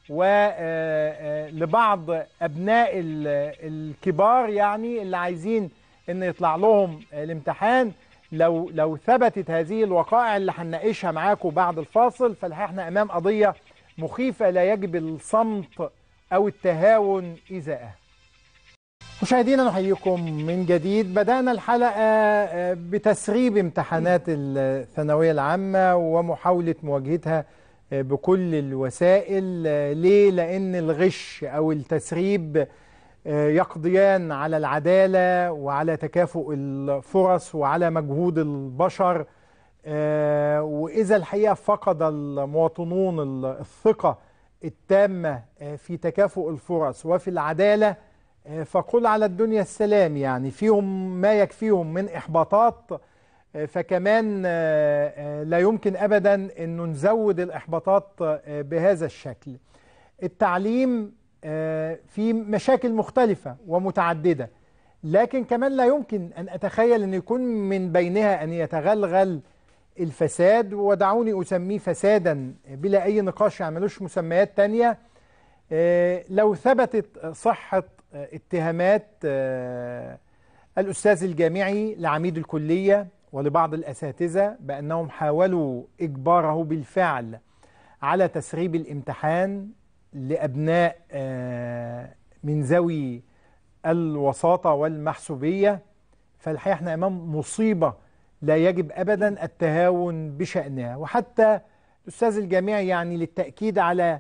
ولبعض ابناء ال- الكبار يعني اللي عايزين ان يطلع لهم الامتحان لو لو ثبتت هذه الوقائع اللي هنناقشها معاكم بعد الفاصل فالحقيقه احنا امام قضيه مخيفه لا يجب الصمت او التهاون ازاءها مشاهدينا نحييكم من جديد بدأنا الحلقة آه، بتسريب امتحانات الثانوية العامة ومحاولة مواجهتها آه، بكل الوسائل آه، ليه لأن الغش أو التسريب آه، يقضيان على العدالة وعلى تكافؤ الفرص وعلى مجهود البشر آه، وإذا الحقيقة فقد المواطنون ال- الثقة التامة آه، في تكافؤ الفرص وفي العدالة آه، فقل على الدنيا السلام يعني فيهم ما يكفيهم من إحباطات آه، فكمان آه، آه، لا يمكن أبدا أنه نزود الإحباطات آه، بهذا الشكل التعليم آه، في مشاكل مختلفة ومتعددة لكن كمان لا يمكن أن أتخيل أن يكون من بينها أن يتغلغل الفساد ودعوني أسميه فسادا بلا أي نقاش يعني ملوش مسميات تانية آه، لو ثبتت صحة آه، اتهامات آه، الأستاذ الجامعي لعميد الكلية ولبعض الأساتذة بأنهم حاولوا إجباره بالفعل على تسريب الامتحان لأبناء آه، من ذوي الوساطة والمحسوبية فالحقيقة احنا أمام مصيبة لا يجب أبدا التهاون بشأنها وحتى الأستاذ الجامعي يعني للتأكيد على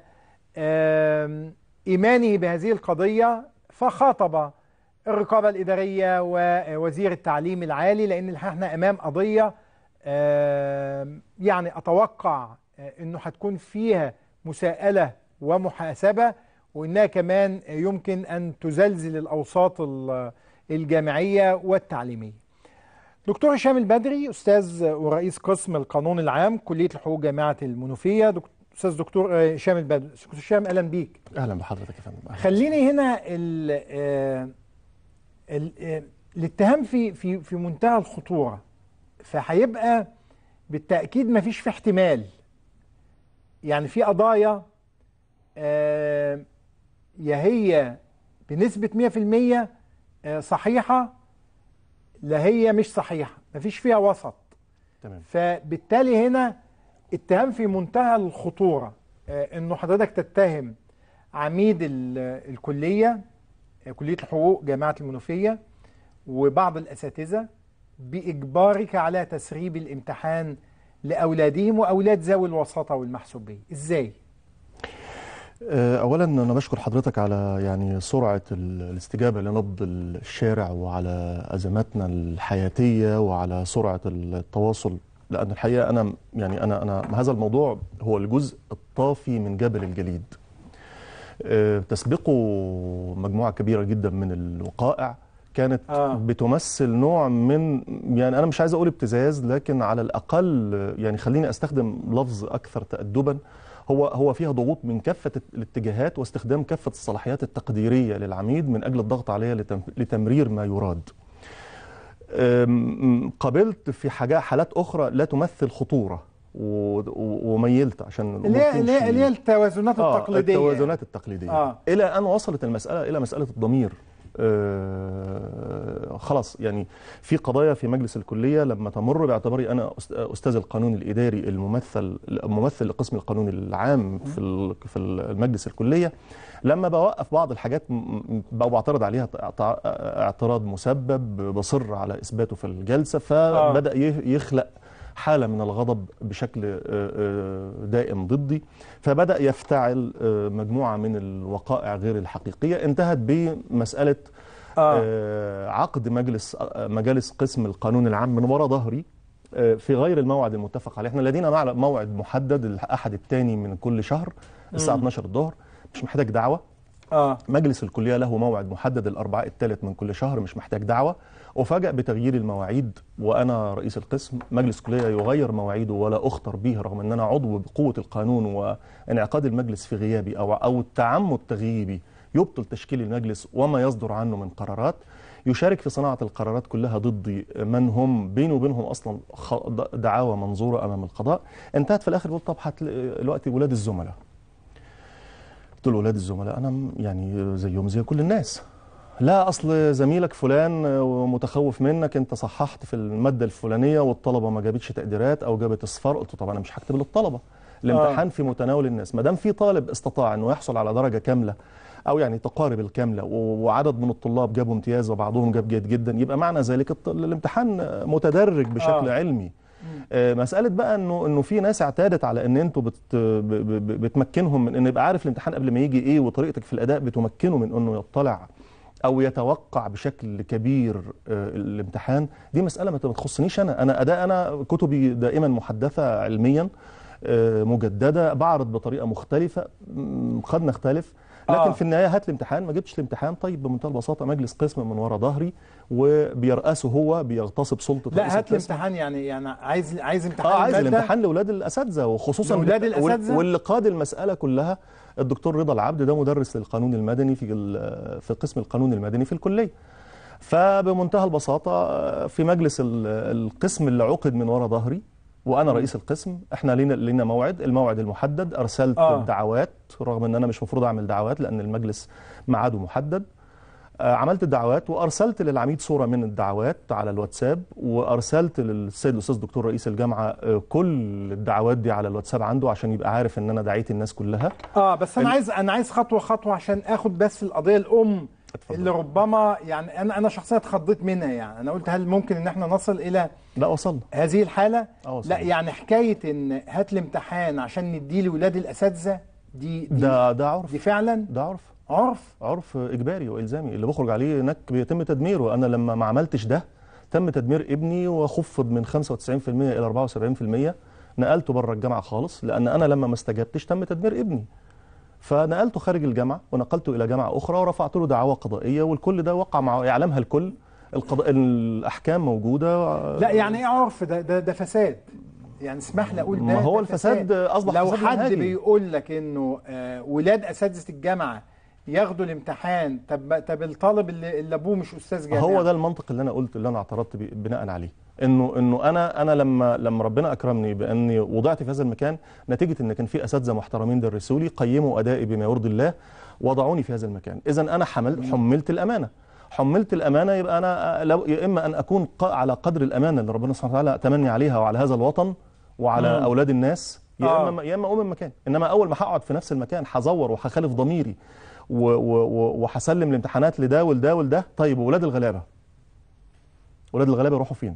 آم، إيمانه بهذه القضية فخاطب الرقابة الإدارية ووزير التعليم العالي لأن الحقيقة احنا أمام قضية آم، يعني أتوقع آه، أنه هتكون فيها مساءلة ومحاسبة وإنها كمان يمكن أن تزلزل الأوساط ال- الجامعية والتعليمية دكتور هشام البدري أستاذ ورئيس قسم القانون العام كلية الحقوق جامعة المنوفية دك- أستاذ دكتور آه، هشام البدري دكتور هشام أهلا بيك اهلا بحضرتك يا فندم أهلاً. خليني هنا ال آه، ال- آه، الاتهام في في في منتهى الخطوره فهيبقى بالتاكيد ما فيش في احتمال يعني في قضايا آه، يا هي بنسبه 100% آه، صحيحه لا هي مش صحيحه ما فيش فيها وسط تمام فبالتالي هنا اتهام في منتهى الخطوره آه، انه حضرتك تتهم عميد ال- الكليه آه، كليه الحقوق جامعه المنوفيه وبعض الاساتذه باجبارك على تسريب الامتحان لاولادهم واولاد ذوي الوساطه والمحسوبيه ازاي آه، اولا انا بشكر حضرتك على يعني سرعه ال- الاستجابه لنبض الشارع وعلى ازماتنا الحياتيه وعلى سرعه التواصل لان الحقيقه انا يعني انا انا هذا الموضوع هو الجزء الطافي من جبل الجليد آه، تسبقه مجموعه كبيره جدا من الوقائع كانت آه. بتمثل نوع من يعني انا مش عايز اقول ابتزاز لكن على الاقل يعني خليني استخدم لفظ اكثر تادبا هو هو فيها ضغوط من كافه الاتجاهات واستخدام كافه الصلاحيات التقديريه للعميد من اجل الضغط عليه لتم- لتمرير ما يراد. أم، قابلت في حاجات حالات اخرى لا تمثل خطوره و- و- وميلت عشان الأمور اللي هي اللي هي- تمشي. اللي هي التوازنات آه التقليديه التوازنات التقليديه آه. آه. الى ان وصلت المساله الى مساله الضمير آه خلاص يعني في قضايا في مجلس الكليه لما تمر باعتباري انا أست- استاذ القانون الاداري الممثل الممثل لقسم القانون العام في ال- في المجلس الكليه لما بوقف بعض الحاجات م- م- بقى بعترض عليها اعت- اعتراض مسبب بصر على اثباته في الجلسه فبدا ي- يخلق حاله من الغضب بشكل آه، آه، دائم ضدي فبدا يفتعل آه، مجموعه من الوقائع غير الحقيقيه انتهت بمساله آه. عقد مجلس آه، مجالس قسم القانون العام من وراء ظهري آه، في غير الموعد المتفق عليه احنا لدينا مع- موعد محدد الاحد الثاني من كل شهر الساعه مم. 12 الظهر مش محتاج دعوه اه مجلس الكليه له موعد محدد الاربعاء الثالث من كل شهر مش محتاج دعوه وفاجأ بتغيير المواعيد وانا رئيس القسم مجلس الكليه يغير مواعيده ولا اخطر به رغم ان انا عضو بقوه القانون وانعقاد المجلس في غيابي او او التعمد تغييبي يبطل تشكيل المجلس وما يصدر عنه من قرارات يشارك في صناعه القرارات كلها ضدي من هم بيني وبينهم اصلا خ- دعاوى منظوره امام القضاء انتهت في الاخر قلت طب هتلاقي دلوقتي ولاد الزملاء قلت له ولاد الزملاء انا م- يعني زيهم زي كل الناس لا اصل زميلك فلان آه، متخوف منك انت صححت في الماده الفلانيه والطلبه ما جابتش تقديرات او جابت اصفار قلت له طب انا مش هكتب للطلبه الامتحان في متناول الناس ما دام في طالب استطاع انه يحصل على درجه كامله او يعني تقارب الكامله و- وعدد من الطلاب جابوا امتياز وبعضهم جاب جيد جدا يبقى معنى ذلك الط- الامتحان متدرج بشكل آه. علمي آه، مساله بقى انه انه في ناس اعتادت على ان انتوا بت ب- ب- ب- بتمكنهم من ان يبقى عارف الامتحان قبل ما يجي ايه وطريقتك في الاداء بتمكنه من انه يطلع او يتوقع بشكل كبير آه، الامتحان دي مساله ما تخصنيش انا انا اداء انا كتبي دائما محدثه علميا آه، مجدده بعرض بطريقه مختلفه م، قد نختلف لكن آه. في النهايه هات الامتحان ما جبتش الامتحان طيب بمنتهى البساطه مجلس قسم من ورا ظهري وبيرأسه هو بيغتصب سلطه لا رئيس هات القسم. الامتحان يعني يعني عايز عايز امتحان اه عايز المادة. الامتحان لاولاد الاساتذه وخصوصا لأولاد وال- الأساتذة؟ واللي قاد المساله كلها الدكتور رضا العبد ده مدرس للقانون المدني في ال- في قسم القانون المدني في الكليه فبمنتهى البساطه آه، في مجلس ال- القسم اللي عقد من ورا ظهري وانا رئيس القسم احنا لينا لينا موعد الموعد المحدد ارسلت آه. آه. الدعوات رغم ان انا مش مفروض اعمل دعوات لان المجلس ميعاده محدد آه، عملت الدعوات وارسلت للعميد صوره من الدعوات على الواتساب وارسلت للسيد الاستاذ دكتور رئيس الجامعه آه، كل الدعوات دي على الواتساب عنده عشان يبقى عارف ان انا دعيت الناس كلها اه بس انا ال- عايز انا عايز خطوه خطوه عشان اخد بس القضيه الام اللي ربما يعني انا انا شخصيا اتخضيت منها يعني انا قلت هل ممكن ان احنا نصل الى لا وصلنا هذه الحاله آه، وصلنا. لا يعني حكايه ان هات الامتحان عشان نديه لاولاد الاساتذه دي, دي ده ده عرف دي فعلا ده عرف عرف عرف اجباري والزامي اللي بخرج عليه هناك بيتم تدميره انا لما ما عملتش ده تم تدمير ابني وخفض من 95% الى 74% نقلته بره الجامعه خالص لان انا لما ما استجبتش تم تدمير ابني فنقلته خارج الجامعه ونقلته الى جامعه اخرى ورفعت له دعوى قضائيه والكل ده وقع مع يعلمها الكل القضاء الاحكام موجوده لا يعني ايه عرف ده ده, ده فساد يعني اسمح لي اقول ده ما هو ده الفساد أصبح لو فساد حد منهجي. بيقول لك انه آه ولاد اساتذه الجامعه ياخدوا الامتحان طب طب الطالب اللي, اللي ابوه مش استاذ جامعه هو ده المنطق اللي انا قلت اللي انا اعترضت بي- بناء عليه انه انه انا انا لما لما ربنا اكرمني باني وضعت في هذا المكان نتيجه ان كان في اساتذه محترمين درسوا لي قيموا ادائي بما يرضي الله وضعوني في هذا المكان اذا انا حملت حملت الامانه حملت الامانه يبقى انا لو يا اما ان اكون ق- على قدر الامانه اللي ربنا سبحانه وتعالى تمني عليها وعلى هذا الوطن وعلى مم. اولاد الناس يا آه. اما يا اما اقوم من مكان انما اول ما هقعد في نفس المكان هزور وهخالف ضميري و- و- و- وهسلم الامتحانات لده ولده ولده طيب واولاد الغلابه ولاد الغلابه يروحوا فين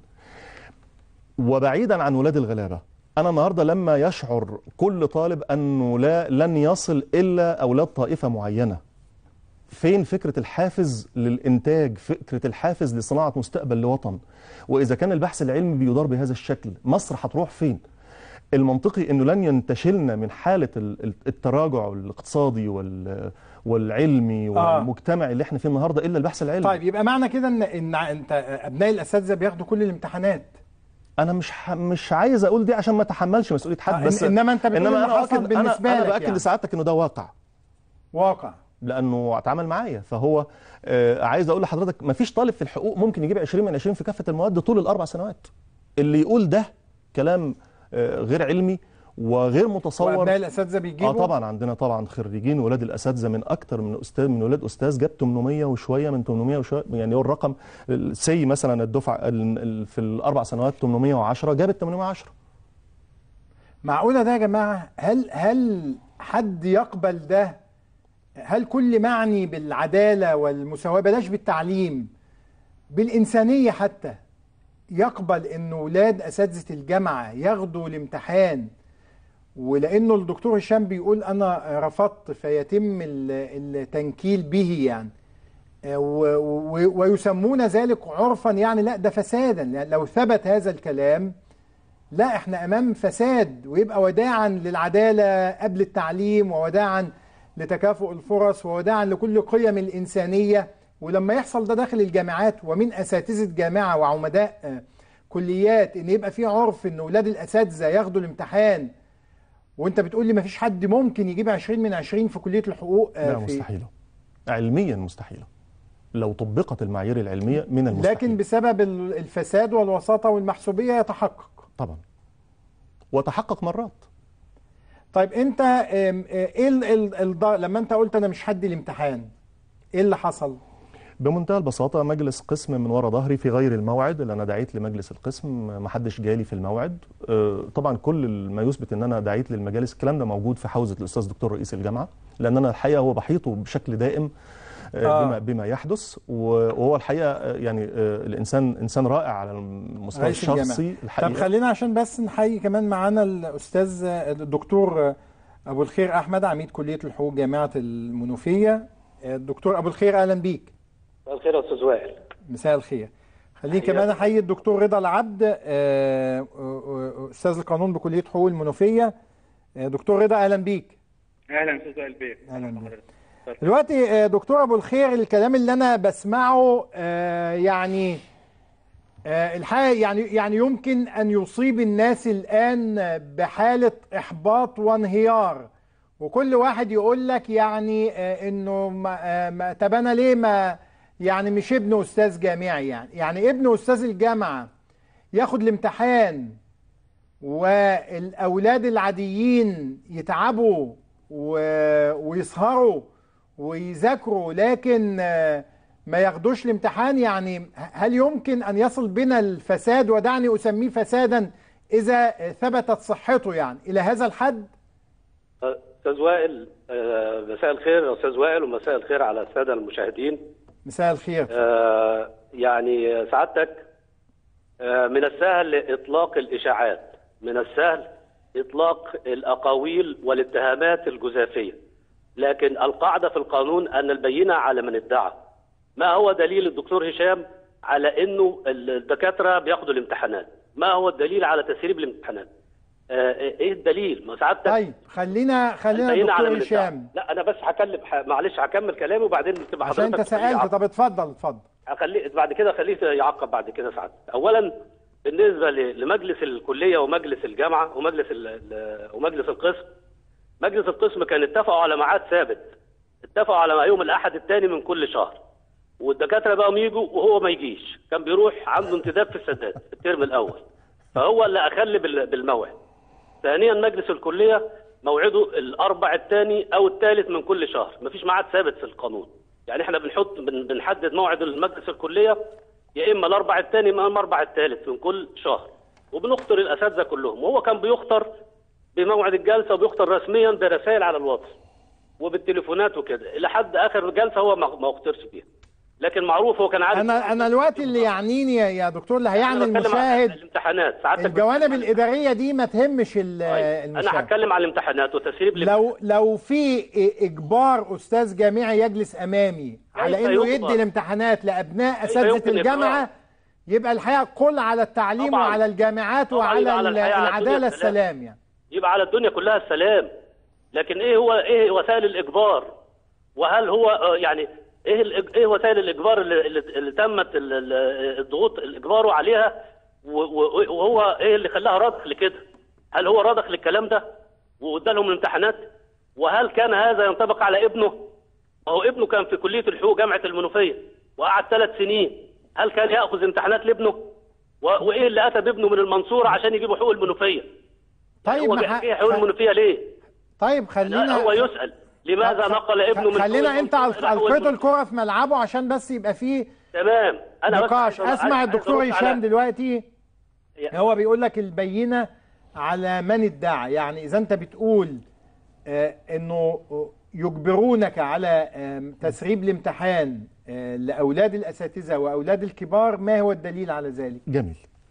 وبعيدا عن ولاد الغلابه انا النهارده لما يشعر كل طالب انه لا لن يصل الا اولاد طائفه معينه فين فكره الحافز للانتاج فكره الحافز لصناعه مستقبل لوطن واذا كان البحث العلمي بيدار بهذا الشكل مصر هتروح فين المنطقي انه لن ينتشلنا من حاله ال- ال- التراجع الاقتصادي وال والعلمي آه. والمجتمعي اللي احنا فيه النهارده الا البحث العلمي طيب يبقى معنى كده ان ان انت ابناء الاساتذه بياخدوا كل الامتحانات انا مش ح... مش عايز اقول دي عشان ما اتحملش مسؤوليه حد آه، بس إن- إنما أنت بتقول انما اللي انا حصل أؤكد بالنسبة انا, لك أنا باكد يعني. لسعادتك انه ده واقع واقع لانه اتعامل معايا فهو آه عايز اقول لحضرتك ما فيش طالب في الحقوق ممكن يجيب 20 من 20 في كافه المواد طول الاربع سنوات اللي يقول ده كلام آه غير علمي وغير متصور وابناء الاساتذه بيجيبوا اه طبعا عندنا طبعا خريجين ولاد الاساتذه من اكتر من استاذ من ولاد استاذ جاب 800 وشويه من 800 وشويه يعني هو الرقم سي مثلا الدفعه ال- ال- في الاربع سنوات 810 جابت 810 معقوله ده يا جماعه هل هل حد يقبل ده هل كل معني بالعداله والمساواه بلاش بالتعليم بالانسانيه حتى يقبل ان ولاد اساتذه الجامعه ياخدوا الامتحان ولانه الدكتور هشام بيقول انا رفضت فيتم ال- التنكيل به يعني آه، و- و- ويسمون ذلك عرفا يعني لا ده فسادا يعني لو ثبت هذا الكلام لا احنا امام فساد ويبقى وداعا للعداله قبل التعليم ووداعا لتكافؤ الفرص ووداعا لكل قيم الانسانيه ولما يحصل ده داخل الجامعات ومن اساتذه جامعه وعمداء آه، كليات ان يبقى في عرف ان اولاد الاساتذه ياخدوا الامتحان وانت بتقول لي ما فيش حد ممكن يجيب 20 من 20 في كليه الحقوق آه، لا في مستحيله علميا مستحيله لو طبقت المعايير العلميه من المستحيل لكن بسبب ال- الفساد والوساطه والمحسوبيه يتحقق طبعا وتحقق مرات طيب انت آم، آه، ايه ال- ال- الض- لما انت قلت انا مش هدي الامتحان ايه اللي حصل بمنتهى البساطة مجلس قسم من ورا ظهري في غير الموعد اللي أنا دعيت لمجلس القسم ما حدش جالي في الموعد آه، طبعا كل ما يثبت أن أنا دعيت للمجالس الكلام ده موجود في حوزة الأستاذ دكتور رئيس الجامعة لأن أنا الحقيقة هو بحيطه بشكل دائم آه، آه. بما بما يحدث و- وهو الحقيقه آه، يعني آه، الانسان انسان رائع على المستوى رئيس الجامعة. الشخصي طب الحقيقه خلينا عشان بس نحيي كمان معانا الاستاذ الدكتور ابو الخير احمد عميد كليه الحقوق جامعه المنوفيه الدكتور ابو الخير اهلا بيك مساء الخير يا استاذ وائل مساء الخير خليني كمان احيي الدكتور رضا العبد آه، آه، آه، استاذ القانون بكليه حقوق المنوفيه آه، دكتور رضا اهلا بيك اهلا استاذ وائل بيه اهلا بيك دلوقتي آه، دكتور ابو الخير الكلام اللي انا بسمعه آه، يعني آه، الحقيقه يعني يعني يمكن ان يصيب الناس الان بحاله احباط وانهيار وكل واحد يقول لك يعني آه، انه ما آه، ما- طب انا ليه ما يعني مش ابن استاذ جامعي يعني يعني ابن استاذ الجامعه ياخد الامتحان والاولاد العاديين يتعبوا و- ويسهروا ويذاكروا لكن آه، ما ياخدوش الامتحان يعني هل يمكن ان يصل بنا الفساد ودعني اسميه فسادا اذا ثبتت صحته يعني الى هذا الحد استاذ وائل آه، مساء الخير يا استاذ وائل ومساء الخير على الساده المشاهدين مساء الخير آه، يعني سعادتك آه، من السهل اطلاق الاشاعات من السهل اطلاق الاقاويل والاتهامات الجزافيه لكن القاعده في القانون ان البينه على من ادعى ما هو دليل الدكتور هشام على انه الدكاتره بياخدوا الامتحانات ما هو الدليل على تسريب الامتحانات آه، ايه الدليل ما سعادتك طيب خلينا خلينا البينة على دكتور من ادعى. هشام لا انا بس هكلم ح- معلش هكمل كلامي وبعدين تبقى عشان انت حضرتك سالت طب اتفضل اتفضل اخليه بعد كده خليه يعقب بعد كده ساعات اولا بالنسبه ل- لمجلس الكليه ومجلس الجامعه ومجلس ال- ال- ومجلس القسم مجلس القسم كان اتفقوا على ميعاد ثابت اتفقوا على يوم الاحد الثاني من كل شهر والدكاتره بقى يجوا وهو ما يجيش كان بيروح عنده انتداب في السداد في الترم الاول فهو اللي اخل بال- بالموعد ثانيا مجلس الكليه موعده الاربع الثاني او الثالث من كل شهر مفيش ميعاد ثابت في القانون يعني احنا بنحط بن- بنحدد موعد المجلس الكليه يا اما الاربع الثاني يا اما الاربع الثالث من كل شهر وبنختار الاساتذه كلهم وهو كان بيختار بموعد الجلسه وبيختار رسميا برسائل على الواتس وبالتليفونات وكده لحد اخر جلسه هو ما ما اختارش فيها لكن معروف هو كان عارف انا انا الوقت اللي يعنيني يا- يا دكتور اللي هيعني أنا بتكلم عن المشاهد الامتحانات ساعتك الجوانب الاداريه دي ما تهمش ال- انا المشاهد هتكلم عن الامتحانات وتسريب لو لو في اجبار استاذ جامعي يجلس امامي على كيف انه يجبر؟ يدي الامتحانات لابناء كيف اساتذه يمكن الجامعه إجبار؟ يبقى الحقيقه قل على التعليم طبعاً. وعلى الجامعات طبعاً وعلى يبقى على ال- الحياة، على الدنيا العداله السلام. السلام يعني يبقى على الدنيا كلها السلام لكن ايه هو ايه وسائل الاجبار وهل هو آه، يعني ايه الإج- ايه وسائل الاجبار اللي, اللي, اللي تمت ال- ال- الضغوط الاجبار عليها و- و- وهو ايه اللي خلاها رضخ لكده هل هو رضخ للكلام ده وادى لهم الامتحانات وهل كان هذا ينطبق على ابنه ما هو ابنه كان في كليه الحقوق جامعه المنوفيه وقعد ثلاث سنين هل كان ياخذ امتحانات لابنه و- وايه اللي اتى بابنه من المنصوره عشان يجيبوا حقوق المنوفيه طيب هو ما بيحكي ح- حقوق المنوفيه ليه طيب خلينا لا هو يسال لماذا نقل ابنه من خلينا حقوق انت المنوفية إلى حقوق القيت الكره في ملعبه عشان بس يبقى فيه تمام انا بس نقاش عايز- اسمع عايز الدكتور أرد على- هشام دلوقتي هو بيقول لك البينه على من ادعى يعني اذا انت بتقول آه، انه يجبرونك على آم، تسريب الامتحان آه، لاولاد الاساتذه واولاد الكبار ما هو الدليل على ذلك جميل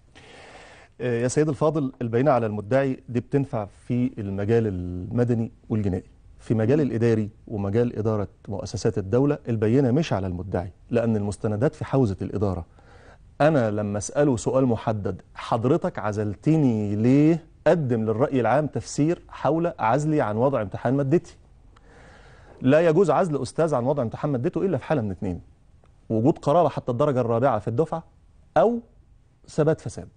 آه، يا سيد الفاضل البينة على المدعي دي بتنفع في المجال المدني والجنائي في مجال الإداري ومجال إدارة مؤسسات الدولة البينة مش على المدعي لأن المستندات في حوزة الإدارة أنا لما أسأله سؤال محدد حضرتك عزلتني ليه قدم للرأي العام تفسير حول عزلي عن وضع امتحان مادتي لا يجوز عزل أستاذ عن وضع امتحان مادته إلا في حالة من اتنين وجود قرابة حتى الدرجة الرابعة في الدفعة أو ثبات فساد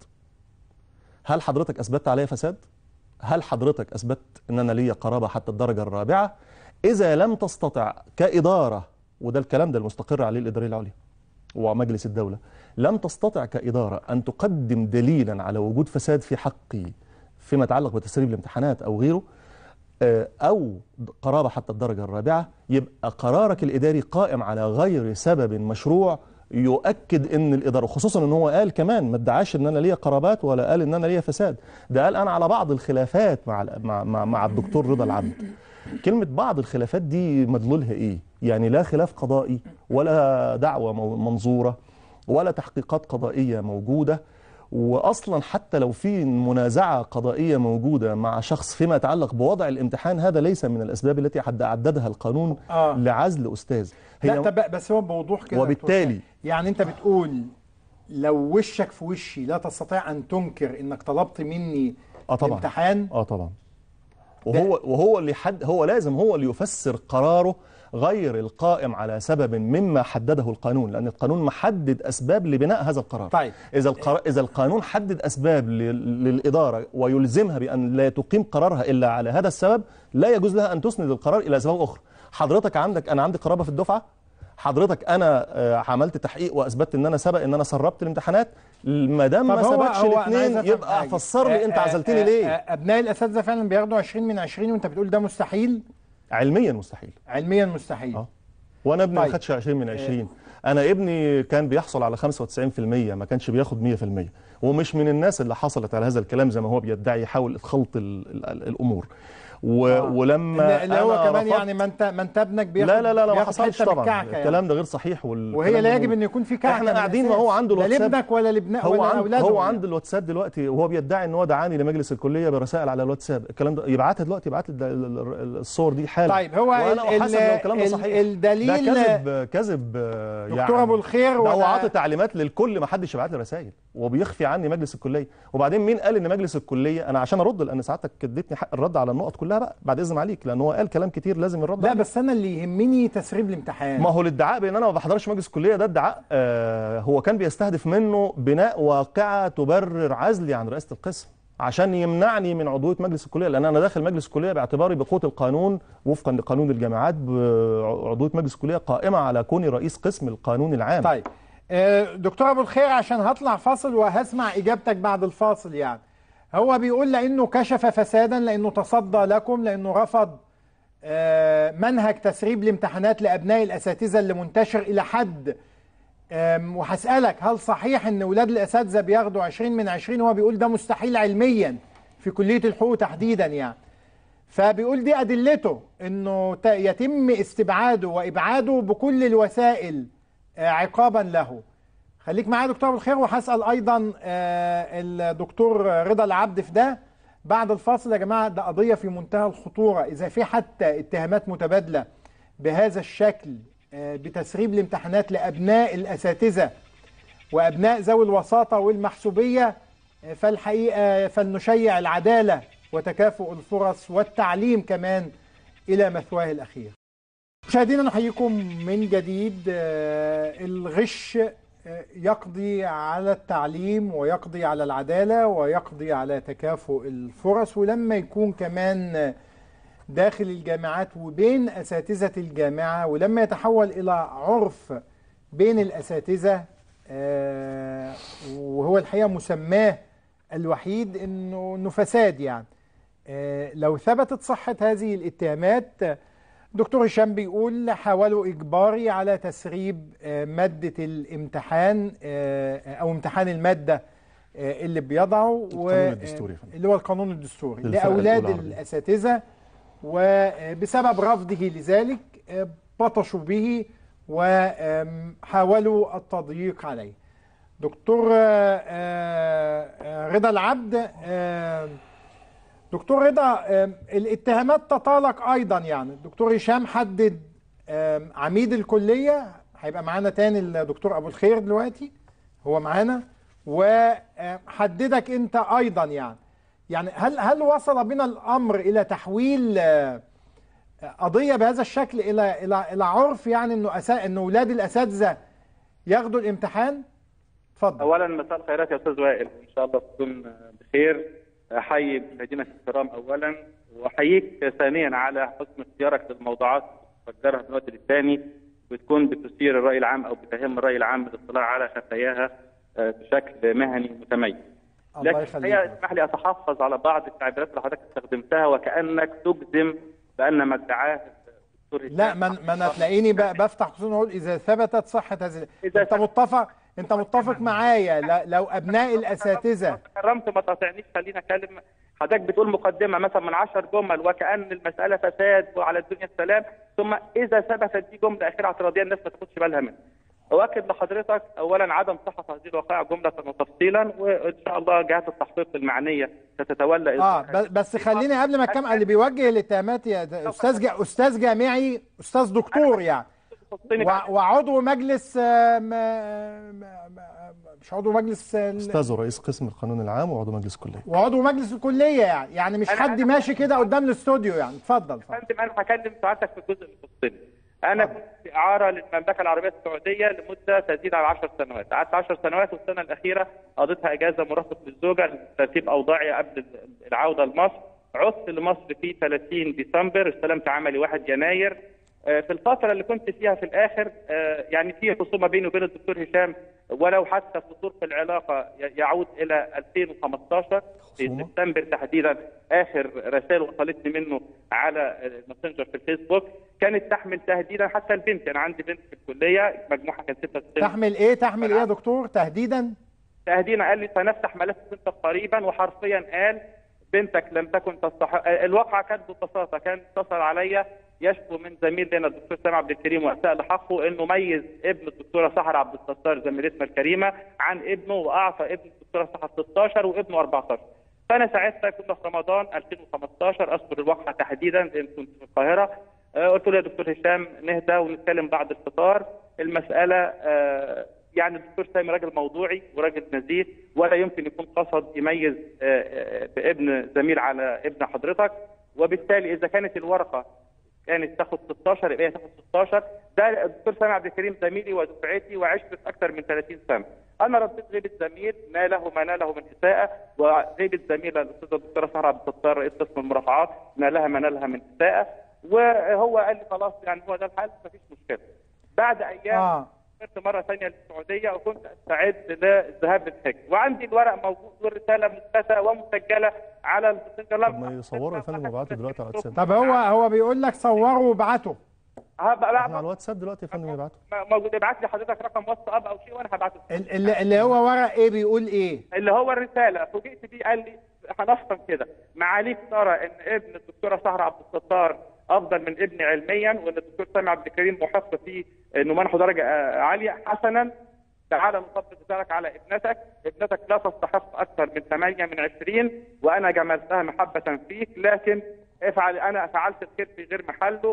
هل حضرتك اثبتت عليا فساد هل حضرتك اثبتت ان انا ليا قرابه حتى الدرجه الرابعه اذا لم تستطع كاداره وده الكلام ده المستقر عليه الاداريه العليا ومجلس الدوله لم تستطع كاداره ان تقدم دليلا على وجود فساد في حقي فيما يتعلق بتسريب الامتحانات او غيره آه، او قرابه حتى الدرجه الرابعه يبقى قرارك الاداري قائم على غير سبب مشروع يؤكد ان الاداره خصوصا ان هو قال كمان ما ادعاش ان انا ليا قرابات ولا قال ان انا ليا فساد ده قال انا على بعض الخلافات مع ال- مع مع, مع الدكتور رضا العبد كلمه بعض الخلافات دي مدلولها ايه يعني لا خلاف قضائي ولا دعوة مو- منظورة ولا تحقيقات قضائية موجودة واصلا حتى لو في منازعه قضائيه موجوده مع شخص فيما يتعلق بوضع الامتحان هذا ليس من الاسباب التي حد عددها القانون آه. لعزل استاذ لا طب بس هو بوضوح كده يا وبالتالي- دكتور. يعني انت بتقول لو وشك في وشي لا تستطيع ان تنكر انك طلبت مني اه طبعا امتحان اه طبعا وهو وهو اللي حد هو لازم هو اللي يفسر قراره غير القائم على سبب مما حدده القانون لان القانون محدد اسباب لبناء هذا القرار طيب اذا القرار اذا القانون حدد اسباب لل- للاداره ويلزمها بان لا تقيم قرارها الا على هذا السبب لا يجوز لها ان تسند القرار الى اسباب اخرى حضرتك عندك انا عندي قرابه في الدفعه حضرتك انا آه، عملت تحقيق واثبتت ان انا سبق ان انا سربت الامتحانات ما دام ما طب هو- ثبتش هو أنا عايز الاثنين أفهم يبقى حاجة. فسر لي انت آه، عزلتني آه، ليه آه، ابناء الاساتذه فعلا بياخدوا 20 من 20 وانت بتقول ده مستحيل علميا مستحيل علميا مستحيل اه وانا ابني طيب. ما خدش 20 من 20 انا ابني كان بيحصل على 95% ما كانش بياخد 100% ومش من الناس اللي حصلت على هذا الكلام زي ما هو بيدعي يحاول خلط ال ال الامور و ولما اللي اللي هو أنا كمان رفضت- يعني ما انت ما انت ابنك بياخد لا لا لا, لا ما بياخد حصلش حتة من طبعا الكعكة يعني. الكلام ده غير صحيح وال وهي لا يجب ان يكون في كعكه احنا من قاعدين ما الأساس. هو عنده لا الواتساب لابنك ولا لابناء هو ولا عند لاولاده هو يعني. عنده الواتساب دلوقتي وهو بيدعي ان هو دعاني لمجلس الكليه برسائل على الواتساب الكلام ده يبعتها دلوقتي يبعت لي الد- ال- ال- الصور دي حالا طيب هو وانا ال- احاسب لو الكلام ده ال- صحيح الدليل- ده كذب كذب آه، دكتور أبو الخير ده هو وأنا- عاطي تعليمات للكل ما حدش يبعت لي رسائل وبيخفي عني مجلس الكليه وبعدين مين قال ان مجلس الكليه انا عشان ارد لان سعادتك اديتني حق الرد على النقط كلها بقى بعد اذن عليك لان هو قال كلام كتير لازم يرد لا عليه. بس انا اللي يهمني تسريب الامتحان ما هو الادعاء بان انا ما بحضرش مجلس الكليه ده ادعاء آه هو كان بيستهدف منه بناء واقعه تبرر عزلي عن رئاسه القسم عشان يمنعني من عضويه مجلس الكليه لان انا داخل مجلس الكليه باعتباري بقوه القانون وفقا لقانون الجامعات بعضويه مجلس الكليه قائمه على كوني رئيس قسم القانون العام طيب آه، دكتور ابو الخير عشان هطلع فاصل وهسمع اجابتك بعد الفاصل يعني هو بيقول لانه كشف فسادا لانه تصدى لكم لانه رفض آه، منهج تسريب الامتحانات لابناء الاساتذه اللي منتشر الى حد آم، وهسالك هل صحيح ان اولاد الاساتذه بياخدوا 20 من 20 هو بيقول ده مستحيل علميا في كليه الحقوق تحديدا يعني فبيقول دي ادلته انه ت- يتم استبعاده وابعاده بكل الوسائل آه، عقابا له خليك معايا يا دكتور أبو الخير وهسال ايضا آه، الدكتور رضا العبد في ده بعد الفاصل يا جماعه ده قضيه في منتهى الخطوره اذا في حتى اتهامات متبادله بهذا الشكل آه، بتسريب الامتحانات لابناء الاساتذه وابناء ذوي الوساطه والمحسوبيه آه، فالحقيقه فلنشيع العداله وتكافؤ الفرص والتعليم كمان الى مثواه الاخير. مشاهدينا نحييكم من جديد آه، الغش آه، يقضي على التعليم ويقضي على العداله ويقضي على تكافؤ الفرص ولما يكون كمان آه، داخل الجامعات وبين اساتذه الجامعه ولما يتحول الى عرف بين الاساتذه آه، وهو الحقيقه مسماه الوحيد انه انه فساد يعني آه، لو ثبتت صحه هذه الاتهامات آه، دكتور هشام بيقول حاولوا اجباري على تسريب آه، ماده الامتحان آه، او امتحان الماده آه، اللي بيضعه و- القانون الدستوري. اللي هو القانون الدستوري للفرقة لاولاد الأولى عربية. الاساتذه وبسبب رفضه لذلك آه، بطشوا به وحاولوا التضييق عليه دكتور آه، آه، رضا العبد آه، دكتور رضا آه، الاتهامات تطالق ايضا يعني الدكتور هشام حدد آه، عميد الكليه هيبقى معانا تاني الدكتور ابو الخير دلوقتي هو معانا وحددك انت ايضا يعني يعني هل هل وصل بنا الامر الى تحويل آه، قضيه بهذا الشكل الى الى الى عرف يعني انه أسا... انه اولاد الاساتذه ياخدوا الامتحان اتفضل اولا مساء الخيرات يا استاذ وائل ان شاء الله تكون بخير احيي مشاهدينا الكرام اولا واحييك ثانيا على حسن اختيارك للموضوعات تفجرها من وقت للثاني بتكون بتثير الراي العام او بتهم الراي العام بالاطلاع على خفاياها آه، بشكل مهني متميز الله لكن يخليك. الحقيقه اسمح لي اتحفظ على بعض التعبيرات اللي حضرتك استخدمتها وكانك تجزم بان ما ادعاه الدكتور لا ما ما انا تلاقيني ب- بفتح خصوصا اقول اذا ثبتت صحه هذه انت متفق انت متفق معايا ل- لو ابناء الاساتذه كرمت ما تقاطعنيش خليني اتكلم حضرتك بتقول مقدمه مثلا من 10 جمل وكان المساله فساد وعلى الدنيا السلام ثم اذا ثبتت دي جمله اخيره اعتراضيه الناس ما تاخدش بالها منها. اؤكد لحضرتك اولا عدم صحه هذه الوقائع جمله وتفصيلا وان شاء الله جهات التحقيق المعنيه ستتولى اه ب- بس خليني قبل ما اتكلم اللي بيوجه الاتهامات يا د- استاذ جا استاذ جامعي استاذ دكتور يعني وع- وعضو مجلس آه، ما- ما- ما- مش عضو مجلس آه، ال- استاذ ورئيس قسم القانون العام وعضو مجلس كليه وعضو مجلس الكليه يعني يعني مش أنا- حد أنا- ماشي كده قدام الاستوديو يعني اتفضل اتفضل فندم انا هكلم سعادتك في الجزء اللي يخصني. انا كنت في اعاره للمملكه العربيه السعوديه لمده تزيد على 10 سنوات، قعدت 10 سنوات والسنه الاخيره قضيتها اجازه مرافق للزوجه لترتيب اوضاعي قبل العوده لمصر. عدت لمصر في 30 ديسمبر استلمت عملي 1 يناير. آه، في الفتره اللي كنت فيها في الاخر آه، يعني في خصومه بيني وبين الدكتور هشام ولو حتى فتور في العلاقه ي- يعود الى 2015 في سبتمبر تحديدا اخر رسائل وصلتني منه على الماسنجر في الفيسبوك كانت تحمل تهديدا حتى البنت انا عندي بنت في الكليه مجموعها كان 96 تحمل ايه تحمل ايه يا دكتور تهديدا تهدينا قال لي سنفتح ملف بنتك قريبا وحرفيا قال بنتك لم تكن تستحق الواقعه كانت ببساطه كان اتصل عليا يشكو من زميل لنا الدكتور سامي عبد الكريم واساء لحقه انه ميز ابن الدكتوره سحر عبد الستار زميلتنا الكريمه عن ابنه واعطى ابن الدكتوره سحر 16 وابنه 14 فانا ساعتها كنا في رمضان 2015 اذكر الواقعه تحديدا لان كنت في القاهره آه، قلت له يا دكتور هشام نهدى ونتكلم بعد الفطار المساله آه، يعني الدكتور سامي راجل موضوعي وراجل نزيه ولا يمكن يكون قصد يميز آه، آه، بابن زميل على ابن حضرتك وبالتالي اذا كانت الورقه كانت تاخد 16 يبقى هي تاخد 16 ده الدكتور سامي عبد الكريم زميلي ودفعتي وعشت اكثر من 30 سنه انا رديت غيبه زميل ناله ما ناله من اساءه وغيبه زميله الاستاذه الدكتوره سهره عبد الستار رئيس قسم المرافعات نالها ما نالها من اساءه وهو قال لي خلاص يعني هو ده الحل مفيش مشكله بعد ايام اه سافرت مره ثانيه للسعوديه وكنت استعد للذهاب للحج وعندي الورق موجود والرساله مثبته ومسجله على الماسنجر طب ما يصوروا يا فندم وابعتوا دلوقتي على الواتساب طب هو هو بيقول لك صوره وابعته هبقى احنا على الواتساب دلوقتي يا فندم يبعتوا موجود ابعت لي حضرتك رقم واتساب او شيء وانا هبعته ال- اللي, اللي هو ورق ايه بيقول ايه اللي هو الرساله فوجئت بيه قال لي هنفهم كده معاليك ترى ان ابن الدكتوره سهره عبد الستار افضل من ابني علميا وان الدكتور سامي عبد الكريم محق في انه منحه درجه آه، عاليه حسنا تعال نطبق ذلك على ابنتك ابنتك لا تستحق اكثر من 8 من 20 وانا جملتها محبه فيك لكن افعل انا فعلت الخير في غير محله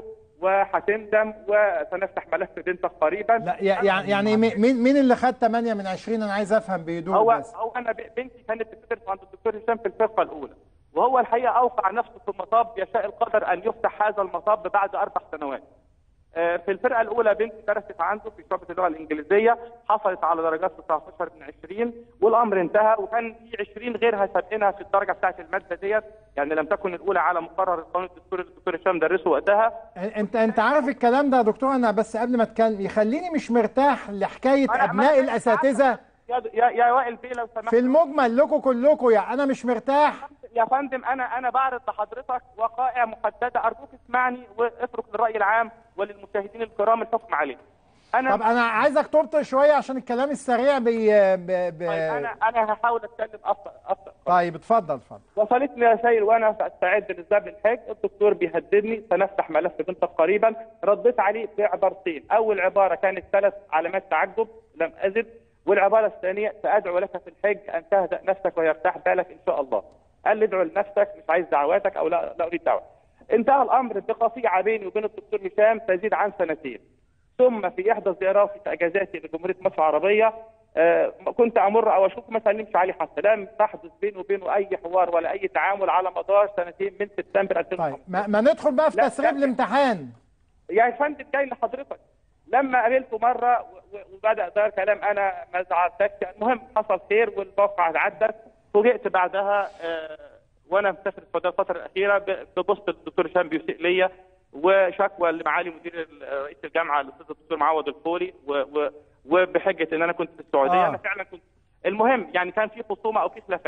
وهتندم وسنفتح ملف بنتك قريبا لا يع- يعني يعني مي- مين مين اللي خد 8 من 20 انا عايز افهم بهدوء هو بس هو انا ب- بنتي كانت بتدرس عند الدكتور هشام في الفرقه الاولى وهو الحقيقه اوقع نفسه في مطاب يشاء القدر ان يفتح هذا المطاب بعد اربع سنوات. آه، في الفرقه الاولى بنتي درست عنده في شعبه اللغه الانجليزيه حصلت على درجات 19 من 20 والامر انتهى وكان في 20 غيرها سابقينها في الدرجه بتاعت الماده ديت يعني لم تكن الاولى على مقرر القانون الدستوري اللي الدكتور هشام درسه وقتها انت انت عارف الكلام ده يا دكتور انا بس قبل ما اتكلم يخليني مش مرتاح لحكايه ابناء الاساتذه يا يا يا وائل بيه لو سمحت في المجمل لكم كلكم يعني انا مش مرتاح يا فندم انا انا بعرض لحضرتك وقائع محدده ارجوك اسمعني واترك للراي العام وللمشاهدين الكرام الحكم عليه. انا طب انا عايزك تبطئ شويه عشان الكلام السريع بي ب... ب... طيب انا انا هحاول اتكلم ابطا ابطا طيب اتفضل اتفضل وصلتني رسائل وانا استعد للذهاب للحج الدكتور بيهددني سنفتح ملف بنتك قريبا رديت عليه بعبارتين اول عباره كانت ثلاث علامات تعجب لم ازد والعباره الثانيه سادعو لك في الحج ان تهدا نفسك ويرتاح بالك ان شاء الله قال لي ادعو لنفسك مش عايز دعواتك او لا لا اريد دعوه انتهى الامر بقطيعه بيني وبين الدكتور هشام تزيد عن سنتين ثم في احدى زياراتي في اجازاتي لجمهوريه مصر العربيه آه، كنت امر او اشوف مثلا نمشي عليه حتى لم تحدث بيني وبينه اي حوار ولا اي تعامل على مدار سنتين من سبتمبر 2015 ما, ما ندخل بقى في لا، تسريب لا. الامتحان يا فندم جاي لحضرتك لما قابلته مره و- و- وبدا دار كلام انا ما زعلتكش المهم حصل خير والواقعه عدت فوجئت بعدها آه، وانا مسافر السعوديه الفتره الاخيره ب- ببوست الدكتور هشام بيسيء ليا وشكوى لمعالي مدير ال- رئيس الجامعه الاستاذ الدكتور معوض الفولي و- و- وبحجه ان انا كنت في السعوديه آه. انا فعلا كنت المهم يعني كان في خصومه او في خلافات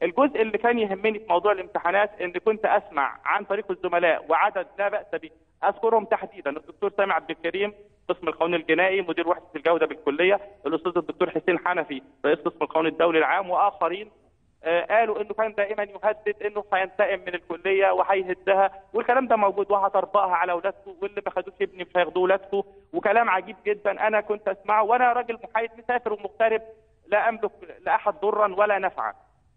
الجزء اللي كان يهمني في موضوع الامتحانات ان كنت اسمع عن طريق الزملاء وعدد لا باس به اذكرهم تحديدا الدكتور سامي عبد الكريم قسم القانون الجنائي مدير وحده الجوده بالكليه الاستاذ الدكتور حسين حنفي رئيس قسم القانون الدولي العام واخرين آه، قالوا انه كان دائما يهدد انه هينتقم من الكليه وهيهدها والكلام ده موجود وهطبقها على اولادكم واللي ما خدوش ابني مش هياخدوه اولادكم وكلام عجيب جدا انا كنت اسمعه وانا راجل محايد مسافر ومغترب لا املك لاحد ضرا ولا نفعا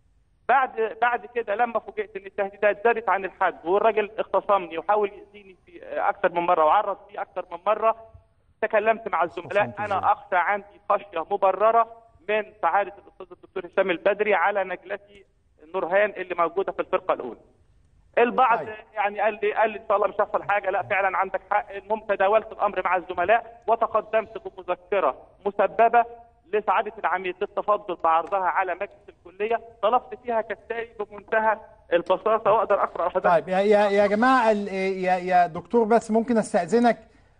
بعد بعد كده لما فوجئت ان التهديدات زادت عن الحد والراجل اختصمني وحاول يأذيني في اكثر من مره وعرض فيه اكثر من مره تكلمت مع الزملاء انا اخشى عندي خشيه مبرره من سعاده الاستاذ الدكتور هشام البدري على نجلتي نورهان اللي موجوده في الفرقه الاولى. البعض يعني قال لي قال لي ان شاء الله مش هيحصل حاجه لا فعلا عندك حق المهم تداولت الامر مع الزملاء وتقدمت بمذكره مسببه لسعاده العميد للتفضل بعرضها على مجلس الكليه طلبت فيها كالتالي بمنتهى البساطه واقدر اقرا حضرتك طيب يا يا يا جماعه ال- يا يا دكتور بس ممكن استاذنك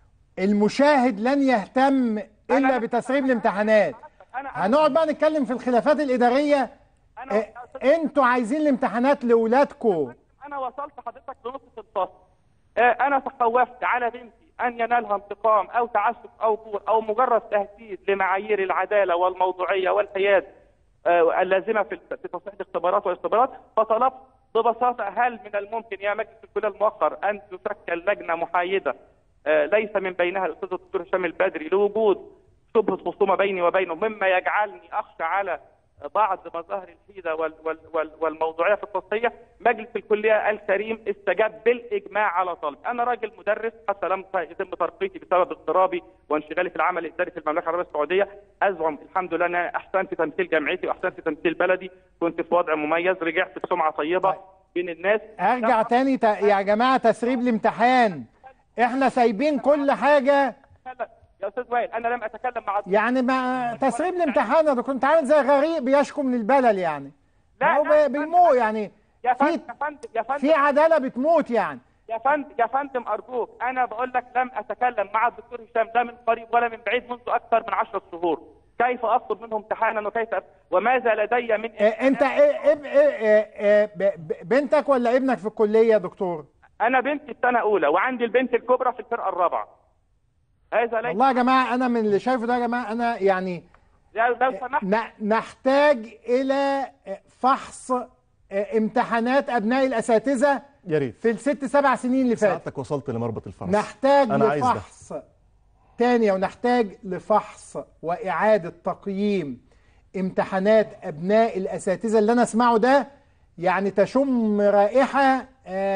المشاهد لن يهتم الا بتسريب الامتحانات هنقعد بقى نتكلم في الخلافات الاداريه إيه، انتوا عايزين الامتحانات لاولادكم انا وصلت حضرتك لنقطه الفصل آه، انا تخوفت على بنتي ان ينالها انتقام او تعسف او جور او مجرد تهديد لمعايير العداله والموضوعيه والحياد آه، اللازمه في في تصحيح الاختبارات والاختبارات فطلبت ببساطه هل من الممكن يا مجلس الكليه المؤخر ان تشكل لجنه محايده آه، ليس من بينها الاستاذ الدكتور هشام البدري لوجود شبهه خصومه بيني وبينه مما يجعلني اخشى على بعض مظاهر الحيده وال وال وال والموضوعيه في التصحيح مجلس الكليه الكريم استجاب بالاجماع على طلب انا راجل مدرس حتى لم يتم ترقيتي بسبب اضطرابي وانشغالي في العمل الاداري في المملكه العربيه السعوديه ازعم الحمد لله ان أنا احسنت تمثيل جامعتي واحسنت تمثيل بلدي كنت في وضع مميز رجعت بسمعه طيبه بين الناس ارجع تاني ت... يا جماعه تسريب الامتحان احنا سايبين كل حاجه يا استاذ وائل انا لم اتكلم مع يعني ما تسريب الامتحان ده كنت عامل زي غريق بيشكو من البلل يعني لا هو بي- بيموت يعني يا في فندم يا فندم يا فندم في عداله بتموت يعني يا فندم يا فندم ارجوك انا بقول لك لم اتكلم مع الدكتور هشام لا من قريب ولا من بعيد منذ اكثر من 10 شهور كيف اطلب منه امتحانا وكيف أف... وماذا لدي من إيه انت إيه إيه إيه إيه ب- ب- بنتك ولا ابنك في الكليه يا دكتور انا بنتي السنه اولى وعندي البنت الكبرى في الفرقه الرابعه هذا ليس والله يا جماعه انا من اللي شايفه ده يا جماعه انا يعني لو لو سمحت ن- نحتاج الى فحص امتحانات ابناء الاساتذه يا ريت في الست سبع سنين اللي فاتت سعادتك وصلت لمربط الفرس نحتاج أنا عايز ده. لفحص تانية ونحتاج لفحص وإعادة تقييم امتحانات أبناء الأساتذة اللي أنا أسمعه ده يعني تشم رائحة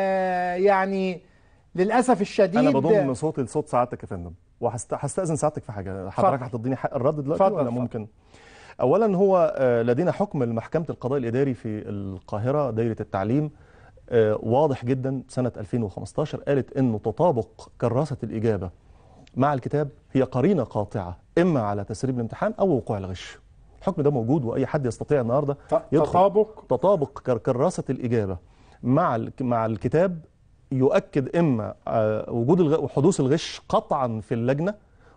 آه يعني للأسف الشديد انا بضم صوتي لصوت سعادتك يا فندم وهستاذن سعادتك في حاجه حضرتك هتديني حق الرد دلوقتي اتفضل، ولا اتفضل. ممكن اولا هو آه، لدينا حكم المحكمه القضاء الاداري في القاهره دايره التعليم آه، واضح جدا سنه 2015 قالت انه تطابق كراسه الاجابه مع الكتاب هي قرينه قاطعه اما على تسريب الامتحان او وقوع الغش الحكم ده موجود واي حد يستطيع النهارده يدخل تطابق تطابق كر- كراسه الاجابه مع ال- مع الكتاب يؤكد اما آه، وجود الغ... وحدوث الغش قطعا في اللجنه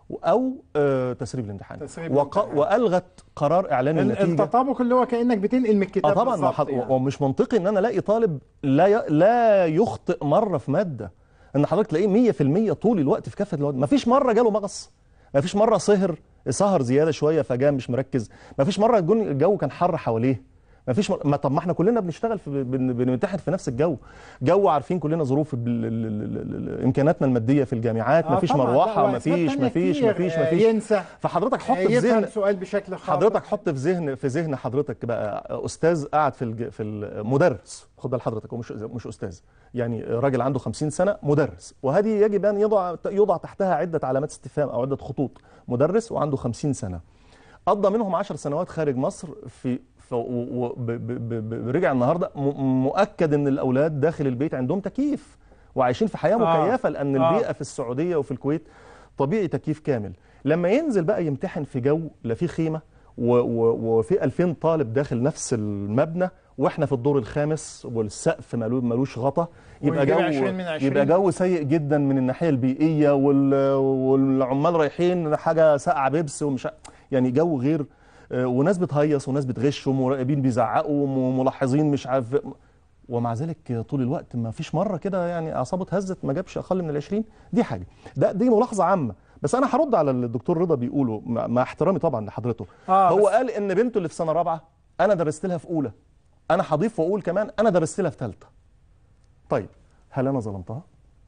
او آه، تسريب الامتحان تسريب وق... الامتحان. والغت قرار اعلان ال- النتيجه التطابق اللي هو كأنك بتنقل من الكتاب اه طبعا ما بالظبط حض... يعني. ومش منطقي ان انا الاقي طالب لا ي... لا يخطئ مره في ماده ان حضرتك تلاقيه 100% طول الوقت في كافه الوقت ما فيش مره جاله مغص ما فيش مره سهر سهر زياده شويه فجاه مش مركز ما فيش مره الجو- الجو كان حر حواليه ما فيش مر... ما طب ما احنا كلنا بنشتغل في بن... بنمتحن في نفس الجو جو عارفين كلنا ظروف ال... ال... ال... ال... امكانياتنا الماديه في الجامعات ما آه فيش طبعاً، لا، مروحه ما وأسباب فيش تانية ما فيش كتير، ما فيش ما آه، فيش ينسى فحضرتك حط آه، في يفهم ذهن سؤال بشكل خاطئ حضرتك حط في ذهن في ذهن حضرتك بقى استاذ قاعد في الج... في المدرس خد بال حضرتك هو مش مش استاذ يعني راجل عنده 50 سنه مدرس وهذه يجب ان يضع يوضع تحتها عده علامات استفهام او عده خطوط مدرس وعنده 50 سنه قضى منهم 10 سنوات خارج مصر في ف... و... و... ب... ب... ب... ب... رجع النهارده م... مؤكد ان الاولاد داخل البيت عندهم تكييف وعايشين في حياه آه. مكيفه لان آه. البيئه في السعوديه وفي الكويت طبيعي تكييف كامل لما ينزل بقى يمتحن في جو لا فيه خيمه و... و... وفي 2000 طالب داخل نفس المبنى واحنا في الدور الخامس والسقف مالو- ملوش غطا يبقى ويجيب جو 20 من 20. يبقى جو سيء جدا من الناحيه البيئيه وال... والعمال رايحين حاجه ساقعه بيبس ومش ع- يعني جو غير آه، وناس بتهيص وناس بتغش ومراقبين بيزعقوا وملاحظين مش عارف ومع ذلك طول الوقت ما فيش مره كده يعني اعصابه اتهزت ما جابش اقل من العشرين دي حاجه ده دي ملاحظه عامه بس انا هرد على اللي الدكتور رضا بيقوله مع مع احترامي طبعا لحضرته آه، هو بس- قال ان بنته اللي في سنه رابعه انا درست لها في اولى انا هضيف واقول كمان انا درست لها في ثالثه طيب هل انا ظلمتها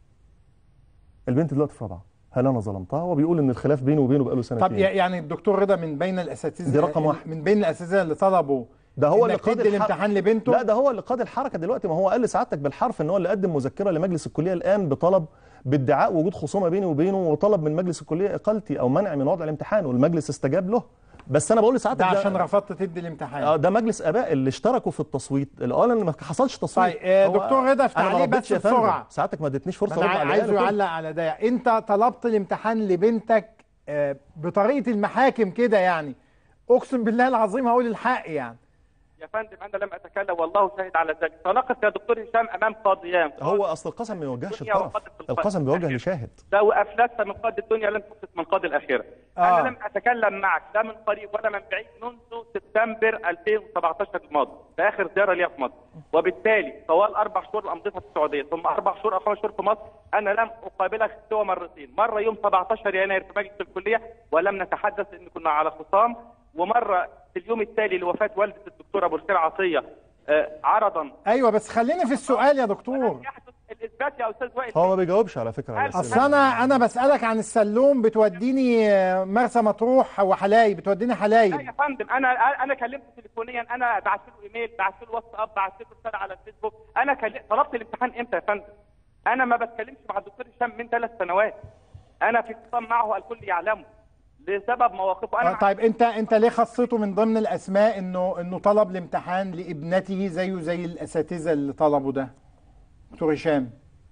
البنت دلوقتي في رابعه هل انا ظلمتها هو بيقول ان الخلاف بينه وبينه بقاله سنتين طب يعني الدكتور رضا من بين الاساتذه دي رقم واحد. من بين الاساتذه اللي طلبوا ده هو اللي إنك قاد تدي الح- الامتحان لبنته لا ده هو اللي قاد الحركه دلوقتي ما هو قال لسعادتك بالحرف ان هو اللي قدم مذكره لمجلس الكليه الان بطلب بادعاء وجود خصومه بيني وبينه وطلب من مجلس الكليه اقالتي او منع من وضع الامتحان والمجلس استجاب له بس انا بقول لسعادتك ده عشان رفضت تدي الامتحان اه ده مجلس اباء اللي اشتركوا في التصويت اللي قال ان ما حصلش تصويت طيب آه، هو- دكتور رضا في أنا ما تعليق ردتش بس يا فندم. بسرعه سعادتك ما ادتنيش فرصه ما انا أرد على اللي عايزه قاله يعلق على ده انت طلبت الامتحان لبنتك آه، بطريقه المحاكم كده يعني اقسم بالله العظيم هقول الحق يعني يا فندم انا لم اتكلم والله شاهد على ذلك تناقش يا دكتور هشام امام قاضيان هو اصل القسم ما يوجهش الدنيا الطرف وقدر في القسم بيوجه لشاهد لو افلست من قاضي الدنيا لن تفلت من قاضي الاخره آه. انا لم اتكلم معك لا من قريب ولا من بعيد منذ سبتمبر 2017 الماضي في اخر زياره لي في مصر وبالتالي طوال اربع شهور امضيتها في السعوديه ثم اربع شهور او خمس شهور في مصر انا لم اقابلك سوى مرتين مره يوم 17 يناير في مجلس الكليه ولم نتحدث ان كنا على خصام ومره في اليوم التالي لوفاه والده الدكتور ابو الخير عطيه آه، عرضا ايوه بس خلينا في السؤال يا دكتور الاثبات يا استاذ وائل هو ما بيجاوبش على فكره على اصل الأسئلة. انا انا بسالك عن السلوم بتوديني آه، مرسى مطروح وحلايب بتوديني لا حلايب يا فندم انا انا كلمته تليفونيا انا بعت له ايميل بعت له واتساب بعت له رساله على الفيسبوك انا كل... طلبت الامتحان امتى يا فندم انا ما بتكلمش مع الدكتور هشام من ثلاث سنوات انا في اتصال معه الكل يعلمه لسبب مواقفه انا آه، طيب انت انت ليه خصيته من ضمن الاسماء انه انه طلب الامتحان لابنته زيه زي الاساتذه اللي طلبوا ده دكتور هشام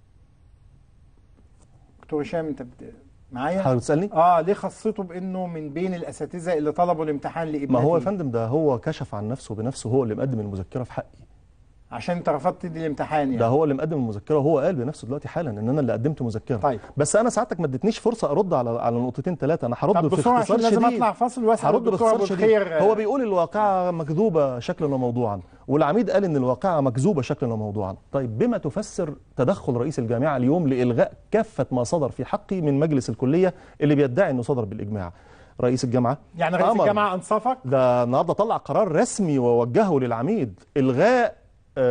دكتور هشام انت بت... معايا حضرتك بتسالني اه ليه خصيته بانه من بين الاساتذه اللي طلبوا الامتحان لابنته ما هو يا فندم ده هو كشف عن نفسه بنفسه هو اللي مقدم المذكره في حقي عشان انت رفضت تدي الامتحان يعني ده هو اللي مقدم المذكره وهو قال بنفسه دلوقتي حالا ان انا اللي قدمت مذكره طيب. بس انا ساعتك ما ادتنيش فرصه ارد على على نقطتين ثلاثه انا هرد طب في بسرعة اختصار عشان لازم شديد أطلع فاصل وأسأل هرد الدكتور باختصار أبو شديد الخير. هو بيقول الواقعه مكذوبه شكلا وموضوعا والعميد قال ان الواقعه مكذوبه شكلا وموضوعا طيب بما تفسر تدخل رئيس الجامعه اليوم لالغاء كافه ما صدر في حقي من مجلس الكليه اللي بيدعي انه صدر بالاجماع رئيس الجامعه يعني رئيس أمر الجامعه انصفك ده النهارده طلع قرار رسمي ووجهه للعميد الغاء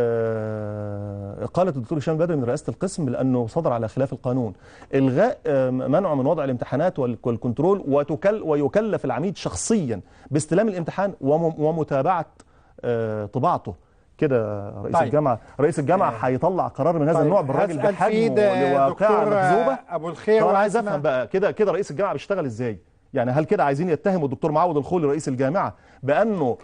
آه، اقاله الدكتور هشام بدري من رئاسه القسم لانه صدر على خلاف القانون الغاء آه، منعه من وضع الامتحانات وال- والكنترول وتكل ويكلف العميد شخصيا باستلام الامتحان وم- ومتابعه آه، طباعته كده رئيس طيب. الجامعه رئيس الجامعه هيطلع قرار من هذا طيب، النوع بالراجل هسأل بحجمه فيه ده لواقعه دكتور، آه، مكذوبه أبو الخير طب انا عايز وأسمع. افهم بقى كده كده رئيس الجامعه بيشتغل ازاي يعني هل كده عايزين يتهموا الدكتور معوض الخولي رئيس الجامعه بانه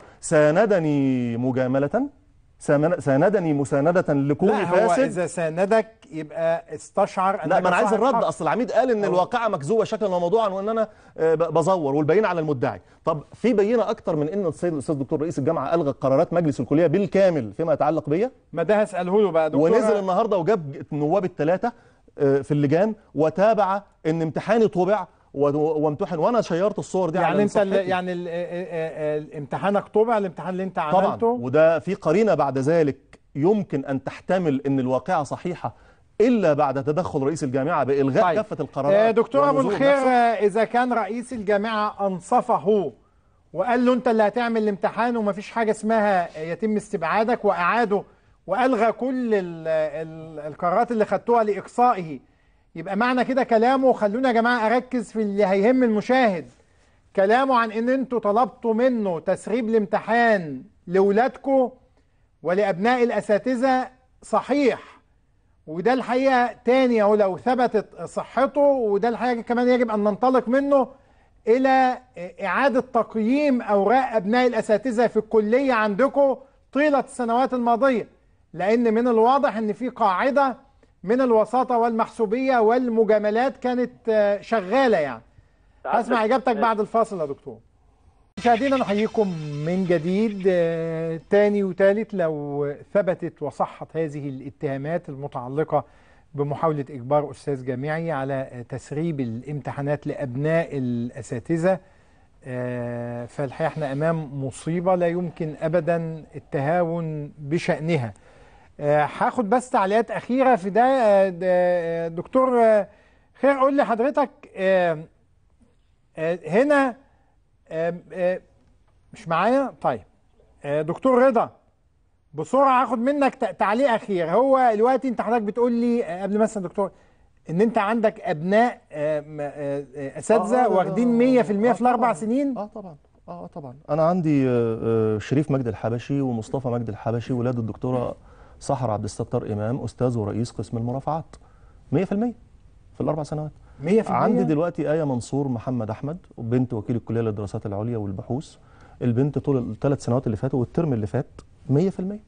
ساندني مجامله سامن- ساندني مسانده لكوني لا هو فاسد اذا ساندك يبقى استشعر لا انك ما انا عايز صاحب الرد حق. اصل العميد قال ان الواقعه مكذوبه شكلا وموضوعا وان انا آه، ب- بزور والبينه على المدعي طب في بينه اكتر من ان السيد الاستاذ الدكتور رئيس الجامعه الغى قرارات مجلس الكليه بالكامل فيما يتعلق بيا ما ده هساله له بقى دكتور ونزل النهارده وجاب النواب الثلاثه في اللجان وتابع ان امتحاني طبع و- وامتحن وانا شيرت الصور دي يعني على انت ال- صفحتي. يعني ال- آه، آه، آه، امتحانك طبع الامتحان اللي انت طبعا عملته وده في قرينه بعد ذلك يمكن ان تحتمل ان الواقعه صحيحه الا بعد تدخل رئيس الجامعه بالغاء طيب. كافه القرارات آه، دكتور ابو ونزول الخير نفسه. آه، اذا كان رئيس الجامعه انصفه وقال له انت اللي هتعمل الامتحان ومفيش حاجه اسمها يتم استبعادك واعاده والغى كل ال ال القرارات اللي خدتوها لاقصائه يبقى معنى كده كلامه خلونا يا جماعه اركز في اللي هيهم المشاهد كلامه عن ان انتوا طلبتوا منه تسريب الامتحان لاولادكم ولابناء الاساتذه صحيح وده الحقيقه تاني اهو لو ثبتت صحته وده الحقيقه كمان يجب ان ننطلق منه الى اعاده تقييم اوراق ابناء الاساتذه في الكليه عندكم طيله السنوات الماضيه لان من الواضح ان في قاعده من الوساطه والمحسوبيه والمجاملات كانت آه، شغاله يعني هسمع اجابتك بعد الفاصل يا دكتور مشاهدينا نحييكم من جديد آه، تاني وتالت لو ثبتت وصحت هذه الاتهامات المتعلقة بمحاولة إجبار أستاذ جامعي على آه، تسريب الامتحانات لأبناء الأساتذة آه، فالحقيقه احنا امام مصيبه لا يمكن ابدا التهاون بشانها آه، هاخد بس تعليقات اخيره في ده آه، ده، آه، دكتور آه، خير قول لي حضرتك آه، آه، هنا آه، آه، مش معايا طيب آه، دكتور رضا بسرعه هاخد منك ت- تعليق اخير هو دلوقتي انت حضرتك بتقول لي آه، قبل مثلا دكتور ان انت عندك ابناء آه، م- آه، آه، اساتذه آه، آه، واخدين 100% في الاربع سنين اه طبعا اه طبعا انا عندي آه، آه، شريف مجدي الحبشي ومصطفى مجدي الحبشي ولاد الدكتوره سحر عبد الستار امام استاذ ورئيس قسم المرافعات 100% في الاربع سنوات 100% عندي دلوقتي آية منصور محمد أحمد بنت وكيل الكلية للدراسات العليا والبحوث البنت طول الثلاث سنوات اللي فاتوا والترم اللي فات 100%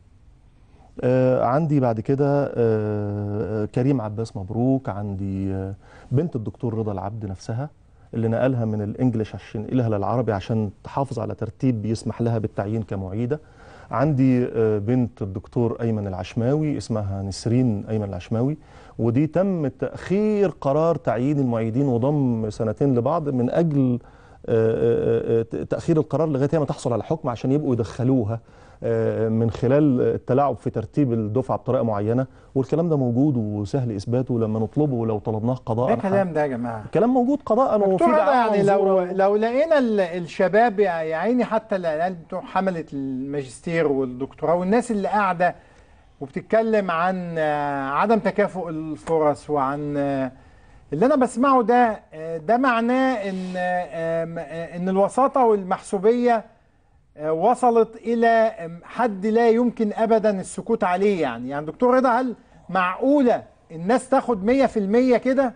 آه عندي بعد كده آه آه، كريم عباس مبروك عندي آه بنت الدكتور رضا العبد نفسها اللي نقلها من الانجليش عشان إلها للعربي عشان تحافظ على ترتيب بيسمح لها بالتعيين كمعيده عندي آه، بنت الدكتور ايمن العشماوي اسمها نسرين ايمن العشماوي ودي تم تاخير قرار تعيين المعيدين وضم سنتين لبعض من اجل آه، آه، آه، تاخير القرار لغايه هي ما تحصل على حكم عشان يبقوا يدخلوها آه، من خلال التلاعب في ترتيب الدفعه بطريقه معينه والكلام ده موجود وسهل اثباته لما نطلبه ولو طلبناه قضاء ايه الكلام ده يا جماعه الكلام موجود قضاء وفي دكتور رضا دعاوى يعني لو منظورة. لو لقينا ال- الشباب يا يا عيني حتى العيال بتوع حمله الماجستير والدكتوراه والناس اللي قاعده وبتتكلم عن آه، عدم تكافؤ الفرص وعن آه، اللي انا بسمعه ده آه، ده معناه ان آه، آم، آه، ان الوساطه والمحسوبيه آه، وصلت الى آم، حد لا يمكن ابدا السكوت عليه يعني يعني دكتور رضا هل معقوله الناس تاخد 100% كده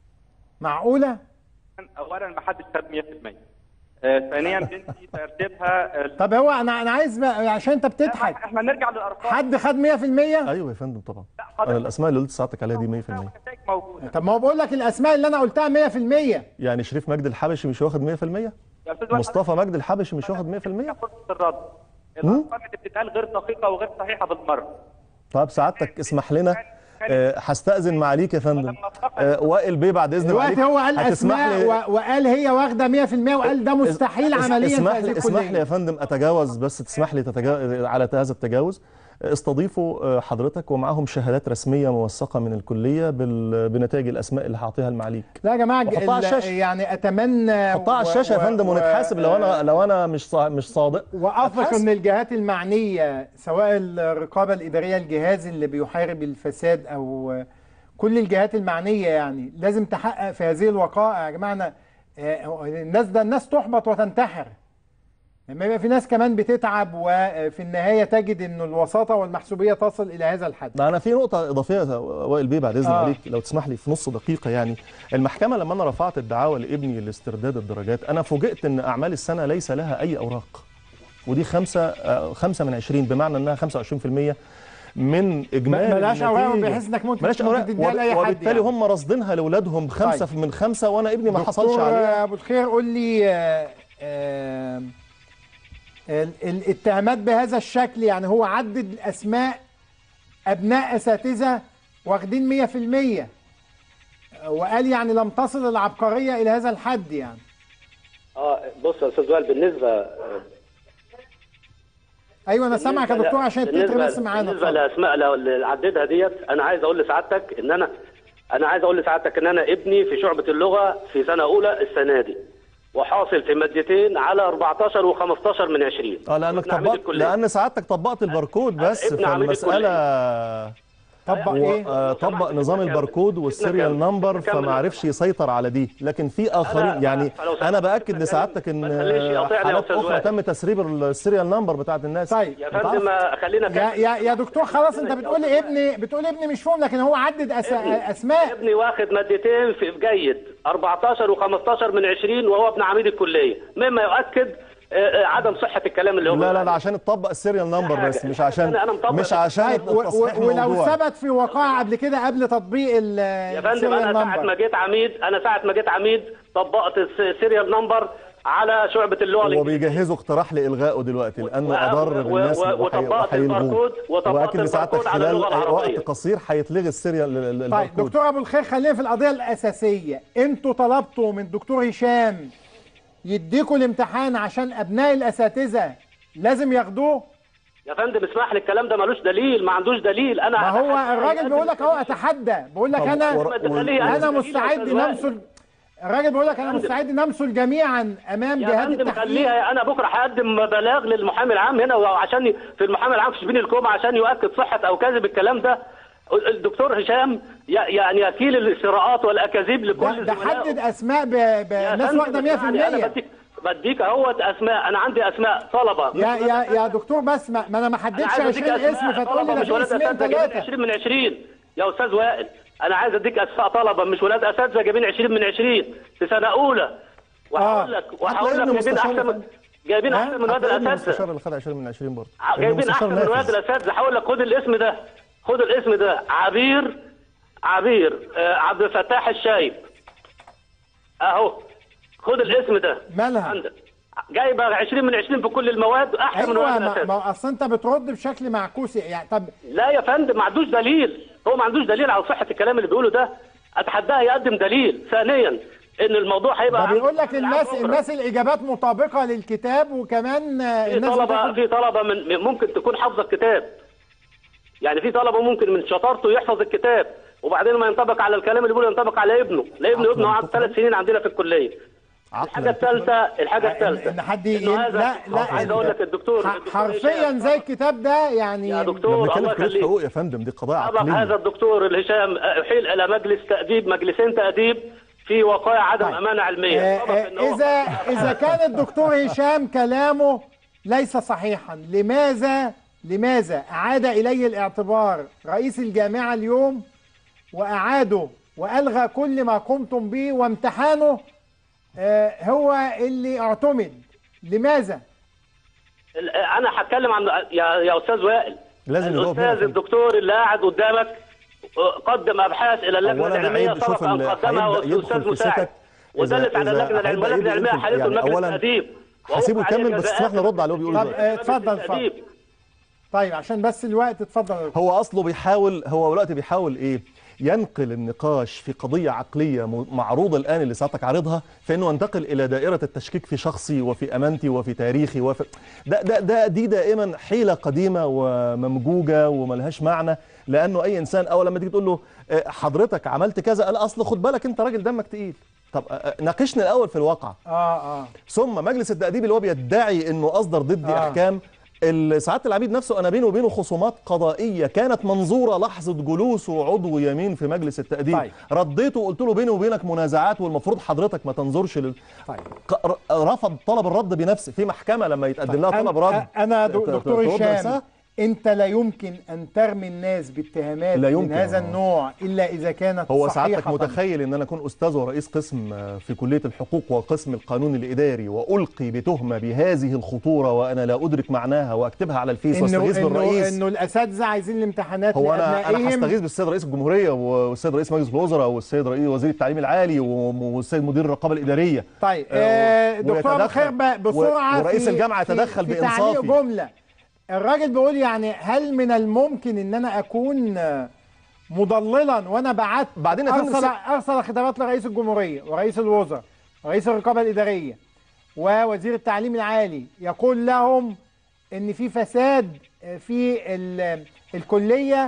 معقوله اولا ما حدش خد 100% آه، ثانيا بنتي ترتيبها آه، طب هو انا انا عايز بقى عشان انت بتضحك احنا نرجع للارقام حد خد 100% ايوه يا فندم طبعا انا الاسماء اللي قلت ساعتك عليها دي 100% موجوده طب ما هو بقول لك الاسماء اللي انا قلتها 100% يعني شريف مجدي الحبشي مش واخد 100% يا استاذ وائل، مصطفى مجدي الحبشي مش واخد 100% فرصه الرد الارقام اللي بتتقال غير دقيقه وغير صحيحه بالمره طب سعادتك اسمح لنا آه، هستأذن معاليك يا فندم آه، وائل بيه بعد اذن دلوقتي معاليك هو قال هتسمح اسماء لي- و- وقال هي واخده 100% وقال ده مستحيل اس- عمليا في اسمح هذه لي اسمح لي الكليه يا فندم اتجاوز بس تسمح لي تتجاوز على هذا التجاوز استضيفوا آه، حضرتك ومعاهم شهادات رسميه موثقه من الكليه بال- بنتائج الاسماء اللي هعطيها المعاليك لا يا جماعه وحطها على ال- الشاشة. يعني اتمنى حطها على الشاشه يا فندم ونتحاسب لو انا لو انا مش صا- مش صادق واثق أتحاسب. ان الجهات المعنيه سواء الرقابه الاداريه الجهاز اللي بيحارب الفساد او كل الجهات المعنيه يعني لازم تحقق في هذه الوقائع يا جماعه أنا- آه، الناس ده الناس تحبط وتنتحر لما يبقى في ناس كمان بتتعب وفي النهايه تجد ان الوساطه والمحسوبيه تصل الى هذا الحد ده انا في نقطه اضافيه يا وائل بيه بعد اذن آه. عليك لو تسمح لي في نص دقيقه يعني المحكمه لما انا رفعت الدعاوى لابني لاسترداد الدرجات انا فوجئت ان اعمال السنه ليس لها اي اوراق ودي خمسة آه، خمسة من عشرين بمعنى انها 25% من اجمالي ملهاش أوراق النتيجة. بحيث إنك ممكن- ملهاش ممكن اوراق تديها لأي حد وبالتالي يعني. هم راصدينها لاولادهم خمسة طيب. من خمسة وانا ابني ما حصلش دكتور عليه ابو الخير قول لي آه، آه، ال- الاتهامات بهذا الشكل يعني هو عدد اسماء ابناء اساتذه واخدين 100% وقال يعني لم تصل العبقريه الى هذا الحد يعني اه بص يا استاذ وائل بالنسبه ايوه انا سامعك يا بالنسبة دكتور ل- عشان التتر بالنسبة- بس معانا بالنسبه اتفضل. لاسماء لو- اللي عددها ديت انا عايز اقول لسعادتك ان انا انا عايز اقول لسعادتك ان انا ابني في شعبه اللغه في سنه اولى السنه دي وحاصل في مادتين على 14 و15 من 20 اه لانك ابن عميد طبقت الكلية. لان سعادتك طبقت الباركود بس ابن عميد فالمساله طبق و- ايه؟ آه، طبق نظام الباركود والسيريال نمبر فما عرفش يسيطر على دي لكن في اخرين يعني انا باكد لسعادتك ان تخليش يقاطعني يا حالات أستاذ اخرى وائل. تم تسريب السيريال نمبر بتاعت الناس طيب يا فندم آه، خلينا يا يا يا دكتور خلاص انت بتقول ابني بتقول ابني مش فاهم لكن هو عدد أس... اسماء ابني واخد مادتين في في جيد 14 و15 من 20 وهو ابن عميد الكليه مما يؤكد آه، آه، عدم صحه الكلام اللي هو لا لا لا عشان تطبق السيريال نمبر بس مش عشان أنا مطبق مش عشان طيب و- تصحيح و- ولو موضوع ثبت في وقائع قبل كده قبل تطبيق ال يا فندم السيريال انا ساعه نمبر. ما جيت عميد انا ساعه ما جيت عميد طبقت الس- السيريال نمبر على شعبه اللغه الانجليزيه وبيجهزوا اقتراح لالغائه دلوقتي لانه و- اضر و- بالناس و- وحي- وطبقت وهيلغوه. الباركود- وطبقت واكد لسعادتك الباركود على خلال اللغة العربية. وقت قصير هيتلغي السيريال ال- ال- طيب الباركود دكتور ابو الخير خلينا في القضيه الاساسيه انتوا طلبتوا من الدكتور هشام يديكوا الامتحان عشان ابناء الاساتذه لازم ياخدوه يا فندم اسمح لي الكلام ده ملوش دليل ما عندوش دليل انا ما هو أتحدى الراجل أي بيقول لك اهو اتحدى بيقول لك طب انا ور- ور- انا دليل مستعد يا أستاذ وائل. نمثل الراجل بيقول لك انا فندم. مستعد نمثل جميعا امام يا جهات فندم التحقيق خليها انا بكره هقدم بلاغ للمحامي العام هنا وعشان ي- في المحامي العام في شبين الكوم عشان يؤكد صحه او كذب الكلام ده الدكتور هشام ي- يعني يكيل الافتراءات والاكاذيب لكل ده زملائه. حدد اسماء ب- يا بناس فندم واخده اسمعني، انا 100% بديك بديك اهوت اسماء انا عندي اسماء طلبه يا يا يا دكتور بس ما, ما انا ما انا حددتش عايز اديك 20 اسم اسماء فتقول طلبه لي مش ده ولاد في اسمين اساتذه جايبين ثلاثه 20 من 20 يا استاذ وائل انا عايز اديك اسماء طلبه مش ولاد اساتذه جايبين 20 من 20 في سنه اولى وهقول لك وهقول هتلاقي لك إن جايبين مستشار احسن من جايبين احسن من ولاد هتلاقي إن الاساتذه المستشار اللي خد 20 من 20 برضه جايبين المستشار احسن من نافذ. ولاد الاساتذه هقول لك خد الاسم ده خد الاسم ده عبير عبير آه عبد الفتاح الشايب اهو خد الاسم ده مالها عندك جايبه 20 من 20 في كل المواد احسن من ايوه ولاد ما, الاساتذه ما اصل انت بترد بشكل معكوس يعني طب لا يا فندم ما عندوش دليل هو ما عندوش دليل على صحه الكلام اللي بيقوله ده اتحداه يقدم دليل ثانيا ان الموضوع هيبقى ده بيقول لك عن- الناس بكرة. الناس الاجابات مطابقه للكتاب وكمان آه، في الناس طلبه بتاخد في طلبه من من- ممكن تكون حافظه الكتاب يعني في طلبه ممكن من شطارته يحفظ الكتاب وبعدين ما ينطبق على الكلام اللي بيقوله ينطبق على ابنه لا ابنه ابنه قعد ثلاث سنين عندنا في الكليه الحاجه الثالثه الحاجه الثالثه ان حد إنه ي- هذا- لا لا عايز اقول لك الدكتور ح- الدكتور حرفيا زي الكتاب ده يعني يا احنا دكتور بنتكلم الله في كليه يخليك حقوق يا فندم دي قضايا طبعا عقليه هذا الدكتور الهشام احيل الى مجلس تاديب مجلسين تاديب في وقائع عدم امانه علميه آه، طبعا آه، إن هو- إذا إذا كان الدكتور هشام كلامه ليس صحيحا لماذا لماذا أعاد إليه الاعتبار رئيس الجامعة اليوم وأعاده وألغى كل ما قمتم به وامتحانه آه، هو اللي اعتمد لماذا؟ ال- انا هتكلم عن يا يا استاذ وائل لازم يجاوب هنا يا الاستاذ فندم. الدكتور اللي قاعد قدامك قدم ابحاث الى اللجنه اولا العلميه عيب شوف سبق ان اللي قدمها هيبدا يدخل استاذ في مساعد سكك ودلت على اللجنه العلميه اللجنه العلميه حالته يعني المجلس اولا التاديب هسيبه ووقع عليه يكمل بس جزاءات اسمح نرد على اللي هو بيقوله طب ده. آه، اتفضل اتفضل طيب عشان بس الوقت اتفضل هو اصله بيحاول هو دلوقتي بيحاول ايه ينقل النقاش في قضية عقلية م- معروضة الآن اللي ساعتك عارضها فإنه ينتقل إلى دائرة التشكيك في شخصي وفي أمانتي وفي تاريخي وفي ده, ده, ده دي دائما حيلة قديمة وممجوجة وملهاش معنى لأنه أي إنسان أول لما تيجي تقول له آه، حضرتك عملت كذا قال أصل خد بالك أنت راجل دمك تقيل طب آه، آه، ناقشني الأول في الواقع اه اه ثم مجلس التأديب اللي هو بيدعي انه اصدر ضدي آه. آه. احكام ال- سعاده العبيد نفسه انا بينه وبينه خصومات قضائيه كانت منظوره لحظه جلوسه عضو يمين في مجلس التأديب طيب. رديته وقلت له بيني وبينك منازعات والمفروض حضرتك ما تنظرش لل... طيب. ق- ر- رفض طلب الرد بنفسه في محكمه لما يتقدم لها طلب رد أنا, أنا ت- دو- ت- دكتور ترد هشام نفسها. انت لا يمكن ان ترمي الناس باتهامات لا من يمكن، هذا آه. النوع الا اذا كانت هو صحيحة سعادتك متخيل ان انا اكون استاذ ورئيس قسم آه، في كليه الحقوق وقسم القانون الاداري والقي بتهمه بهذه الخطوره وانا لا ادرك معناها واكتبها على الفيس انه واستغيث انه بالرئيس انه الاساتذه عايزين الامتحانات هو انا انا لأبنائهم. هستغيث بالسيد رئيس الجمهوريه والسيد رئيس مجلس الوزراء والسيد رئيس وزير التعليم العالي والسيد مدير الرقابه الاداريه طيب آه، آه و- دكتور ابو ويتدخل. خير ب- بسرعه و- ورئيس في- الجامعه في- يتدخل في تعليق بانصافي جمله الراجل بيقول يعني هل من الممكن ان انا اكون آه، مضللا وانا بعت بعدين يا فندم ارسل سي- ارسل خطابات لرئيس الجمهوريه ورئيس الوزراء ورئيس الرقابه الاداريه ووزير التعليم العالي يقول لهم ان في فساد آه، في ال- الكليه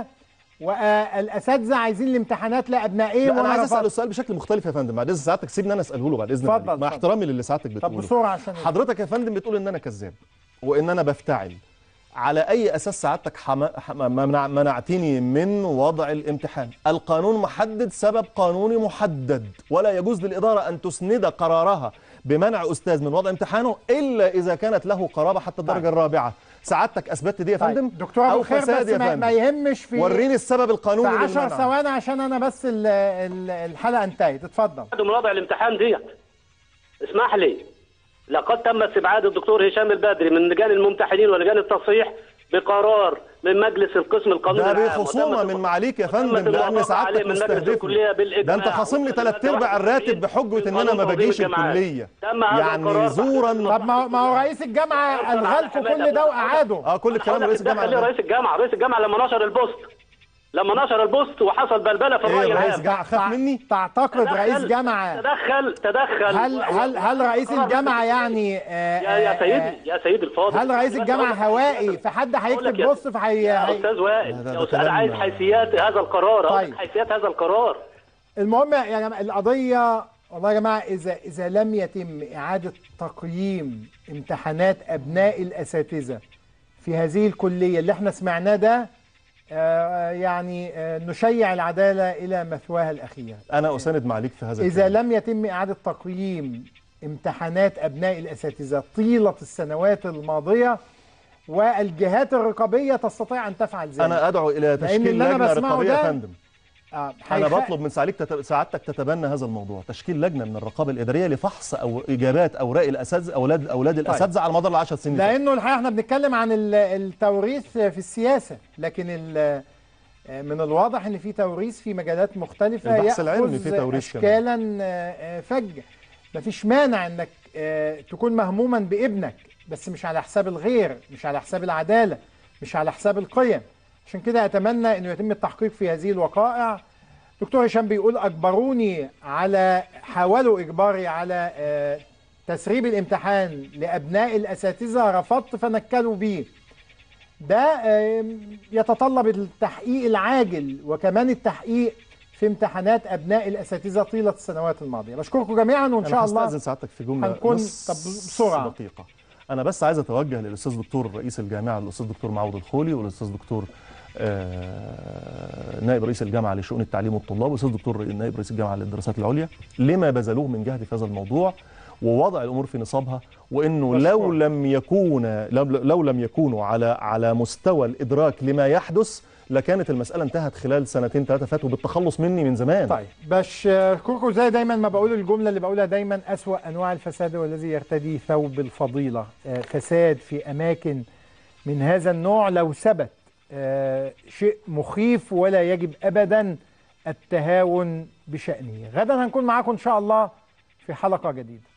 والاساتذه عايزين الامتحانات لابنائهم لا انا وأنا عايز رفضت. اسال السؤال بشكل مختلف يا فندم بعد اذن سعادتك سيبني انا اساله له بعد اذنك اتفضل، مع اتفضل. احترامي للي سعادتك طب بتقوله بسرعه عشان حضرتك يا فندم بتقول ان انا كذاب وان انا بفتعل على اي اساس سعادتك حما... حما... منع... منعتني من وضع الامتحان القانون محدد سبب قانوني محدد ولا يجوز للاداره ان تسند قرارها بمنع استاذ من وضع امتحانه الا اذا كانت له قرابه حتى الدرجه الرابعه سعادتك اثبتت دي يا طيب، فندم دكتور ابو او خير فساد بس يا ما, فندم ما يهمش في وريني السبب القانوني في 10 للمنع. ثواني عشان انا بس ال ال الحلقه انتهت اتفضل بعد من وضع الامتحان ديت اسمح لي لقد تم استبعاد الدكتور هشام البدري من لجان الممتحنين ولجان التصحيح بقرار من مجلس القسم القانوني ده العام بخصومه وتمت من معاليك يا فندم وتمت لان الموافقة عليه سعادتك من مجلس مستهدفني الكلية ده بالإجماع. انت خاصم لي ثلاث ارباع الراتب بحجه ان انا ما باجيش الكليه تم هذا يعني القرار زورا طب ما ما هو رئيس الجامعه الغى لكم كل ده وقعدوا اه كل الكلام حضرتك رئيس الجامعه بتدخل ليه رئيس الجامعه رئيس الجامعه لما نشر البوست لما نشر البوست وحصل بلبله في الراي إيه رئيس العام جامعة خاف مني تعتقد تدخل- رئيس جامعة تدخل تدخل هل هل هل رئيس الجامعة يعني آه، يا يا آه، سيدي يا سيدي الفاضل هل رئيس بس الجامعة أقول لك- هوائي فحد هيكتب بص فهي يا هي- استاذ وائل ده- يا ده أستاذ انا كلام- عايز حيثيات هذا القرار طيب. طيب. حيثيات هذا القرار المهم يا جماعة القضية والله يا جماعة إذا إذا لم يتم إعادة تقييم امتحانات أبناء الأساتذة في هذه الكلية اللي احنا سمعناه ده آه، يعني آه، نشيع العدالة إلى مثواها الأخير انا اساند معاليك في هذا إذا الكلام. لم يتم إعادة تقييم امتحانات أبناء الأساتذة طيلة السنوات الماضية والجهات الرقابية تستطيع أن تفعل ذلك انا ادعو الى لأن تشكيل اللي أنا لجنه بسمعه رقابيه يا ده- فندم آه، انا هيخ- بطلب من سعادتك تت- سعادتك تتبنى هذا الموضوع تشكيل لجنه من الرقابه الاداريه لفحص او اجابات اوراق الاساتذه اولاد اولاد الاساتذه على مدار العشر سنين اللي لانه الحقيقه احنا بنتكلم عن ال- التوريث في السياسه لكن ال- من الواضح ان في توريث في مجالات مختلفه البحث العلمي يأخذ فيه توريث كمان. اشكالا آه، فجه مفيش مانع انك آه، تكون مهموما بابنك بس مش على حساب الغير مش على حساب العداله مش على حساب القيم عشان كده اتمنى انه يتم التحقيق في هذه الوقائع دكتور هشام بيقول اجبروني على حاولوا اجباري على آه، تسريب الامتحان لابناء الاساتذه رفضت فنكلوا بيه ده آم، يتطلب التحقيق العاجل وكمان التحقيق في امتحانات ابناء الاساتذه طيله السنوات الماضيه بشكركم جميعا وان شاء انا الله هستاذن سعادتك في جمله هنكون نص طب بسرعه دقيقه انا بس عايز اتوجه للاستاذ دكتور رئيس الجامعه الاستاذ دكتور معوض الخولي والاستاذ دكتور آه، نائب رئيس الجامعه لشؤون التعليم والطلاب والاستاذ دكتور نائب رئيس الجامعه للدراسات العليا لما بذلوه من جهد في هذا الموضوع ووضع الامور في نصابها وانه لو لم يكون لو, لو لم يكونوا على على مستوى الادراك لما يحدث لكانت المساله انتهت خلال سنتين ثلاثه فاتوا بالتخلص مني من زمان طيب بشكركم زي دايما ما بقول الجمله اللي بقولها دايما اسوا انواع الفساد والذي يرتدي ثوب الفضيله آه، فساد في اماكن من هذا النوع لو ثبت آه، شيء مخيف ولا يجب ابدا التهاون بشانه غدا هنكون معاكم ان شاء الله في حلقه جديده